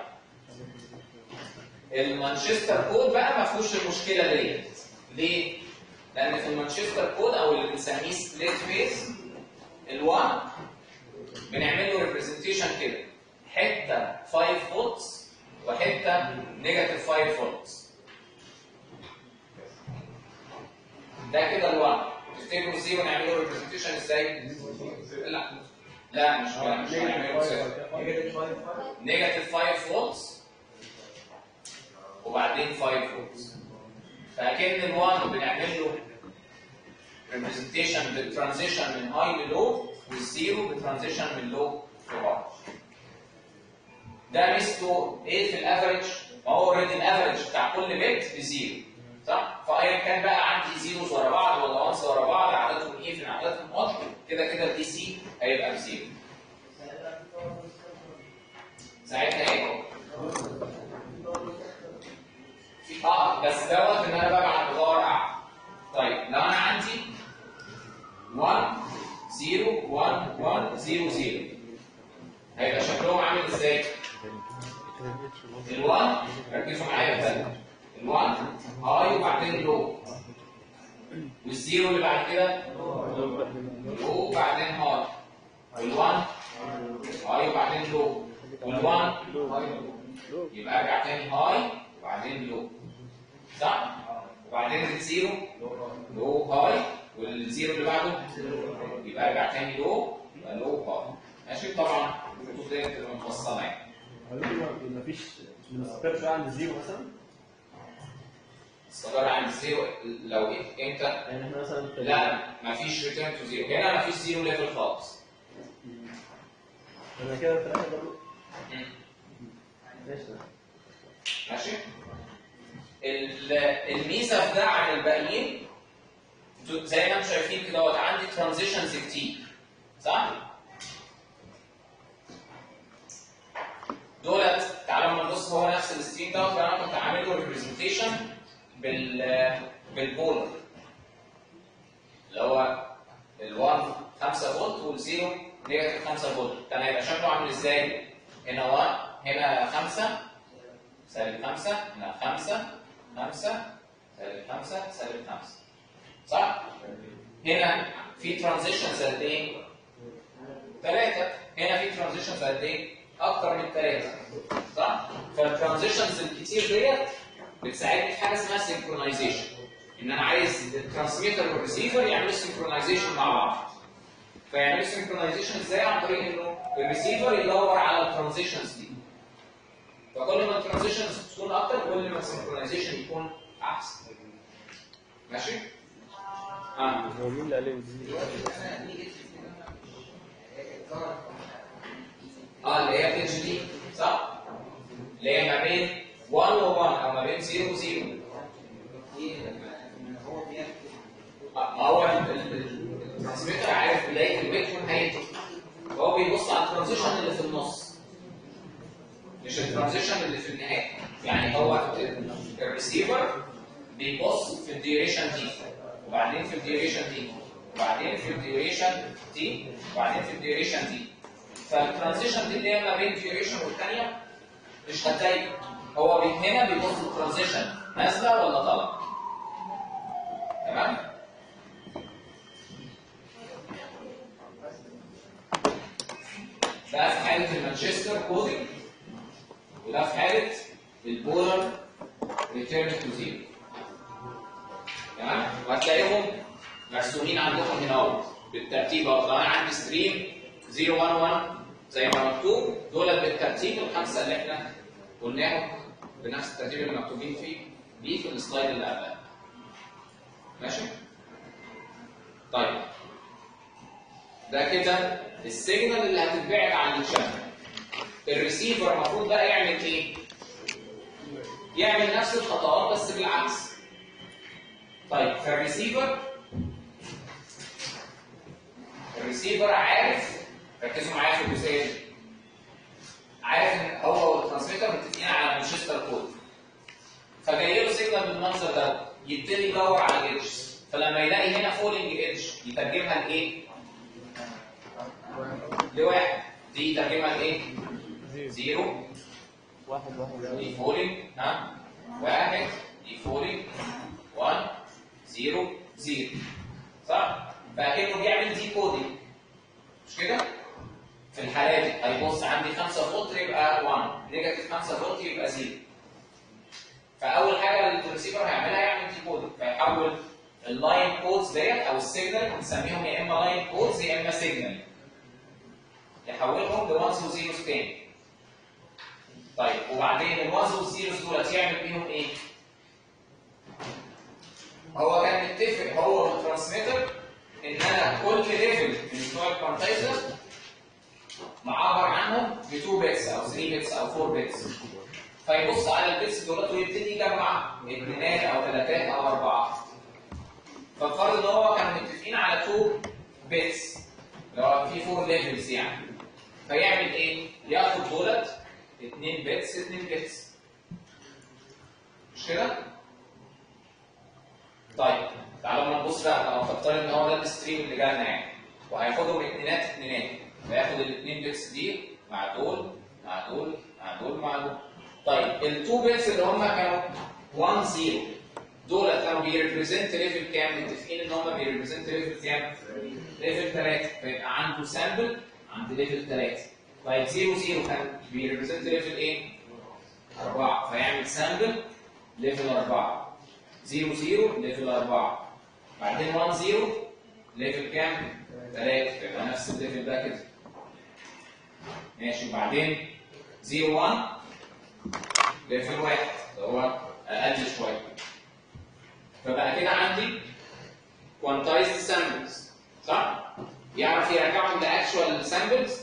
Speaker 1: المانشستر كود بقى ما فيهوش المشكله ديت ليه؟ لان في المانشستر كود او اللي بنسميه سبليت فيس ال1 بنعمل له ريبريزنتيشن كده حته 5 فولتس وحته نيجاتيف 5 فولتس ده كده ال1 تفتكروا الزيرو نعمل له ريبريزنتيشن ازاي؟ لا لا مش مش هنعمله صفر نيجاتيف 5 فولتس وبعدين 5 فولتس فاكن ال1 بنعمل له ريبريزنتيشن بالترانزيشن من هاي للو والزيرو بالترانزيشن من لو لهاي ده ميزته ايه في الافريج؟ ما هو اوريدي الافريج بتاع كل بيت بزيرو صح؟ فايا كان بقى عندي زيروز ورا بعض ولا وانس ورا بعض عددهم ايفن عددهم اود كده كده الدي سي هيبقى بزيرو ساعتها ايه؟ في اه بس دوت ان انا ببعت بدور اعلى طيب لو انا عندي 1 0 1 1 0 0 هيبقى شكلهم عامل ازاي؟ ال1 ركزوا معايا بقى ال1 هاي وبعدين لو والزيرو اللي بعد كده لو وبعدين هاي وال1 هاي وبعدين لو وال1 هاي يبقى ارجع تاني هاي وبعدين لو صح؟ وبعدين الزيرو لو هاي والزيرو اللي بعده يبقى ارجع تاني لو يبقى لو هاي ماشي طبعا الخطوط دي بتبقى مفصله يعني
Speaker 7: مفيش من السكرات شويه عند زيرو مثلا
Speaker 1: الصغير عند الزيرو لو إيه؟ امتى؟
Speaker 7: يعني احنا مثلا في
Speaker 1: لا مفيش ريتيرن تو زيرو هنا مفيش زيرو ليفل خالص
Speaker 7: انا كده في الاخر برضه
Speaker 1: مم.
Speaker 7: ماشي ده.
Speaker 1: ماشي ال- الميزه في ده عن الباقيين انتوا زي ما انتم شايفين كده اهوت عندي ترانزيشنز كتير صح؟ دولت تعالوا ما نبص هو نفس الستريم دوت انا كنت عامل له ريبريزنتيشن بال بالبولر اللي هو ال1 5 فولت والزيرو نيجاتيف 5 فولت كان هيبقى شكله عامل ازاي؟ هنا 1 هنا 5 سالب 5 هنا 5 5 سالب 5 سالب 5 صح؟ هنا في ترانزيشنز قد ايه؟ ثلاثة هنا في ترانزيشنز قد ايه؟ أكتر من ثلاثة صح؟ فالترانزيشنز الكتير ديت بتساعدني في حاجة اسمها سينكرونايزيشن إن أنا عايز الترانسميتر والريسيفر يعملوا سينكرونايزيشن مع بعض فيعملوا سينكرونايزيشن ازاي؟ عن طريق إنه الريسيفر يدور على الترانزيشنز دي فكل ما الترانزيشنز تكون اكتر كل ما السنكرونايزيشن يكون احسن ماشي اه
Speaker 2: هو مين اللي قال لي دي؟
Speaker 1: اه اللي هي اتش دي صح اللي هي ما بين 1 و 1 او ما بين 0 و 0 آه، ما هو ال- ال- ال- الترانسميتر عارف بدايه البيت ونهايته فهو بيبص على الترانزيشن اللي في النص مش الترانزيشن اللي في النهايه يعني هو ال- الريسيفر بيبص في الديوريشن دي وبعدين في الديوريشن دي وبعدين في الديوريشن دي وبعدين في الديوريشن دي فالترانزيشن دي اللي هي ما بين ديوريشن والثانيه مش هتلاقي هو بي- هنا بيبص الترانزيشن نازله ولا طالعه تمام ده في حاله المانشستر كودينج وده في حاله البولر ريتيرن تو زيرو تمام وهتلاقيهم ما مرسومين عندكم هنا اهو بالترتيب اهو لو انا عندي ستريم 011 زي ما مكتوب دول بالترتيب الخمسه اللي احنا قلناهم بنفس الترتيب اللي مكتوبين فيه دي في السلايد اللي قبلها ماشي؟ طيب ده كده السيجنال اللي هتتبعت عن الشانل الريسيفر المفروض بقى يعمل ايه؟ يعمل نفس الخطوات بس بالعكس طيب فالريسيفر الريسيفر عارف ركزوا معايا في الجزئيه دي عارف ان هو والترانسميتر متفقين على مانشستر كود فجاي له سيجنال بالمنظر ده يبتدي يدور على ايدج فلما يلاقي هنا فولنج ايدج يترجمها لايه؟ لواحد دي يترجمها لايه؟ زيرو
Speaker 2: واحد واحد
Speaker 1: دي فولنج ها واحد دي فولنج 1 0 0 صح؟ فاكنه بيعمل دي كودنج مش كده؟ في الحالة دي هيبص عندي 5 فولت يبقى 1 نيجاتيف 5 فولت يبقى 0 فأول حاجة الريسيفر هيعملها يعمل دي كودنج فيحول اللاين كودز ديت أو السيجنال بنسميهم يا إما لاين كودز يا إما سيجنال يحولهم لونز وزيروز تاني طيب وبعدين الوانز والزيروز دولت يعمل بيهم ايه؟ هو كان متفق هو والترانسميتر ان انا كل ليفل من بتوع الكوانتايزر معبر عنهم ب 2 بيتس او 3 بيتس او 4 بيتس فيبص على البيتس دولت ويبتدي يجمع اثنينات او ثلاثات او اربعه ففرض ان هو كانوا متفقين على 2 بيتس اللي هو في 4 ليفلز يعني فيعمل ايه؟ ياخد دولت 2 بيتس 2 بيتس مش كده؟ طيب تعالوا ما نبص بقى لو فكرنا ان هو ده الستريم اللي جالنا يعني وهياخدهم اتنينات اتنينات فياخد الاثنين بيتس دي مع دول مع دول مع دول مع دول طيب التو بيتس اللي هم كانوا 1 0 دول كانوا بيريبريزنت ليفل كام؟ متفقين ان هم بيريبريزنت ليفل كام؟ ليفل 3 فيبقى عنده سامبل عند ليفل 3 طيب 0 0 كان بيريبريزنت ليفل ايه؟ 4 فيعمل سامبل ليفل 4 0 0 ليفل 4 بعدين 1 0 ليفل كام؟ 3 يبقى نفس الليفل ده كده ماشي وبعدين 0 1 ليفل 1 اللي هو اقل شويه فبقى كده عندي quantized samples صح؟ يعرف يرجعهم لاكشوال سامبلز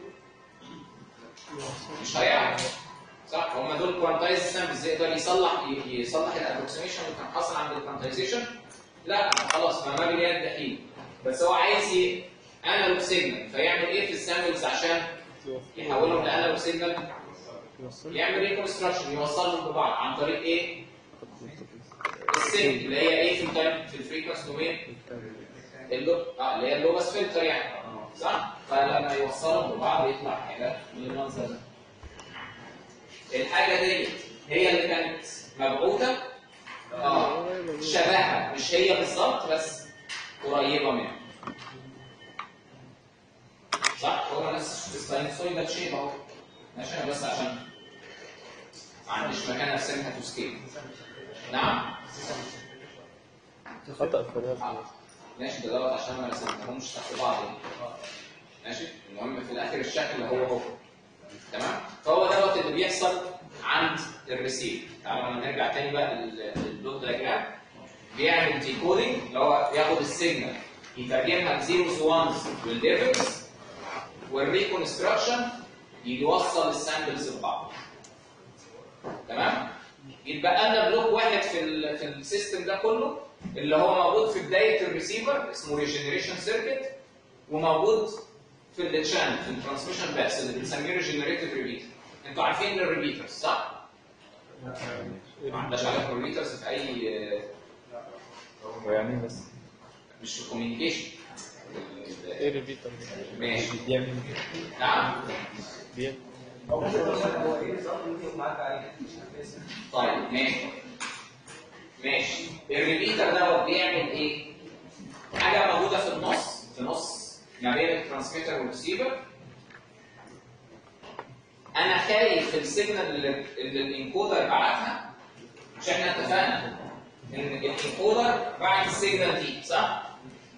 Speaker 1: مش هيعرف صح هم دول كوانتايز سامبلز يقدر يصلح ي- يصلح الابروكسيميشن اللي كان حاصل عند الكوانتايزيشن لا خلاص ما ما بيلاقي الدحيل بس هو عايز انالوج سيجنال فيعمل ايه في السامبلز عشان يحولهم لانالوج سيجنال
Speaker 2: يوصل
Speaker 1: يعمل ريكونستراكشن يوصلهم ببعض عن طريق ايه؟ السيج اللي هي ايه في التايم في الفريكونس دومين اللو اه اللي هي اللوبس فلتر يعني صح؟ فلما يوصلهم ببعض يطلع حاجه من المنظر ده. الحاجه دي هي اللي كانت مبعوثه اه شبهها مش هي بالظبط بس قريبه منها. صح؟ هو نفس الساينسويدال شيب اهو. ماشي انا بس عشان ما عنديش مكان ارسمها تو سكيل. نعم؟
Speaker 2: خطأ في الرسم
Speaker 1: ماشي ده دوت عشان ما رسمتهمش تحت بعض يعني. ماشي المهم في الاخر الشكل هو هو تمام فهو دوت اللي بيحصل عند الريسيف تعالوا نرجع تاني بقى لل- للبلوك دايجرام بيعمل ديكودنج اللي هو ياخد السيجنال يترجمها لزيروز وانز والليفلز والريكونستراكشن يوصل السامبلز ببعض تمام يتبقى لنا بلوك واحد في ال في السيستم ده كله اللي هو موجود في بدايه الريسيفر اسمه ريجنريشن سيركت وموجود في التشانل في الترانسميشن باس اللي بنسميه ريجنريتيف ريبيتر انتوا عارفين الريبيترز صح؟ ما عندناش عليكم الريبيترز في اي
Speaker 2: ويعني بس
Speaker 1: مش في كوميونيكيشن
Speaker 2: ايه ريبيتر
Speaker 1: ماشي
Speaker 2: بيعمل
Speaker 1: نعم
Speaker 2: بيعمل
Speaker 4: هو مش هو ايه نظام اللي معاك عليه
Speaker 1: طيب ماشي ماشي الريبيتر دوت بيعمل ايه؟ حاجه موجوده في النص في نص ما بين الترانسميتر والريسيفر انا خايف السيجنال اللي اللي الانكودر بعتها مش احنا اتفقنا ان الانكودر بعت السيجنال دي صح؟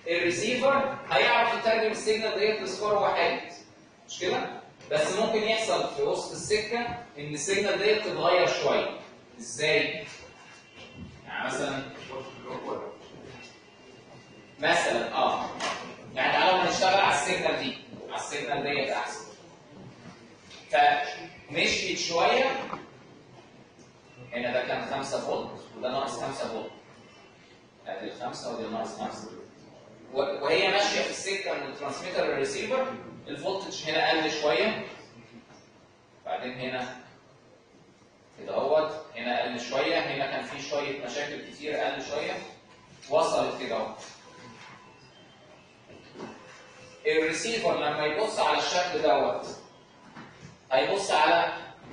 Speaker 1: الريسيفر هيعرف يترجم السيجنال ديت لسكور واحد مش كده؟ بس ممكن يحصل في وسط السكه ان السيجنال ديت تتغير شويه ازاي؟ يعني مثلا مثلا اه يعني تعالوا نشتغل على السيجنال دي على السيجنال ديت احسن فمشيت شويه هنا ده كان 5 فولت وده ناقص 5 فولت ادي الخمسه ودي ناقص 5 وهي ماشيه في السكه من الترانسميتر للريسيفر الفولتج هنا قل شويه بعدين هنا كده اهوت هنا قل شويه هنا كان في شويه مشاكل كتير قل شويه وصلت كده اهو الريسيفر لما يبص على الشكل دوت هيبص على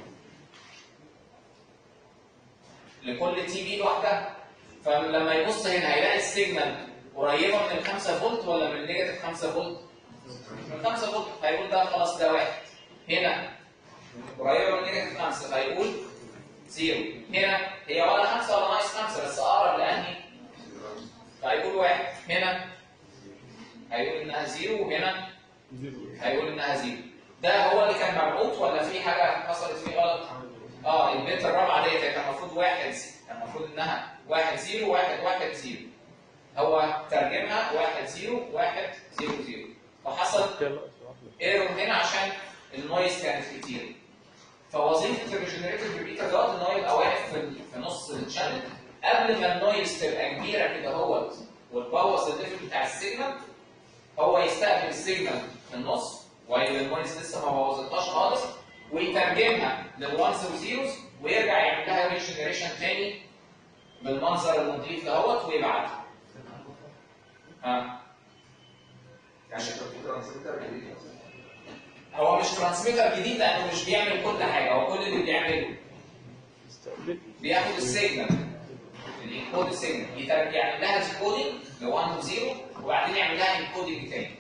Speaker 1: لكل تي بي لوحدها فلما يبص هنا هيلاقي السيجنال قريبه من ال 5 فولت ولا من نيجاتيف 5 فولت؟ من 5 فولت هيقول ده خلاص ده واحد هنا قريبه من نيجاتيف 5 فهيقول زيرو هنا هي ولا 5 ولا ناقص 5 بس اقرب لانهي؟ فهيقول واحد هنا هيقول انها زيرو وهنا هيقول انها زيرو ده هو اللي كان مبعوث ولا في حاجه حصلت فيه غلط؟ اه البيت الرابعه ديت كان المفروض واحد زي. كان المفروض انها واحد زيرو واحد واحد زيرو هو ترجمها واحد زيرو واحد زيرو زيرو فحصل ايرور هنا عشان النويز كانت كتير فوظيفه الريجنريتيف ريبيتر دوت ان هو يبقى واقف في, في نص الشانل قبل ما النويز تبقى كبيره كده اهوت وتبوظ الليفل بتاع السيجنال هو يستقبل السيجنال في النص وهي النويز لسه ما بوظتهاش خالص ويترجمها للوانز والزيروز ويرجع يعمل لها ريجنريشن تاني بالمنظر النظيف دهوت ويبعتها. ها
Speaker 3: يعني في ترانسميتر جديد
Speaker 1: هو مش ترانسميتر جديد لانه مش بيعمل كل حاجه هو كل اللي بيعمله بياخد السيجنال الانكود السيجنال يترجع يعمل لها ديكودنج ل 1 و 0 وبعدين يعمل لها انكودنج تاني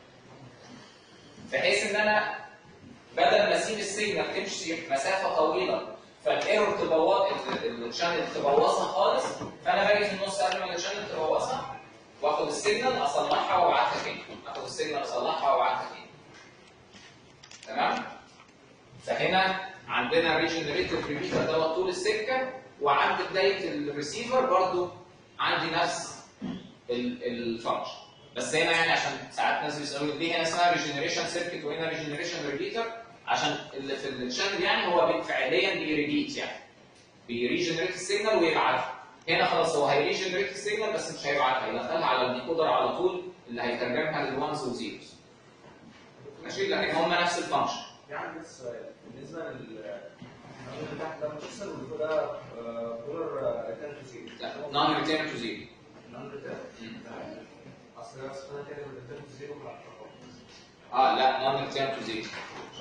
Speaker 1: بحيث ان انا بدل ما اسيب السيجنال تمشي مسافه طويله فالايرور تبوظ الشانل تبوظها خالص فانا باجي في النص قبل ما الشانل تبوظها واخد السيجنال اصلحها وابعتها تاني اخد السيجنال اصلحها وابعتها تاني تمام فهنا عندنا ريجنريتيف ريبيتر دوت طول السكه وعند بدايه الريسيفر برضو عندي نفس الفانكشن بس هنا يعني عشان ساعات ناس بيسالوا ليه هنا اسمها ريجنريشن سيركت وهنا ريجنريشن ريبيتر عشان اللي في الشانل يعني هو بي- فعليا بيريبيت يعني بيريجنريت السيجنال ويبعتها هنا خلاص هو هيريجنريت السيجنال بس مش هيبعتها يدخلها على الديكودر على طول اللي هيترجمها للوانز والزيروز ماشي لكن هم نفس الفانكشن
Speaker 4: يعني بس سؤال بالنسبه لل اللي تحت ده متصل واللي ده دولار ريتيرن تو زيرو
Speaker 1: لا نون ريتيرن تو زيرو
Speaker 4: نون ريتيرن اصل انا انا كده ريتيرن تو زيرو مع
Speaker 1: اه لا نون ريتيرن تو زيرو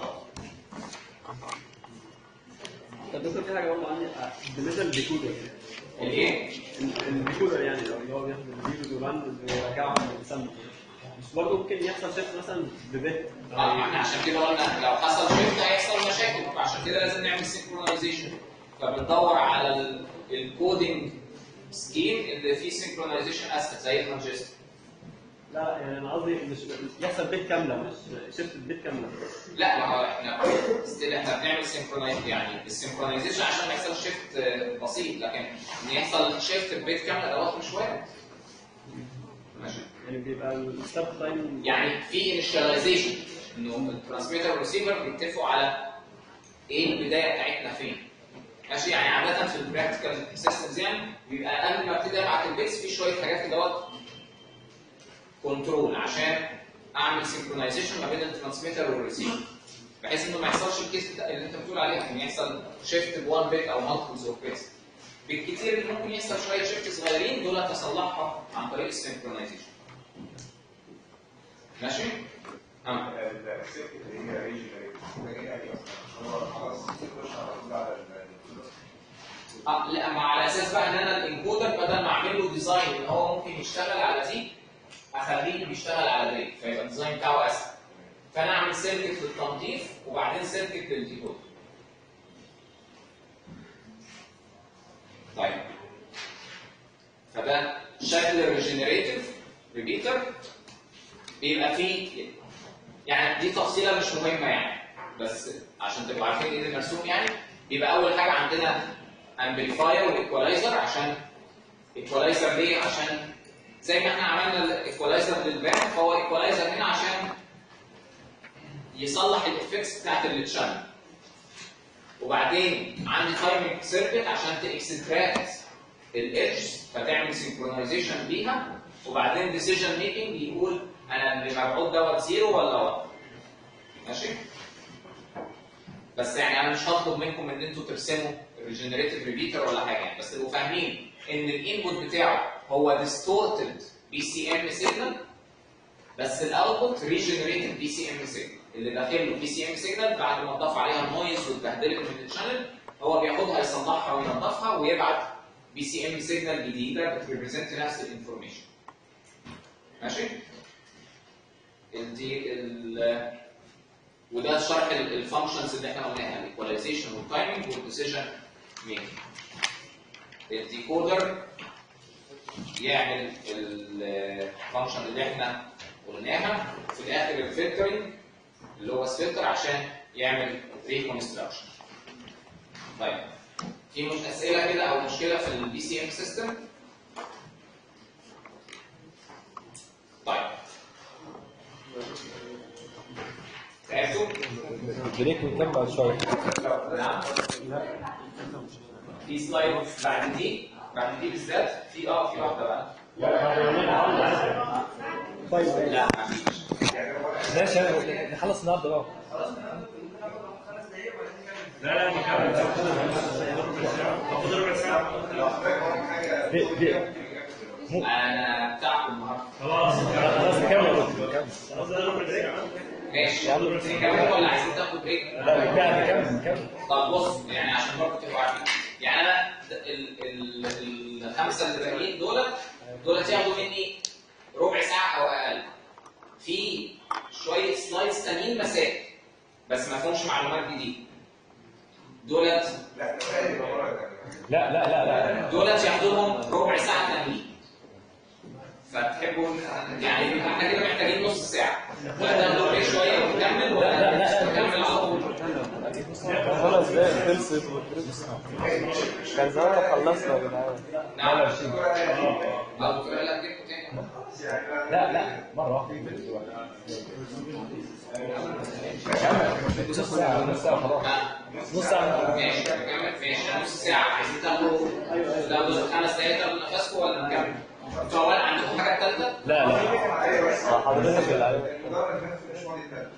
Speaker 7: طب دكتور في حاجه برضه عندي آه، بالنسبه للديكودر
Speaker 1: الايه؟
Speaker 7: ال- الديكودر يعني لو اللي هو بياخد الفيديوز والراند ويرجعهم للسمع مش برضه ممكن يحصل شيفت مثلا ببت
Speaker 1: اه ما احنا عشان كده قلنا لو حصل شيفت هيحصل مشاكل فعشان كده لازم نعمل سينكرونايزيشن فبندور على ال- الكودينج سكيم اللي فيه سينكرونايزيشن اسهل زي الترانزستور
Speaker 7: لا لا يعني انا قصدي مش يحصل بيت كامله مش شيفت بيت كامله
Speaker 1: لا ما هو احنا ستيل احنا بنعمل سينكرونايز يعني السينكرونايزيشن عشان يحصل شيفت بسيط لكن ان يحصل شيفت ببيت كامله دوت مش وارد ماشي
Speaker 7: يعني بيبقى الستاب تايم
Speaker 1: يعني في انيشاليزيشن انه الترانسميتر والريسيفر بيتفقوا على ايه البدايه بتاعتنا فين ماشي يعني عاده في البراكتيكال سيستمز يعني بيبقى قبل ما ابتدي ابعت البيتس في شويه حاجات كده دوت كنترول عشان اعمل سينكرونايزيشن ما بين الترانسميتر والريسيفر بحيث انه ما يحصلش الكيس بتاع اللي انت بتقول عليها ان يحصل شيفت بوان بيت او مالتيبلز اوف بيتس بالكتير اللي ممكن يحصل شويه شيفت صغيرين دول تصلحها عن طريق السينكرونايزيشن ماشي؟ اه
Speaker 3: السيركت اللي هي ريجنريت ده ايه يعني اصلا هو خلاص يخش على طول على ال-
Speaker 1: اه لا ما على اساس بقى ان انا الانكودر بدل ما اعمل له ديزاين ان هو ممكن يشتغل على دي اخليه بيشتغل على دي فيبقى الديزاين بتاعه اسهل فانا اعمل سيركت للتنظيف وبعدين سيركت للديكود طيب فده شكل الريجنريتيف ريبيتر بيبقى فيه يعني دي تفصيله مش مهمه يعني بس عشان تبقوا عارفين ايه اللي مرسوم يعني بيبقى اول حاجه عندنا امبليفاير وايكولايزر عشان ايكولايزر ليه؟ عشان زي ما احنا عملنا الايكولايزر للبان فهو ايكولايزر هنا عشان يصلح الافكتس بتاعت التشانل وبعدين عندي تايمنج سيركت عشان تاكستراكت الايدج فتعمل سينكرونايزيشن بيها وبعدين ديسيجن ميكنج يقول انا اللي مبعوث دوت زيرو ولا 1 ماشي بس يعني انا مش هطلب منكم ان انتوا ترسموا الريجنريتيف ريبيتر ولا حاجه يعني بس تبقوا فاهمين ان الانبوت بتاعه هو ديستورتد بي سي ام سيجنال بس الاوتبوت ريجنريتيف بي سي ام سيجنال اللي داخل له بي سي ام سيجنال بعد ما ضاف عليها نويز واتبهدلت من الشانل هو بياخدها يصلحها وينظفها ويبعت بي سي ام سيجنال جديده بتريبريزنت نفس الانفورميشن ماشي دي ال وده شرح الفانكشنز اللي احنا قلناها الايكواليزيشن والتايمنج والديسيجن ميكنج الديكودر يعمل الفانكشن اللي احنا قلناها في الاخر الفلترنج اللي هو الفلتر عشان يعمل ريكونستراكشن طيب في مش اسئله كده او مشكله في البي سي ام سيستم طيب تعبتوا؟
Speaker 2: بريك ونكمل بعد شويه
Speaker 1: نعم في سلايد بعد دي بعد دي بالذات في اه في واحده بقى
Speaker 2: طيب
Speaker 1: لا مفيش
Speaker 2: ماشي نخلص النهارده بقى
Speaker 5: لا لا نكمل خد ربع ساعة
Speaker 2: دي دي
Speaker 1: انا بتاعكم النهارده
Speaker 5: خلاص
Speaker 2: خلاص نكمل يا دكتور
Speaker 5: خلاص ده ربع ساعة
Speaker 1: ماشي نكمل ولا عايزين تاخدوا بريك؟
Speaker 2: لا نكمل نكمل نكمل
Speaker 1: طب بص يعني عشان برضه تبقوا عارفين يعني انا ال- ال- الخمسه اللي باقيين دولت دولت ياخدوا مني ربع ساعه او اقل في شويه سلايدز تانيين مسائل بس ما فيهمش معلومات جديده دولت
Speaker 3: لا ده بقى يبقى ورا ده.
Speaker 2: لا لا لا لا
Speaker 1: دولت ياخدوهم ربع ساعه تانيين فتحبوا يعني يبقى احنا كده محتاجين نص ساعه ولا تاخدوا بريك شويه ونكمل ولا نكمل على طول
Speaker 2: خلاص بقى خلصت كان زمان خلصنا يا جدعان
Speaker 1: نعم
Speaker 2: لا
Speaker 1: لو تقول لك جبته تاني
Speaker 2: لا لا مره واحده نص ساعه نص ساعه خلاص
Speaker 1: ها
Speaker 2: نص ساعه
Speaker 1: ماشي نكمل ماشي نص ساعة عايزين تاخدوا تاخدوا خمس دقايق تاخدوا نفسكم ولا نكمل؟ انتوا أولا عندكم حاجة تالتة؟
Speaker 2: لا لا حضرتك اللي عليك
Speaker 3: المدرب نفسه مش فاضي تاني.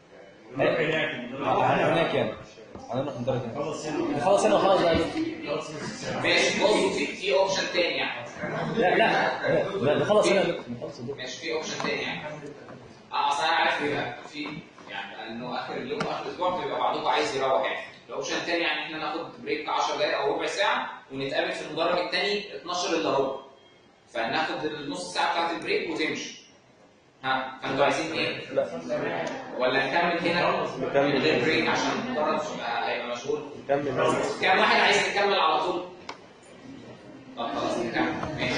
Speaker 2: انا هناك يعني انا في مدرج هناك خلاص هنا وخلاص بقى
Speaker 1: ماشي بصوا في في اوبشن تاني يعني
Speaker 2: لا لا لا نخلص هنا نخلص هنا.
Speaker 1: ماشي في اوبشن تاني يعني اه اصل انا عارف بيبقى في يعني لانه اخر اليوم واخر الاسبوع بيبقى بعضكم عايز يروح يعني الاوبشن التاني يعني احنا ناخد بريك 10 دقايق او ربع ساعة ونتقابل في المدرج التاني 12 الا ربع فناخد النص ساعة بتاعت البريك وتمشي ها فانتوا عايزين ايه؟
Speaker 2: لا
Speaker 1: ولا نكمل هنا
Speaker 2: نكمل.
Speaker 1: من غير بريك عشان المدرج يبقى- هيبقى مشغول
Speaker 2: كمل
Speaker 1: كام واحد عايز نكمل على طول؟ طب خلاص نكمل ماشي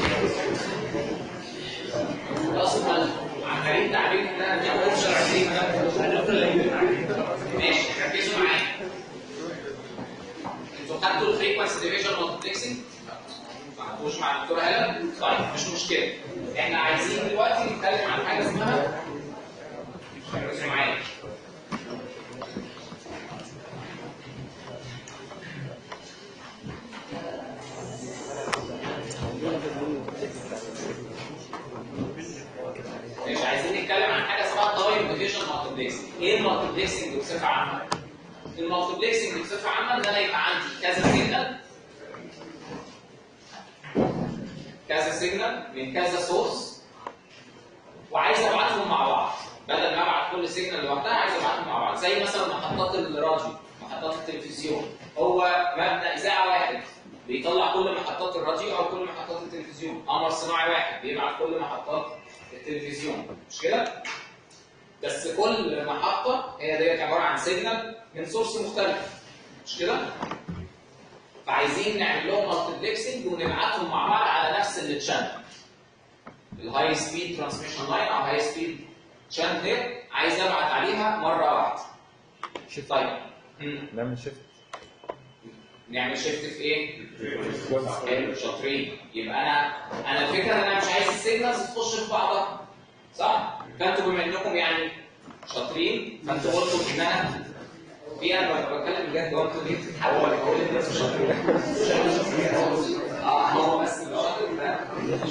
Speaker 1: خلاص امال عمالين تعبين ان انا دي اوبشن 20 ده ماشي ركزوا معايا انتوا خدتوا الفريكونسي ديفيجن مالتبلكسنج ما خدتوش مع الدكتوره هلا طيب مش مشكله احنا عايزين دلوقتي نتكلم عن حاجه اسمها ركزوا معايا مش عايزين نتكلم عن حاجه اسمها تايم ديفيجن مالتبلكسنج ايه المالتبلكسنج بصفه عامه المالتبلكسنج بصفه عامه ان انا يبقى عندي كذا سيجنال كذا سيجنال من كذا سورس وعايز ابعتهم مع بعض بدل ما ابعت كل سيجنال لوحدها عايز ابعتهم مع بعض زي مثلا محطات الراديو محطات التلفزيون هو مبنى اذاعه واحد بيطلع كل محطات الراديو او كل محطات التلفزيون قمر صناعي واحد بيبعت كل محطات التلفزيون مش كده بس كل محطه هي ديت عباره عن سيجنال من سورس مختلف مش كده فعايزين نعمل لهم مالتبلكسنج ونبعتهم مع بعض على نفس التشانل الهاي سبيد ترانسميشن لاين او هاي سبيد شاندلير عايز ابعت عليها مره واحده
Speaker 2: شيفت
Speaker 1: طيب مم.
Speaker 2: نعمل شيفت
Speaker 1: نعمل شيفت في ايه؟ حلو شاطرين يبقى انا انا الفكره ان انا مش عايز السيجنالز تخش في بعضها صح؟ فانتوا بما انكم يعني شاطرين فانتوا قلتوا ان انا في انا ببقى بتكلم بجد هو انتوا ليه بتتحولوا ولا بقول الناس مش شاطرين؟ اه هو بس اللي شاطر ده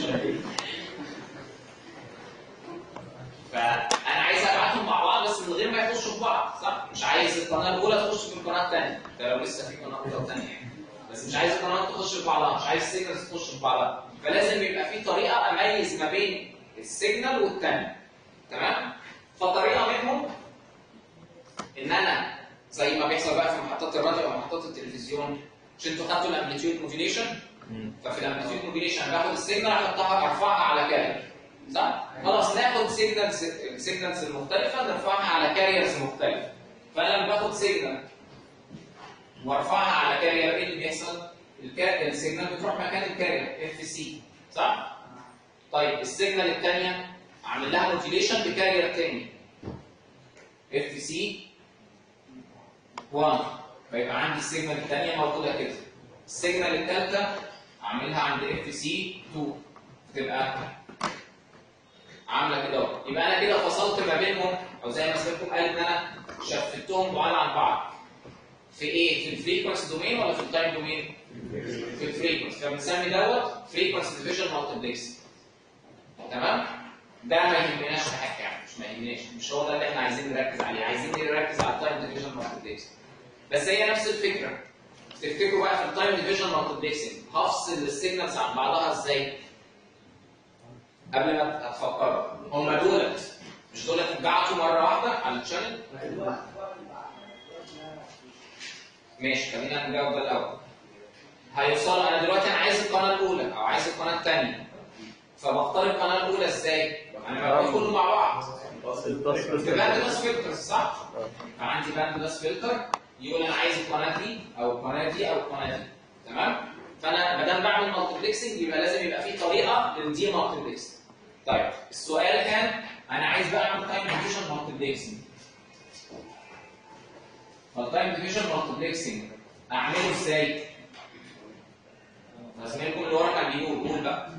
Speaker 1: فانا عايز ابعتهم مع بعض بس من غير ما يخشوا في بعض صح؟ مش عايز القناه الاولى تخش في القناه الثانيه ده لو لسه في قناه اولى وثانيه يعني بس مش عايز القناه تخش في بعضها مش عايز السيجنالز تخش في بعضها فلازم يبقى في طريقه اميز ما بين السيجنال والثانيه تمام؟ فطريقه منهم ان انا زي ما بيحصل بقى في محطات الراديو او محطات التلفزيون مش انتوا خدتوا الامبليتيود موديليشن ففي الامبليتيود موديليشن باخد السيجنال احطها ارفعها على كارير صح؟ خلاص ناخد سيجنالز السيجنالز المختلفه نرفعها على كاريرز مختلفه فانا لما باخد سيجنال وارفعها على كارير ايه اللي بيحصل؟ الكا- السيجنال بتروح مكان الكارير اف سي صح؟ طيب السيجنال الثانيه اعمل لها موديليشن بكارير ثاني اف سي 1 فيبقى عندي السيجنال الثانيه موجوده كده السيجنال الثالثه اعملها عند اف سي 2 تبقى عامله كده اهو يبقى انا كده فصلت ما بينهم او زي ما سيبكم قال ان انا شفتهم بعاد عن بعض في ايه؟ في الفريكونسي دومين ولا في التايم دومين؟ في الفريكونسي فبنسمي دوت فريكونسي ديفيجن مالتبلكس تمام؟ ده ما يهمناش في حاجه يعني مش ما يهمناش مش هو ده اللي احنا عايزين نركز عليه عايزين نركز على التايم ديفيجن مالتبلكس بس هي نفس الفكره تفتكروا بقى في التايم ديفيجن مالتبلكسنج هفصل السيجنالز عن بعضها ازاي؟ قبل ما تفكروا هم دولت مش دولت اتبعتوا مره واحده على الشانل ماشي خلينا نجاوب ده الاول هيوصلوا انا دلوقتي انا عايز القناه الاولى او عايز القناه الثانيه فبختار القناه الاولى ازاي؟ انا بقول كله مع بعض باند باس فلتر صح؟ فعندي باند باس فلتر يقول انا عايز القناه دي او القناه دي او القناه دي تمام؟ فانا ما دام بعمل مالتبلكسنج يبقى لازم يبقى في طريقه للدي مالتبلكسنج طيب السؤال كان انا عايز بقى اعمل تايم ديفيجن مالتبلكسنج فالتايم ديفيجن مالتبلكسنج اعمله ازاي؟ زميلكم اللي ورا كان بيقول قول بقى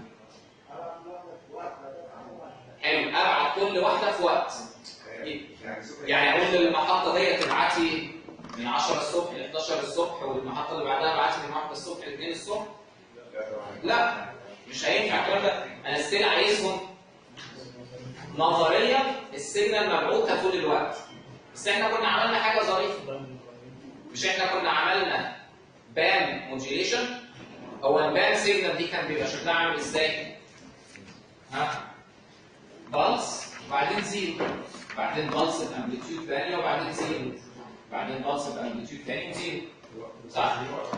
Speaker 1: حلو ابعت كل واحده في وقت يعني اقول للمحطه ديت ابعتي من 10 الصبح ل 11 الصبح والمحطه اللي بعدها ابعتي من 1 الصبح ل 2 الصبح لا مش هينفع الكلام ده انا ستيل عايزهم نظريا السيجنال مبعوثه طول الوقت بس احنا كنا عملنا حاجه ظريفه مش احنا كنا عملنا بان موديوليشن هو البان سيجنال دي كان بيبقى شكلها عامل ازاي؟ ها؟ بلس وبعدين زيرو بعدين بلس بامبليتيود ثانيه وبعدين زيرو بعدين بلس بامبليتيود ثاني وزيرو صح؟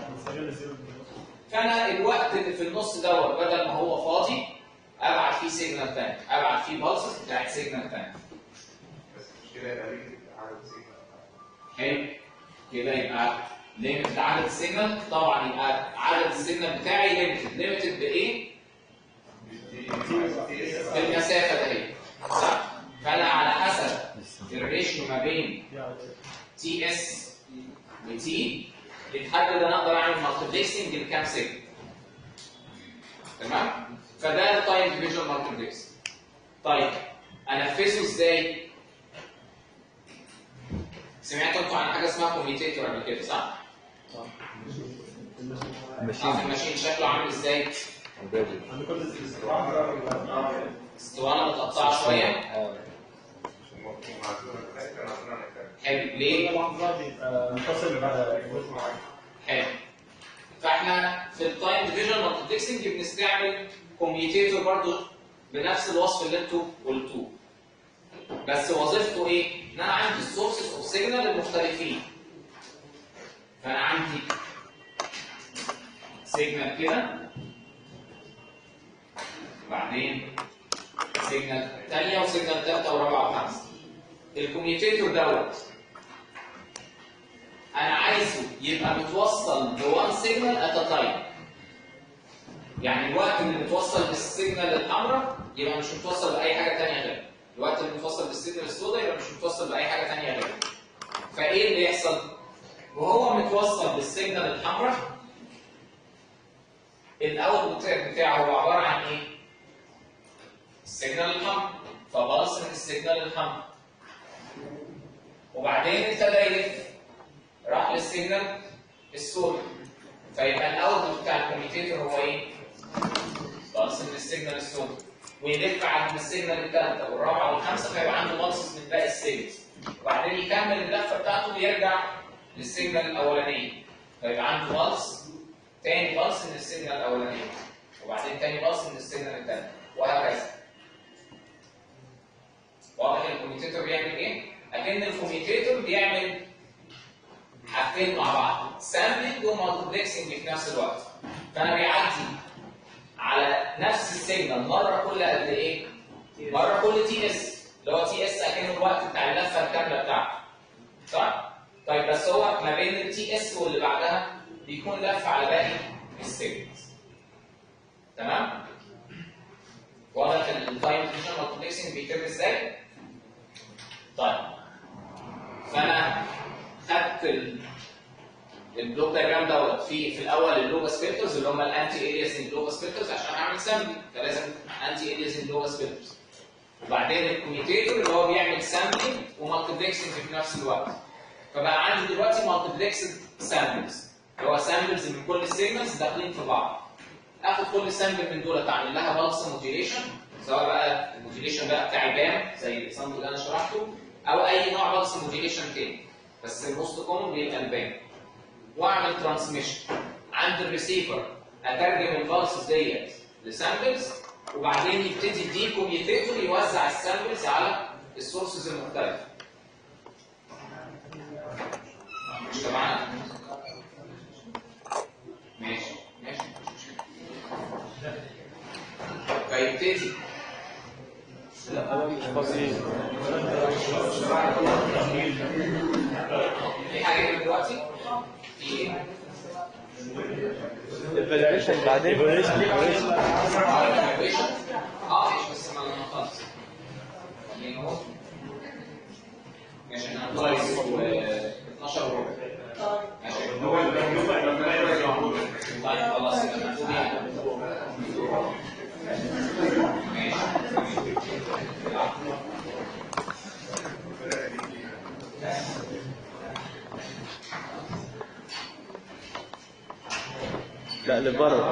Speaker 1: فانا الوقت اللي في النص دوت بدل ما هو فاضي ابعت فيه سيجنال ثاني ابعت فيه بلسز بتاعت سيجنال ثاني
Speaker 3: بس مش كده يبقى ليك عدد سيجنال
Speaker 1: حلو كده يبقى ليميت عدد السيجنال طبعا يبقى عدد السيجنال بتاعي ليميتد ليميتد بايه؟ بالمسافه ده هي صح؟ فانا على حسب الريشيو ما بين تي اس وتي يتحدد انا اقدر اعمل مالتبلكسنج لكام سيجنال تمام؟ فده التايم ديفيجن مالتبلكسنج طيب انفذه ازاي؟ سمعتوا انتوا عن حاجه اسمها كوميتيتور قبل كده صح؟ اه في
Speaker 2: ماشين
Speaker 1: الماشين شكله عامل ازاي؟
Speaker 2: بادي
Speaker 1: اسطوانه متقطعه شويه
Speaker 3: ممكن معزومة كان معزومة نتكلم
Speaker 1: حلو ليه؟
Speaker 4: اللحظه بيبقى منفصل بعد
Speaker 1: حلو فاحنا في التايم ديفيجن مالتبلكسنج بنستعمل كوميوتيتور برضو بنفس الوصف اللي انتوا قلتوه بس وظيفته ايه؟ ان انا عندي السورسز اوف سيجنال المختلفين فانا عندي سيجنال كده وبعدين سيجنال ثانيه وسيجنال ثالثه ورابعه وخامسه الكوميوتيتور دوت انا عايزه يبقى متوصل بوان سيجنال ات تايم يعني الوقت اللي متوصل بالسيجنال الحمراء يبقى مش متوصل باي حاجه ثانيه غيرها الوقت اللي متوصل بالسيجنال السوداء يبقى مش متوصل باي حاجه ثانيه غيرها فايه اللي يحصل وهو متوصل بالسيجنال الحمراء الاوتبوت بتاعه هو عباره عن ايه السيجنال الحمراء فبلس من السيجنال الحمراء وبعدين ابتدى يلف راح للسيجنال السوداء فيبقى الاوتبوت بتاع الكوميتيتور هو ايه بلس من السيجنال السوداء ويلف على السيجنال الثالثه والرابعه والخامسه فيبقى عنده بلسز من باقي السيجنالز وبعدين يكمل اللفه بتاعته ويرجع للسيجنال الاولانيه فيبقى عنده بلس تاني بلس من السيجنال الاولانيه وبعدين تاني بلس من السيجنال الثالثه وهكذا واضح الكوميتيتور بيعمل ايه؟ اكن الكوميتيتور بيعمل حاجتين مع بعض سامبلنج ومالتبلكسنج في نفس الوقت فانا بيعدي على نفس السيجنال مره كل قد ايه؟ مره كل تي اس اللي هو تي اس اكنه الوقت بتاع اللفه الكامله بتاعته صح؟ طيب بس هو ما بين التي اس واللي بعدها بيكون لف على باقي السيجنالز تمام؟ واضح التايم ديفيجن مالتبلكسنج بيتم ازاي؟ طيب فانا خدت ال- البلوك دايجرام دوت في في الاول اللوجاس فلترز اللي هم الانتي الياسنج لوجاس فلترز عشان اعمل سامبلنج فلازم انتي الياسنج لوجاس فلترز وبعدين الكوميتيتور اللي هو بيعمل سامبلنج ومالتبلكسنج في نفس الوقت فبقى عندي دلوقتي مالتبلكسد سامبلز اللي هو سامبلز من كل السيجنالز داخلين في بعض اخد كل سامبل من دول اعمل لها بلس موديليشن سواء بقى الموديليشن بقى بتاع البام زي السامبل اللي انا شرحته او اي نوع بلس موديليشن تاني بس الموست كومن بيبقى البام واعمل ترانسميشن عند الريسيفر اترجم البلسز ديت لسامبلز وبعدين يبتدي دي كوميوتيتور يوزع السامبلز على السورسز المختلفه مش تمام ماشي ماشي مش مشكلة. فيبتدي
Speaker 2: لا انا مش فاضيين
Speaker 1: في حاجه كده دلوقتي في ايه؟
Speaker 2: ايفالويشن بعدين
Speaker 1: evaluation. اه ماشي بس ما ما خلص يعني هو ماشي احنا هنخلص و 12 وربع ماشي
Speaker 5: هو المكتوب المكتوب
Speaker 1: طيب خلاص يبقى المفروض يعني
Speaker 2: لا لبره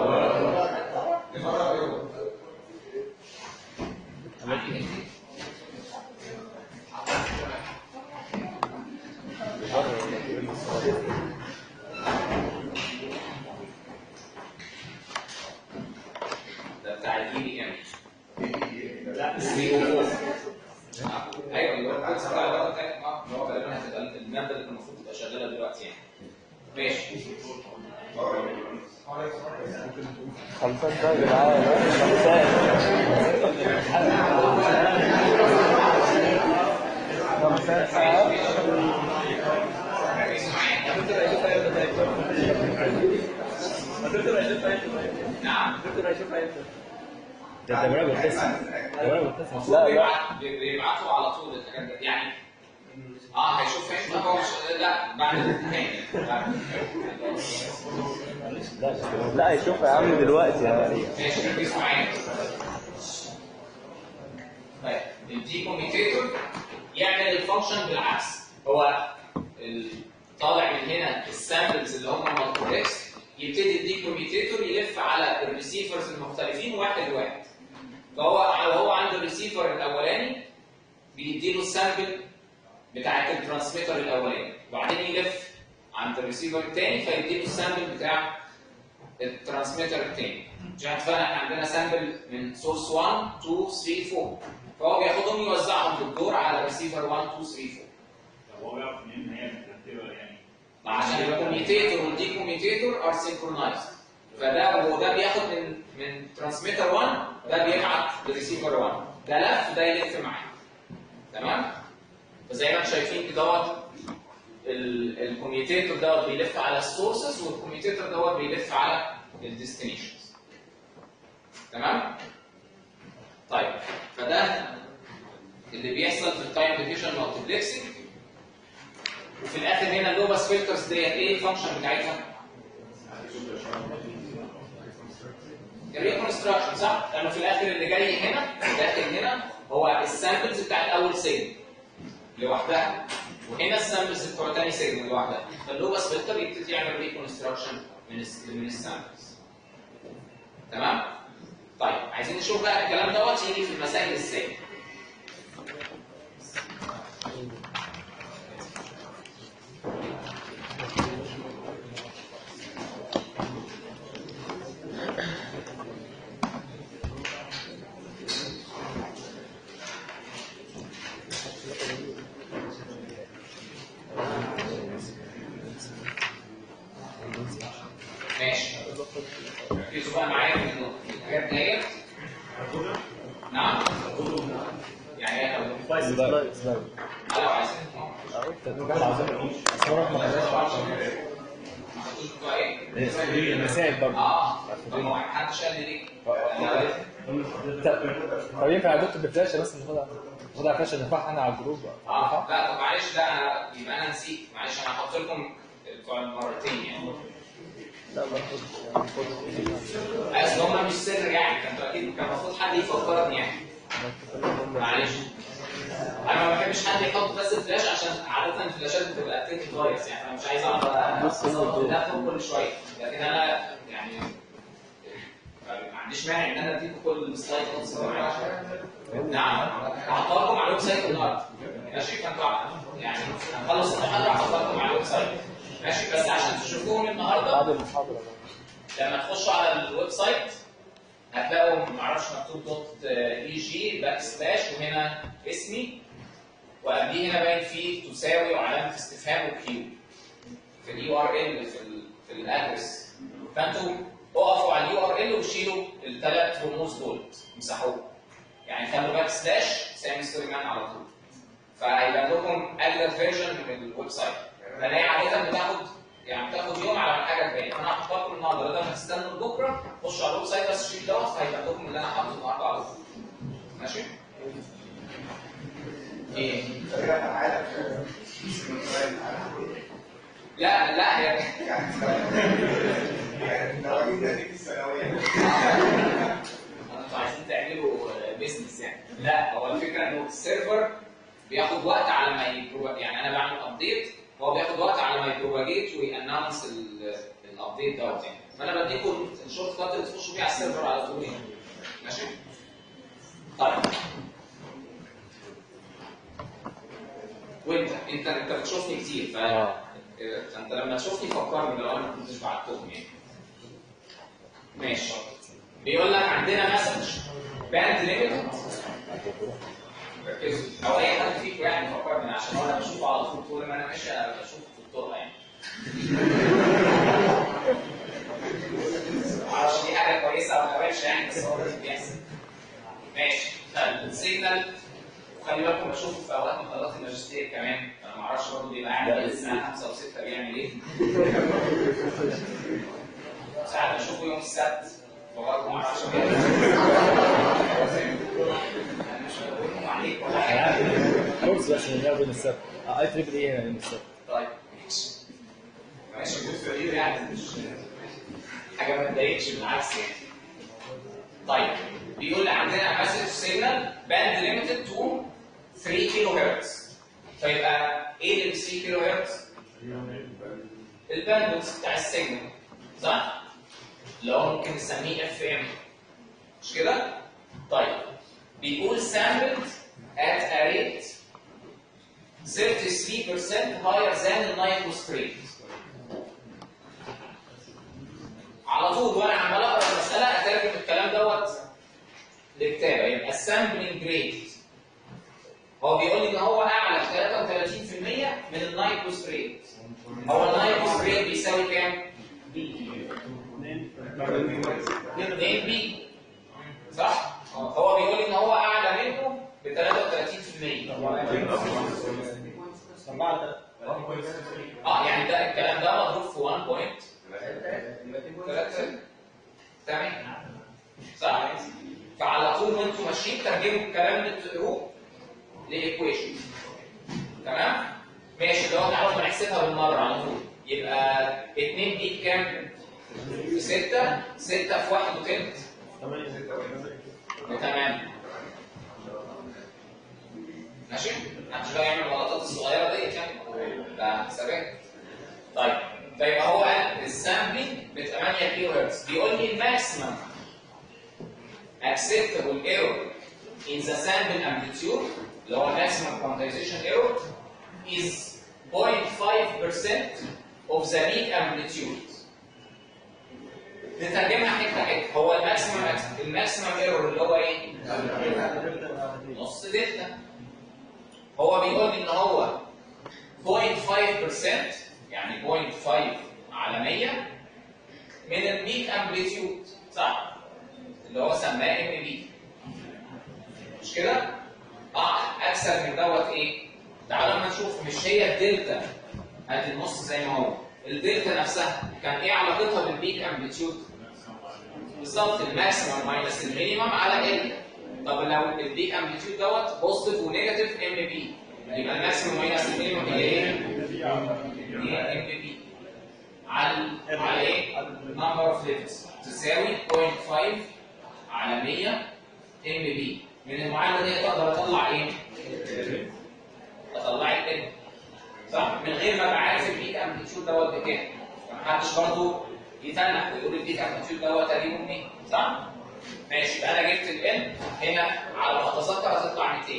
Speaker 1: ده بتاع الاي دي ام لا 304 ايوه اللي هو الكونسيبت بتاع الداتا تاك اه اللي هو غالبا هتبقى الماده اللي المفروض تبقى شغاله دلوقتي يعني ماشي
Speaker 2: خمسات ده يا جدعان خمسات خمسات ساعات
Speaker 1: نعم
Speaker 2: ده ده مرة بتسمع مرة بتسمع
Speaker 1: المفروض
Speaker 2: لا لا
Speaker 1: بيبعت بيبعتوا على طول الحاجات دي يعني اه هيشوف امتى هو مش لا بعد الامتحان بعد الامتحان.
Speaker 2: لا لا يشوف يا عم دلوقتي يعني
Speaker 1: ماشي ركزوا معايا طيب الدي كوميتيتور يعمل الفانكشن بالعكس هو ال- طالع من هنا السامبلز اللي هم مالتبلكس يبتدي الدي كوميتيتور يلف على الريسيفرز المختلفين واحد واحد فهو هو عند الريسيفر الاولاني بيديله السامبل بتاعت الترانسميتر الاولاني وبعدين يلف عند الريسيفر الثاني فيديله السامبل بتاع الترانسميتر الثاني عشان اتفقنا احنا عندنا سامبل من سورس 1 2 3 4 فهو بياخدهم يوزعهم بالدور على ريسيفر 1 2 3 4
Speaker 5: طب هو بيعرف منين ان هي مترتبه يعني
Speaker 1: عشان الكوميتيتور والدي كوميتيتور ار سينكرونايزد فده وده بياخد من من ترانسميتر 1 ده بيبعت لريسيفر 1 ده لف ده يلف معاه تمام فزي ما انتم شايفين كده دوت ال- الكوميتيتور دوت بيلف على السورسز والكوميتيتور دوت بيلف على الديستنيشنز تمام طيب فده اللي بيحصل في التايم ديفيجن مالتيبلكسنج وفي الاخر هنا اللوبس فلترز ديت ايه الفانكشن بتاعتها؟ الريكونستراكشن صح؟ لانه في الاخر اللي جاي هنا داخل هنا هو السامبلز بتاعت اول سيجنال لوحدها وهنا السامبلز بتوع تاني سيجنال لوحدها فاللوبس فلتر يبتدي يعمل ريكونستراكشن من الس- من السامبلز تمام؟ طيب عايزين نشوف بقى الكلام دوت يجي في المسائل ازاي ماشي ركزوا بقى معايا في النقطة. الحاجات ديت نعم يعني ايه لو
Speaker 2: سلايد سلايد
Speaker 1: لو عايزين
Speaker 2: اهو التدريب عاوزين اصلا ما خدناش
Speaker 1: محطوط بقى ايه؟
Speaker 2: المسائل برضه
Speaker 1: اه طب ما حدش قال لي ليه؟ أنا-
Speaker 2: طب ينفع يا دكتور بفلاشه بس ناخدها ناخدها فلاشه نرفعها انا على الجروب
Speaker 1: اه لا طب معلش ده انا يبقى انا نسيت معلش انا هحط لكم بتوع المرتين يعني
Speaker 2: لا ما ناخدش
Speaker 1: اصل هم مش سر يعني كان اكيد كان المفروض حد يفكرني يعني معلش انا ما بحبش حد يحط بس الفلاش عشان عاده الفلاشات بتبقى اتنتي فايس يعني انا مش عايز اقعد
Speaker 2: بص
Speaker 1: اصور
Speaker 2: هنا
Speaker 1: ده كل شويه لكن انا يعني ما عنديش مانع ان انا اديكم كل السلايد نوتس اللي معايا نعم هحطها لكم على الويب سايت النهارده ماشي فانتوا يعني هنخلص المحاضره هحطها لكم على الويب سايت ماشي بس عشان تشوفوهم النهارده
Speaker 2: بعد المحاضره
Speaker 1: لما تخشوا على الويب سايت هتلاقوا معرفش مكتوب دوت اي جي باك سلاش وهنا اسمي وقبليه هنا باين فيه تساوي وعلامه استفهام وكيو في اليو ار ال في ال في الادرس فانتوا اقفوا على اليو ار ال وشيلوا الثلاث رموز دول امسحوهم يعني خلوا باك سلاش سامي ستوري مان على طول فهيبقى لكم اجدد فيرجن من الويب سايت لان هي عاده بتاخد يعني بتاخد يوم على ما الحاجه تبان فانا هحطها لكم النهارده بدل ما تستنوا لبكره خشوا على الويب سايت بس شيل دوت هيبقى لكم اللي انا حاطه النهارده على طول ماشي؟ ايه؟
Speaker 3: طريقة تعالى
Speaker 1: لا لا هي
Speaker 3: يعني النوعين ده دي الثانوية
Speaker 1: انتوا عايزين تعملوا بيزنس يعني لا هو الفكره انه السيرفر بياخد وقت على ما يبروج يعني انا بعمل ابديت هو بياخد وقت على ما يبروباجيت ويانونس الابديت دوت يعني فانا بديكم الشورت كات اللي تخشوا بيه على السيرفر على طول يعني ماشي طيب وانت انت انت بتشوفني كتير ف
Speaker 2: اه
Speaker 1: فانت لما تشوفني فكرني لو انا ما كنتش بعتهم يعني ماشي بيقول لك عندنا مسج باند ليميتد ركزوا او اي حد فيكم يعني فكرني عشان هو انا بشوفه على طول طول ما انا ماشي انا بشوفه في الطرق يعني معرفش دي حاجه كويسه ولا وحشه يعني بس هو ده اللي بيحصل ماشي طيب السيجنال وخلي بالكم بشوفه في اوقات محاضرات الماجستير كمان انا ما اعرفش برضه بيبقى قاعد بين الساعه 5 و6 بيعمل ايه ساعات بشوفه يوم السبت فبرضه ما اعرفش بيعمل ايه انا مش بقول عليك ولا حاجه
Speaker 2: كورس بس من بين السبت اي تريبل ايه هنا بين السبت
Speaker 1: طيب ماشي ماشي بص دي يعني مش حاجه ما تضايقش بالعكس يعني طيب بيقول لي عندنا مسج سيجنال باند ليميتد تو 3 كيلو هرتز فيبقى ايه اللي 3 كيلو هرتز؟ الباندوث بتاع السيجنال صح؟ اللي هو ممكن نسميه اف ام مش كده؟ طيب بيقول sampled at a rate 33% higher than the nitrous rate على طول وانا عمال اقرا المساله اترجم الكلام دوت لكتابه يبقى السامبلنج ريت هو بيقول لي ان هو اعلى ب 33% من النايتروس ريت هو النايتروس ريت بيساوي كام؟ بي 2 بي صح؟ هو بيقول لي ان هو اعلى منه ب 33% اه يعني ده الكلام ده مضروب في 1 بوينت ثلاثة تمام صح؟ فعلى طول وانتوا ماشيين ترجموا الكلام اللي بتقروه لايكويشن تمام ماشي اللي هو تعالوا نحسبها بالمره على طول يبقى 2 دي بكام؟ 6 6 في 1 وتلت تمام ماشي؟ محدش بقى يعمل الغلطات الصغيره ديت يعني ده حسابات طيب فيبقى هو قال السامبلينج ب 8 كيلو هرتز بيقول لي الماكسيمم acceptable error in the sample amplitude اللي هو maximum quantization error is 0.5% of the peak amplitude نترجمها حته حته هو الماكسيمم الماكسيمم ايرور اللي هو ايه؟ نص دلتا هو بيقول لي ان هو 0.5% يعني 0.5 على 100 من البيك امبليتيود صح؟ اللي هو سماه ام بي مش كده؟ اه اكثر من دوت ايه؟ تعالوا اما نشوف مش هي الدلتا ادي النص زي ما هو الدلتا نفسها كان ايه علاقتها بالبيك امبليتيود؟ بالظبط الماكسيمم ماينس المينيمم على ال طب لو البيك امبليتيود دوت بوزيتيف ونيجاتيف ام بي يبقى الماكسيمم ماينس المينيمم هي ايه؟ هي ام بي على على ايه؟ نمبر اوف ليفلز تساوي 0.5 على 100 ام بي من المعادله دي اقدر اطلع ايه؟ اطلع ال صح؟ من غير ما ابقى عارف البيك امبليتيود دوت بكام محدش برضه يتنح ويقول البيك امبليتيود دوت تقريبا منين صح؟ ماشي يبقى انا جبت ال هنا على ما اتذكر هتطلع 200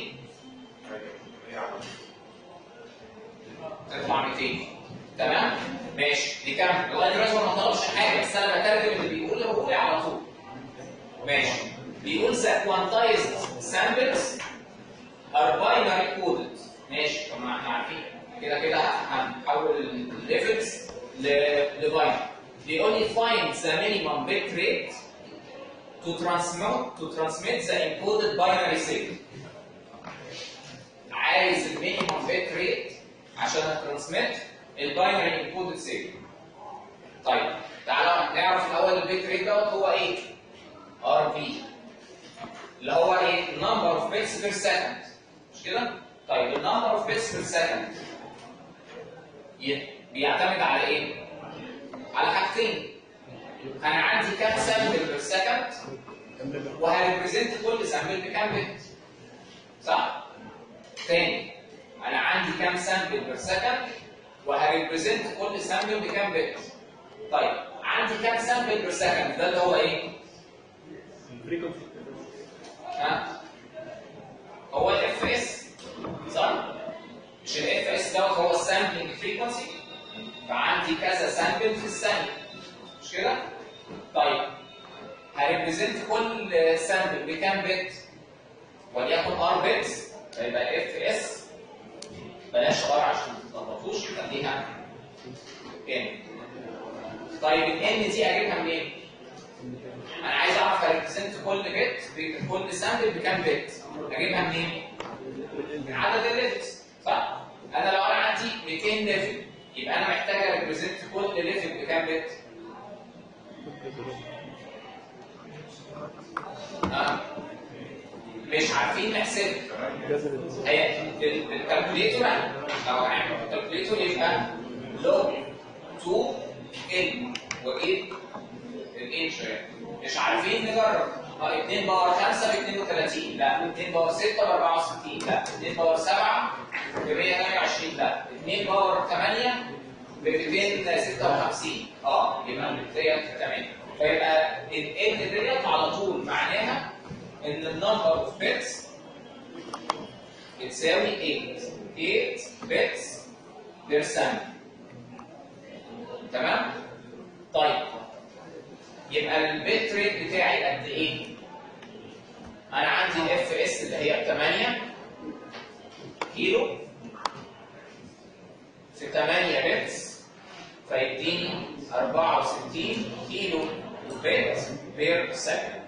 Speaker 1: تطلع 200 تمام؟ ماشي دي كام؟ لغايه دلوقتي هو ما طلبش حاجه بس انا بترجم اللي بيقوله بقوله على طول ماشي بيقول the quantized samples are binary coded ماشي طب ما احنا عارفين كده كده هنحول الليفلز لباينري بيقول لي find the minimum bit rate to transmit to transmit the encoded binary signal عايز المينيمم بيت ريت عشان اترانسميت الباينري انكودد سيجنال طيب تعالى نعرف الاول البيت ريت دوت هو ايه ار بي اللي هو ايه نمبر اوف بيتس بير سكند مش كده طيب النمبر اوف بيتس بير سكند بيعتمد على ايه على حاجتين انا عندي كام سامبل بير سكند وهريبريزنت كل سامبل بكام بت صح تاني انا عندي كام سامبل بير سكند وهريبريزنت كل سامبل بكام بت طيب عندي كام سامبل بير سكند ده اللي هو ايه ها هو الاف اس صح مش الاف اس دوت هو السامبلنج فريكونسي فعندي كذا سامبل في الثانيه مش كده طيب هريبريزنت كل سامبل بكام بت وليكن ار بتس فيبقى اف اس بلاش ار عشان ما تتلخبطوش خليها ان طيب الان دي اجيبها منين؟ انا عايز اعرف هريبريزنت كل بت كل سامبل بكام بت اجيبها منين؟ من عدد الليفلز صح؟ انا لو انا عندي 200 ليفل يبقى انا محتاج اريبريزنت كل ليفل بكام بت؟ ها؟ مش عارفين نحسب هي بالكالكوليتور لو هنعمل بالكالكوليتور يبقى لوج 2 ال وايه الانش مش عارفين نجرب اه 2 باور 5 ب 32 لا 2 باور 6 ب 64 لا 2 باور 7 ب 128 لا 2 باور 8 ب 256 اه يبقى ديت تمام فيبقى ال ديت على طول معناها ان النمبر اوف بيتس بتساوي 8 8 بيتس بير ثانيه تمام طيب يبقى البيت ريت بتاعي قد ايه انا عندي الاف اس اللي هي 8 كيلو في 8 بيتس فيديني 64 كيلو بيت بير سكند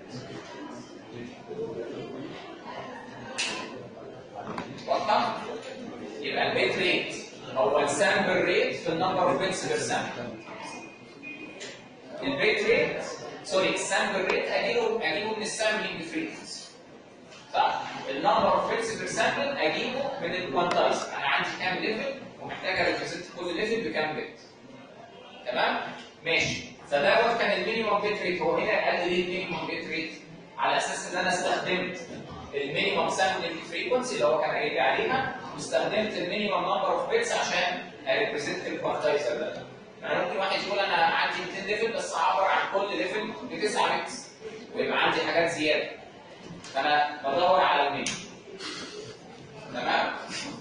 Speaker 1: واضحه يبقى البيت ريت هو السامبل ريت في النمبر اوف بيتس بير سامبل البيت ريت سوري السامبل ريت اجيبه اجيبه من السامبلنج فريكونسي صح النمبر اوف بيتس بير سامبل اجيبه من الكوانتايز انا عندي كام ليفل ومحتاج اريبريزنت كل ليفل بكام بت تمام ماشي فدوت كان المينيمم بيت ريت هو هنا قال لي ليه المينيمم بيت ريت على اساس ان انا استخدمت المينيمم سامبلنج فريكونسي اللي هو كان قايل لي عليها واستخدمت المينيمم نمبر اوف بيتس عشان اريبريزنت الكوانتايزر ده يعني ممكن واحد يقول انا عندي 200 ليفل بس هعبر عن كل ليفل ب 9 بيتس ويبقى عندي حاجات زياده فانا بدور على المينيمم تمام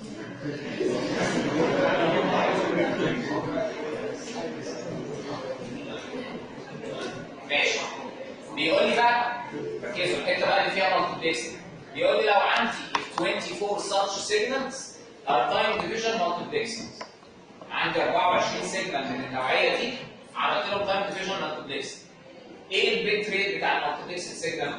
Speaker 1: ماشي بيقول لي بقى ركزوا الحته بقى اللي فيها مالتيبلكسنج بيقول لي لو عندي 24 such signals are time division multiplexing عندي 24 سيجنال من النوعيه دي عملت لهم تايم ديفيجن مالتيبلكسنج ايه البيت ريت بتاع المالتيبلكسنج سيجنال؟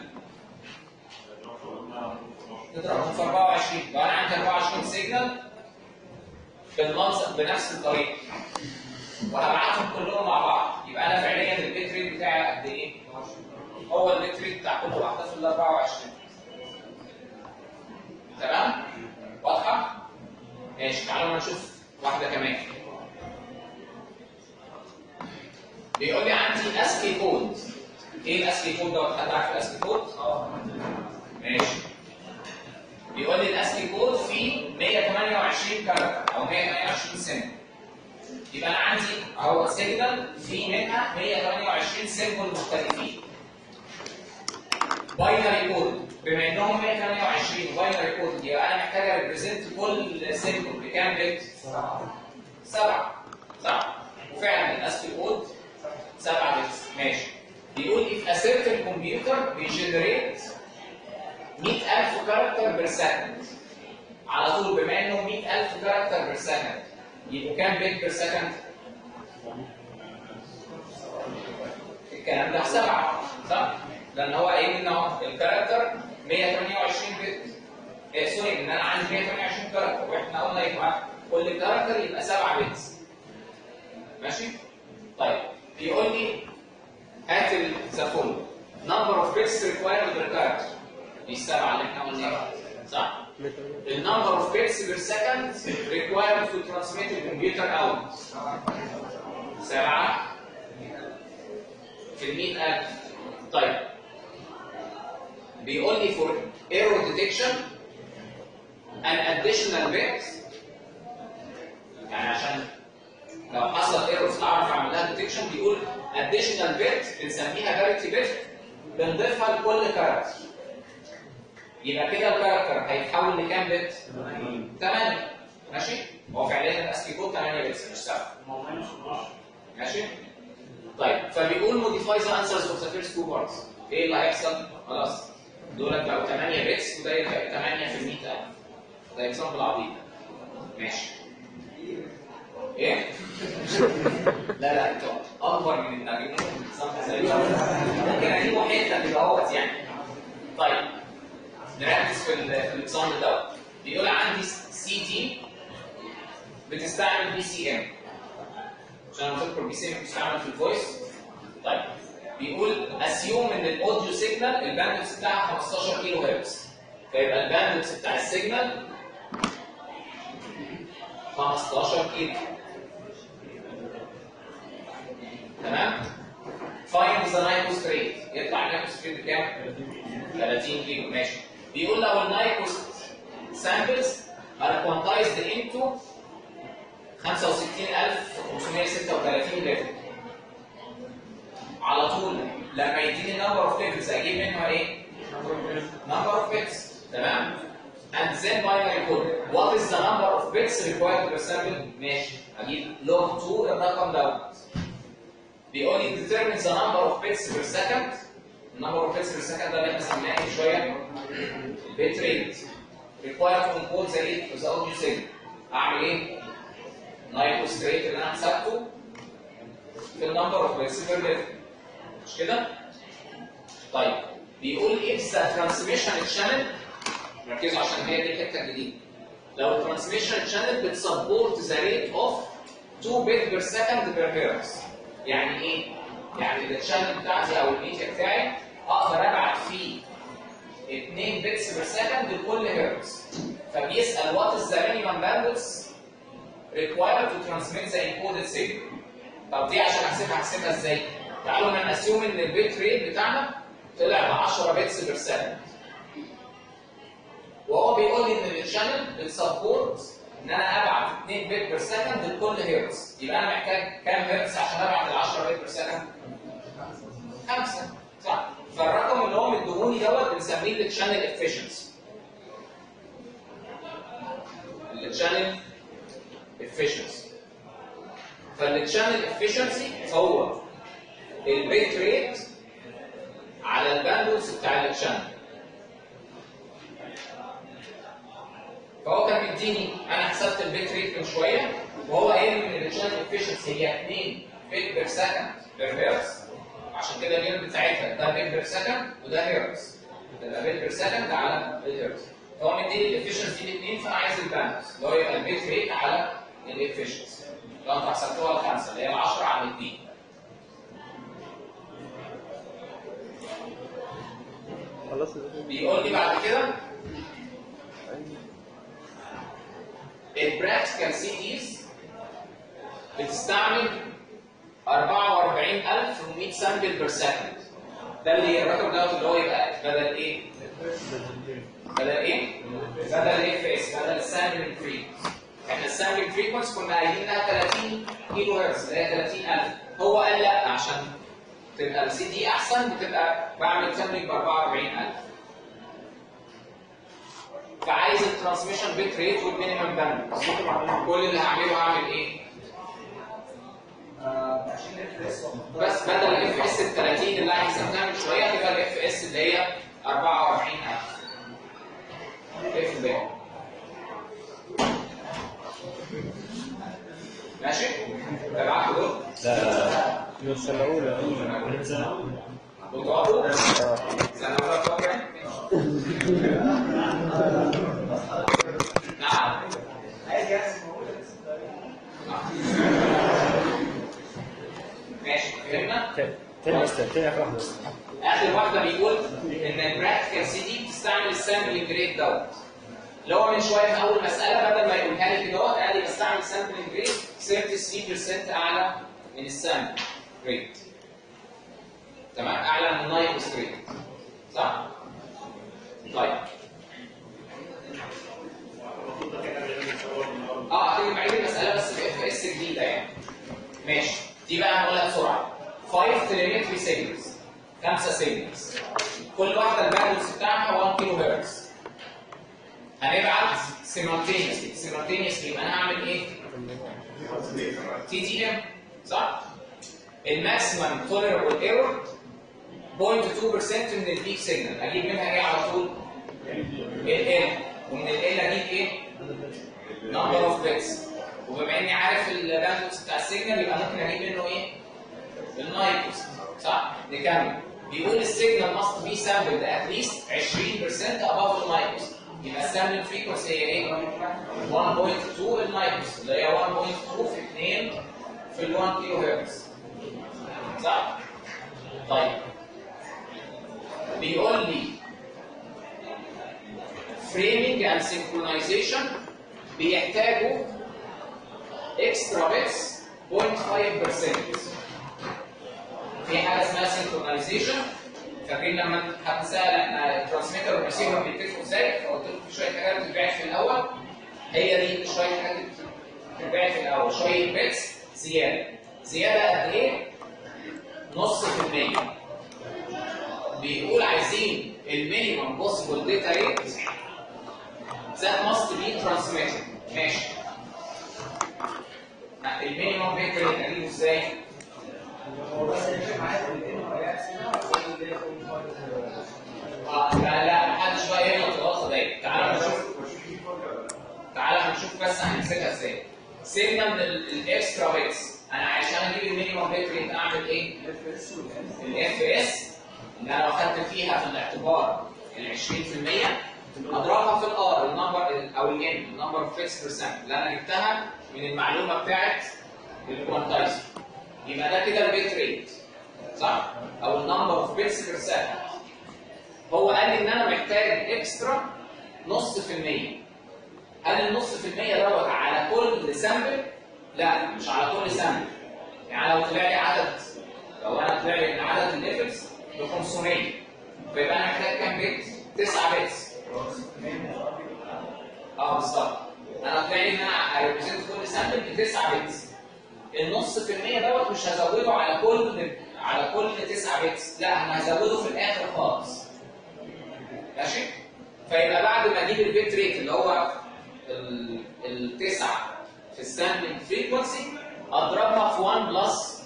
Speaker 1: نضربهم في 24 لو انا عندي 24 سيجنال بالمنظر بنفس الطريقه وهبعتهم كلهم مع بعض يبقى انا فعليا البيت ريت بتاعي قد ايه؟ هو البيت ريت بتاع كل واحده في ال 24 تمام؟ واضحه؟ ماشي تعالوا نشوف واحده كمان بيقول لي عندي اسكي كود ايه الاسكي كود دوت حد عارف الاسكي كود؟ اه ماشي بيقول لي الاسكي كود فيه 128 كاركتر او 128 سنه يبقى انا عندي اهو سيجنال في منها 128 سيمبل مختلفين باينري كود بما انهم 128 باينري كود يبقى انا محتاج اريبريزنت كل سيمبل بكام بت؟ سبعه صح؟ وفعلا الاسكي كود سبعه بت ماشي بيقول if a certain computer بيجنريت 100000 كاركتر بير سكند على طول بما انه 100000 كاركتر بير سكند يبقوا كام بيت بير سكند؟ الكلام ده سبعة صح؟ لأن هو قايل إن هو الكاركتر 128 بت إيه سوري إن أنا عندي 128 كاركتر وإحنا قلنا يبقى كل كاركتر يبقى 7 بت ماشي؟ طيب بيقول لي هات ذا فول نمبر اوف بيتس ريكوايرد بير كاركتر دي السبعة اللي إحنا قلناها صح؟ The number of bits per second required to transmit the computer out. سبعة في المئة ألف. طيب. بيقول لي for error detection an additional bit يعني عشان لو حصل ايرورز اعرف اعمل لها ديتكشن بيقول additional bit بنسميها parity bit بنضيفها لكل كاركتر. يبقى كده الكاركتر هيتحول لكام بت؟ 8 ماشي؟ هو فعليا الاسكي كود 8 بت مش 7 ماشي؟ طيب فبيقول موديفاي ذا انسرز اوف ذا فيرست تو بارتس ايه اللي هيحصل؟ خلاص دول بقوا 8 بتس وده يبقى 8 في 100000 ده اكزامبل عبيط ماشي ايه؟ لا لا انتوا اكبر من اجيب ممكن اجيبه حته كده اهوت يعني طيب نركز في الاكزامبل دوت بيقول عندي سي تي بتستعمل بي سي ام عشان انا فاكر بي سي ام بتستعمل في الفويس طيب بيقول اسيوم ان الاوديو سيجنال الباندويث بتاعها 15 كيلو هرتز فيبقى الباندويث بتاع السيجنال 15 كيلو تمام فايند ذا نايكوست ريت يطلع النايكوست ريت بكام 30 كيلو ماشي بيقول لو النايكوست سامبلز are quantized into 65536 ليفل على طول لما يديني نمبر اوف ليفلز اجيب منها ايه؟ نمبر اوف بيتس تمام؟ and then binary code what is the number of bits required per sample ماشي اجيب log 2 الرقم دوت بيقول لي determine the number of bits per second number of bits per second ده اللي احنا سميناه من شويه البيت ريت required to encode the rate of the audio signal اعمل ايه؟ نايكوست ريت اللي انا حسبته في النمبر اوف بيتس بير ليفل مش كده؟ طيب بيقول if the transmission channel ركزوا عشان هي دي الحته الجديده لو الترانسميشن شانل بتسبورت ذا ريت اوف 2 بت بير سكند بير هيرتز يعني ايه؟ يعني الشانل بتاعتي او الميديا بتاعي اقدر ابعت فيه 2 بيتس بير سكند لكل هرتز فبيسال وات از ذا مينيمم باندويث required to transmit the encoded signal طب دي عشان احسبها احسبها ازاي؟ تعالوا ما ناسيوم ان البيت ريت بتاعنا طلع ب 10 بيتس بير سكند وهو بيقول لي ان الشانل بتسبورت ان انا ابعت 2 بيت بير سكند لكل هرتز يبقى انا محتاج كام هرتز عشان ابعت ال 10 بيت بير سكند؟ خمسه صح فالرقم اللي هو مديهوني دوت بنسميه الشانل افشنسي الشانل افشنسي فالشانل افشنسي هو البيت ريت على الباندوث بتاع الشانل فهو كان مديني انا حسبت البيت ريت من شويه وهو قايل ان الشانل افشنسي هي 2 بيت بير سكند بير هيرتز عشان كده اليونت بتاعتها ده بيت بير سكند وده هيرتز تبقى بيت بير سكند على الهيرتز فهو مديني الافشنسي الاثنين فانا عايز الباندوث اللي هو يبقى البيت ريت على الافشنسي لو انتوا حسبتوها الخمسه اللي هي ال 10 على 2
Speaker 2: خلاص
Speaker 1: بيقول لي بعد كده البراكتيكال سي ديز بتستعمل 44100 سامبل بير سكند ده اللي الرقم دوت اللي هو يبقى بدل ايه؟ بدل ايه؟ بدل اف اس بدل السامبل فريكونس احنا السامبل فريكونس كنا قايلين انها 30 كيلو هرتز اللي هي 30000 هو قال لا عشان تبقى السي دي احسن بتبقى بعمل سامبلنج ب 44000 فعايز الترانسميشن بيت ريت والمينيمم باندويث كل اللي هعمله هعمل ايه؟
Speaker 4: عشان الاف اس
Speaker 1: بس بدل الاف اس ال 30 اللي احنا حسبناها من شويه تبقى الاف اس اللي هي 44000 اف ب ماشي؟ ابعتوا دول
Speaker 2: من السنة الأولى
Speaker 1: وتقعدوا
Speaker 2: اه
Speaker 1: سنه اولى فاكر نعم
Speaker 4: عايز جهاز
Speaker 1: ماشي فهمنا؟
Speaker 2: تاني بس تاني آخر واحدة بس
Speaker 1: اخر واحده بيقول ان البراكتيكال سي دي بتستعمل السامبلنج ريت دوت اللي هو من شويه في اول مساله بدل ما يقولها لي كده اهو قال لي بستعمل السامبلنج ريت 33% اعلى من السامبل ريت تمام اعلى من النايكوس ريت صح؟ طيب اه اكيد بعيد المساله بس باف اس جديده يعني ماشي دي بقى هنقولها بسرعه 5 تليمتري سيجنالز خمسه سيجنالز كل واحده الباندوث بتاعها 1 كيلو هرتز هنبعت سيمultaneously سيمultaneously يبقى انا هعمل ايه؟ تي دي ام صح؟ الماكسيمم توليربل ايرور 0.2% من البيك سيجنال اجيب منها ايه على طول؟ ال ومن ال اجيب ايه؟ نمبر اوف بيتس وبما اني عارف الباندوث بتاع السيجنال يبقى ممكن اجيب منه ايه؟ النايكوس صح؟ نكمل بيقول السيجنال must be sampled at least 20% above النايكوس يبقى السامبل فريكونسي هي ايه؟ 1.2 النايكوس اللي هي 1.2 في 2 في ال 1 كيلو هرتز صح؟ طيب بيقول لي framing and synchronization بيحتاجوا extra bits 0.5% في حاجه اسمها synchronization فاكرين لما حد سال احنا الترانسميتر والريسيفر بيتفقوا ازاي فقلت لكم في شويه حاجات بتتباع في الاول هي دي شويه حاجات بتتباع في الاول شويه بيتس زياده زياده قد ايه؟ نص في المية بيقول عايزين المينيمم بوسيبل داتا ريت that must be transmitted ماشي المينيمم داتا ريت اجيبه ازاي؟
Speaker 4: هو بس اللي معايا الاثنين ولا
Speaker 1: اه لا لا محدش بقى يغلط الغلطه دي تعالى نشوف تعالى نشوف بس هنمسكها ازاي سيبنا من الاكسترا بيتس انا عشان اجيب المينيمم بيت ريت اعمل ايه؟ الاف اس اللي انا اخدت فيها في الاعتبار ال 20% اضربها في الار النمبر او الان النمبر اوف فيكس بيرسنت اللي انا جبتها من المعلومه بتاعت الكوانتايزر يبقى ده كده البيت ريت صح؟ او النمبر اوف بيتس بير سكند هو قال لي ان انا محتاج اكسترا نص في المية هل النص في المية دوت على كل سامبل؟ لا مش على كل سامبل يعني لو طلع لي عدد لو انا طلع لي ان عدد الليفلز ب 500 فيبقى انا محتاج كام بيت؟ 9 بيتس اه بالظبط انا طلع لي ان انا هريبريزنت كل سامبل ب 9 بيتس النص في المية دوت مش هزوده على كل على كل 9 بيتس لا انا هزوده في الاخر خالص ماشي فيبقى بعد ما اجيب البيت ريت اللي هو ال- التسعه في السامبلنج فريكونسي اضربها في 1 بلس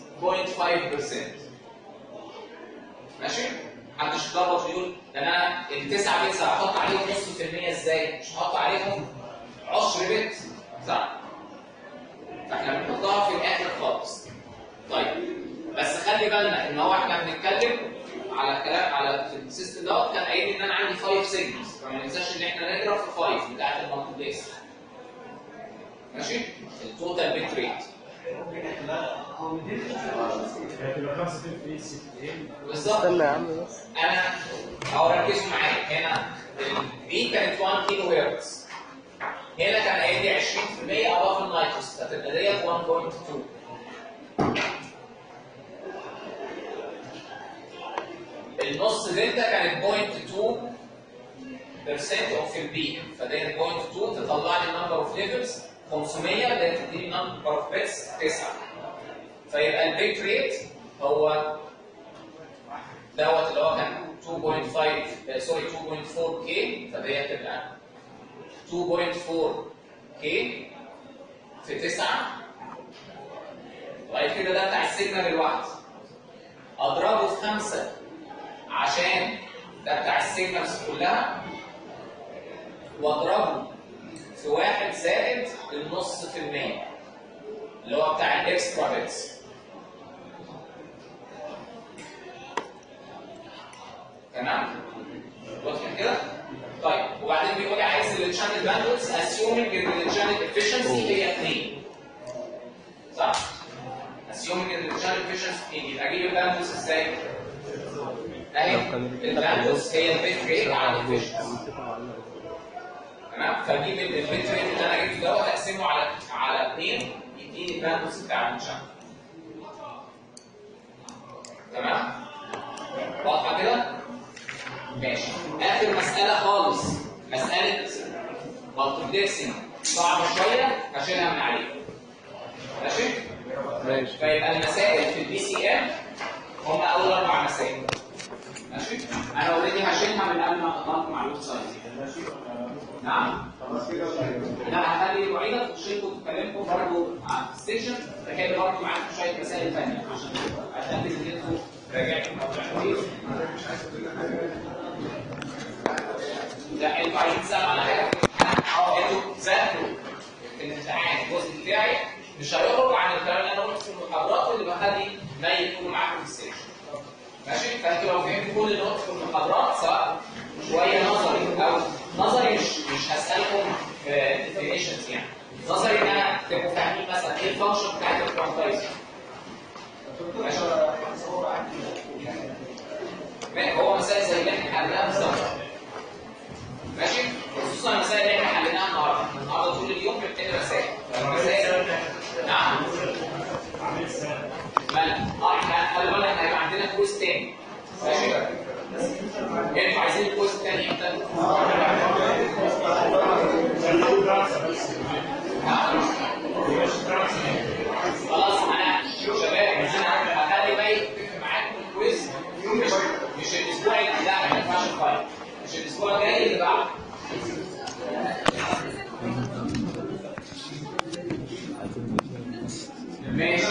Speaker 1: 0.5% ماشي محدش يتلخبط ويقول ده انا التسعه بيتس هحط عليهم نص في المية ازاي؟ مش هحط عليهم عشر بيت صح؟ فاحنا بنحطها في الاخر خالص طيب بس خلي بالنا ان هو احنا بنتكلم على كلام على في السيستم دوت كان قايل لي ان انا عندي 5 سيجنالز فما ننساش ان احنا نضرب في 5 بتاعت المالتيبلكس ماشي التوتال بيت ريت بالظبط
Speaker 2: استنى يا عم بس
Speaker 1: انا اهو ركزوا معايا هنا دي كانت 1 كيلو هرتز هنا كان قايل لي 20% اضاف النايتروس هتبقى ديت 1.2 النص دلتا كانت 0.2% اوف البي فديت 0.2 تطلع لي نمبر اوف ليفلز 500 ده تديني نمبر اوف بيتس 9 فيبقى البيت ريت هو دوت اللي هو كان 2.5 آه، سوري 2.4 كي فدي هتبقى 2.4 كي في 9 وبعد كده ده بتاع السيجنال الواحد اضربه في 5 عشان ده بتاع السيجنالز كلها واضربه في واحد زائد النص في المية اللي هو بتاع الاكسترا بيتس تمام واضح كده طيب وبعدين بيقول لي عايز الشانل باندويث اسيومنج ان الشانل افشنسي هي 2 صح اسيومنج ان الشانل افشنسي 2 يبقى اجيب الباندويث ازاي اهي الباندويث هي البيت ريت على الافشنسي تمام فاجيب البيت ريت اللي انا جبته دوت اقسمه على على 2 يديني الباندويث بتاع الشانل تمام واضحه كده ماشي اخر مساله خالص مساله مالتيبلكسنج صعبه شويه هشيلها من عليك ماشي
Speaker 2: ماشي
Speaker 1: فيبقى المسائل في البي سي ام هم اول اربع مسائل ماشي انا اوريدي هشيلها من قبل ما اطلعكم على الويب سايت نعم لا هخلي المعيده تخشلكم تكلمكم برضه على الستيشن بحيث برضه معاكم شويه مسائل ثانيه عشان اتاكد ان انتوا راجعتوا الموضوع كويس لا انتوا عايزين تسالوا على حاجه انتوا ذاكروا الامتحان الجزء بتاعي مش هيخرج عن الكلام اللي انا قلته في المحاضرات اللي بخلي ما يكونوا معاكم في السيشن ماشي فانتوا لو فهمتوا كل اللي قلته في المحاضرات سواء شويه نظري او نظري مش مش هسالكم ديفينيشنز يعني نظري ان انا تبقوا فاهمين مثلا ايه الفانكشن بتاعت الكوانتايزر ماشي هو مسائل زي اللي احنا حلناها بالظبط ماشي خصوصا المسائل اللي احنا حليناها النهارده النهارده طول اليوم بنبتدي مسائل مسائل نعم مالك اه احنا خلي بالك احنا هيبقى عندنا كويز تاني ماشي انتوا عايزين الكويز التاني امتى؟ نعم خلاص انا شباب انا هخلي ما يتفق معاكم الكويز مش مش الاسبوع اللي لا ما ينفعش الفايل مش الاسبوع الجاي اللي بعده ماشي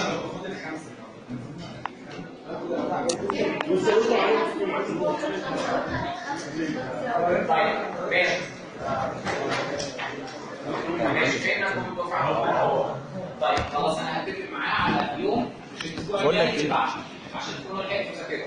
Speaker 1: طيب ماشي ماشي فين انتم الدفعه طيب خلاص انا هتفق معاه على اليوم مش الاسبوع
Speaker 2: بقول لك
Speaker 1: الجاي اللي
Speaker 2: إيه؟
Speaker 1: بعده عشان تكونوا لحقتوا تذاكروا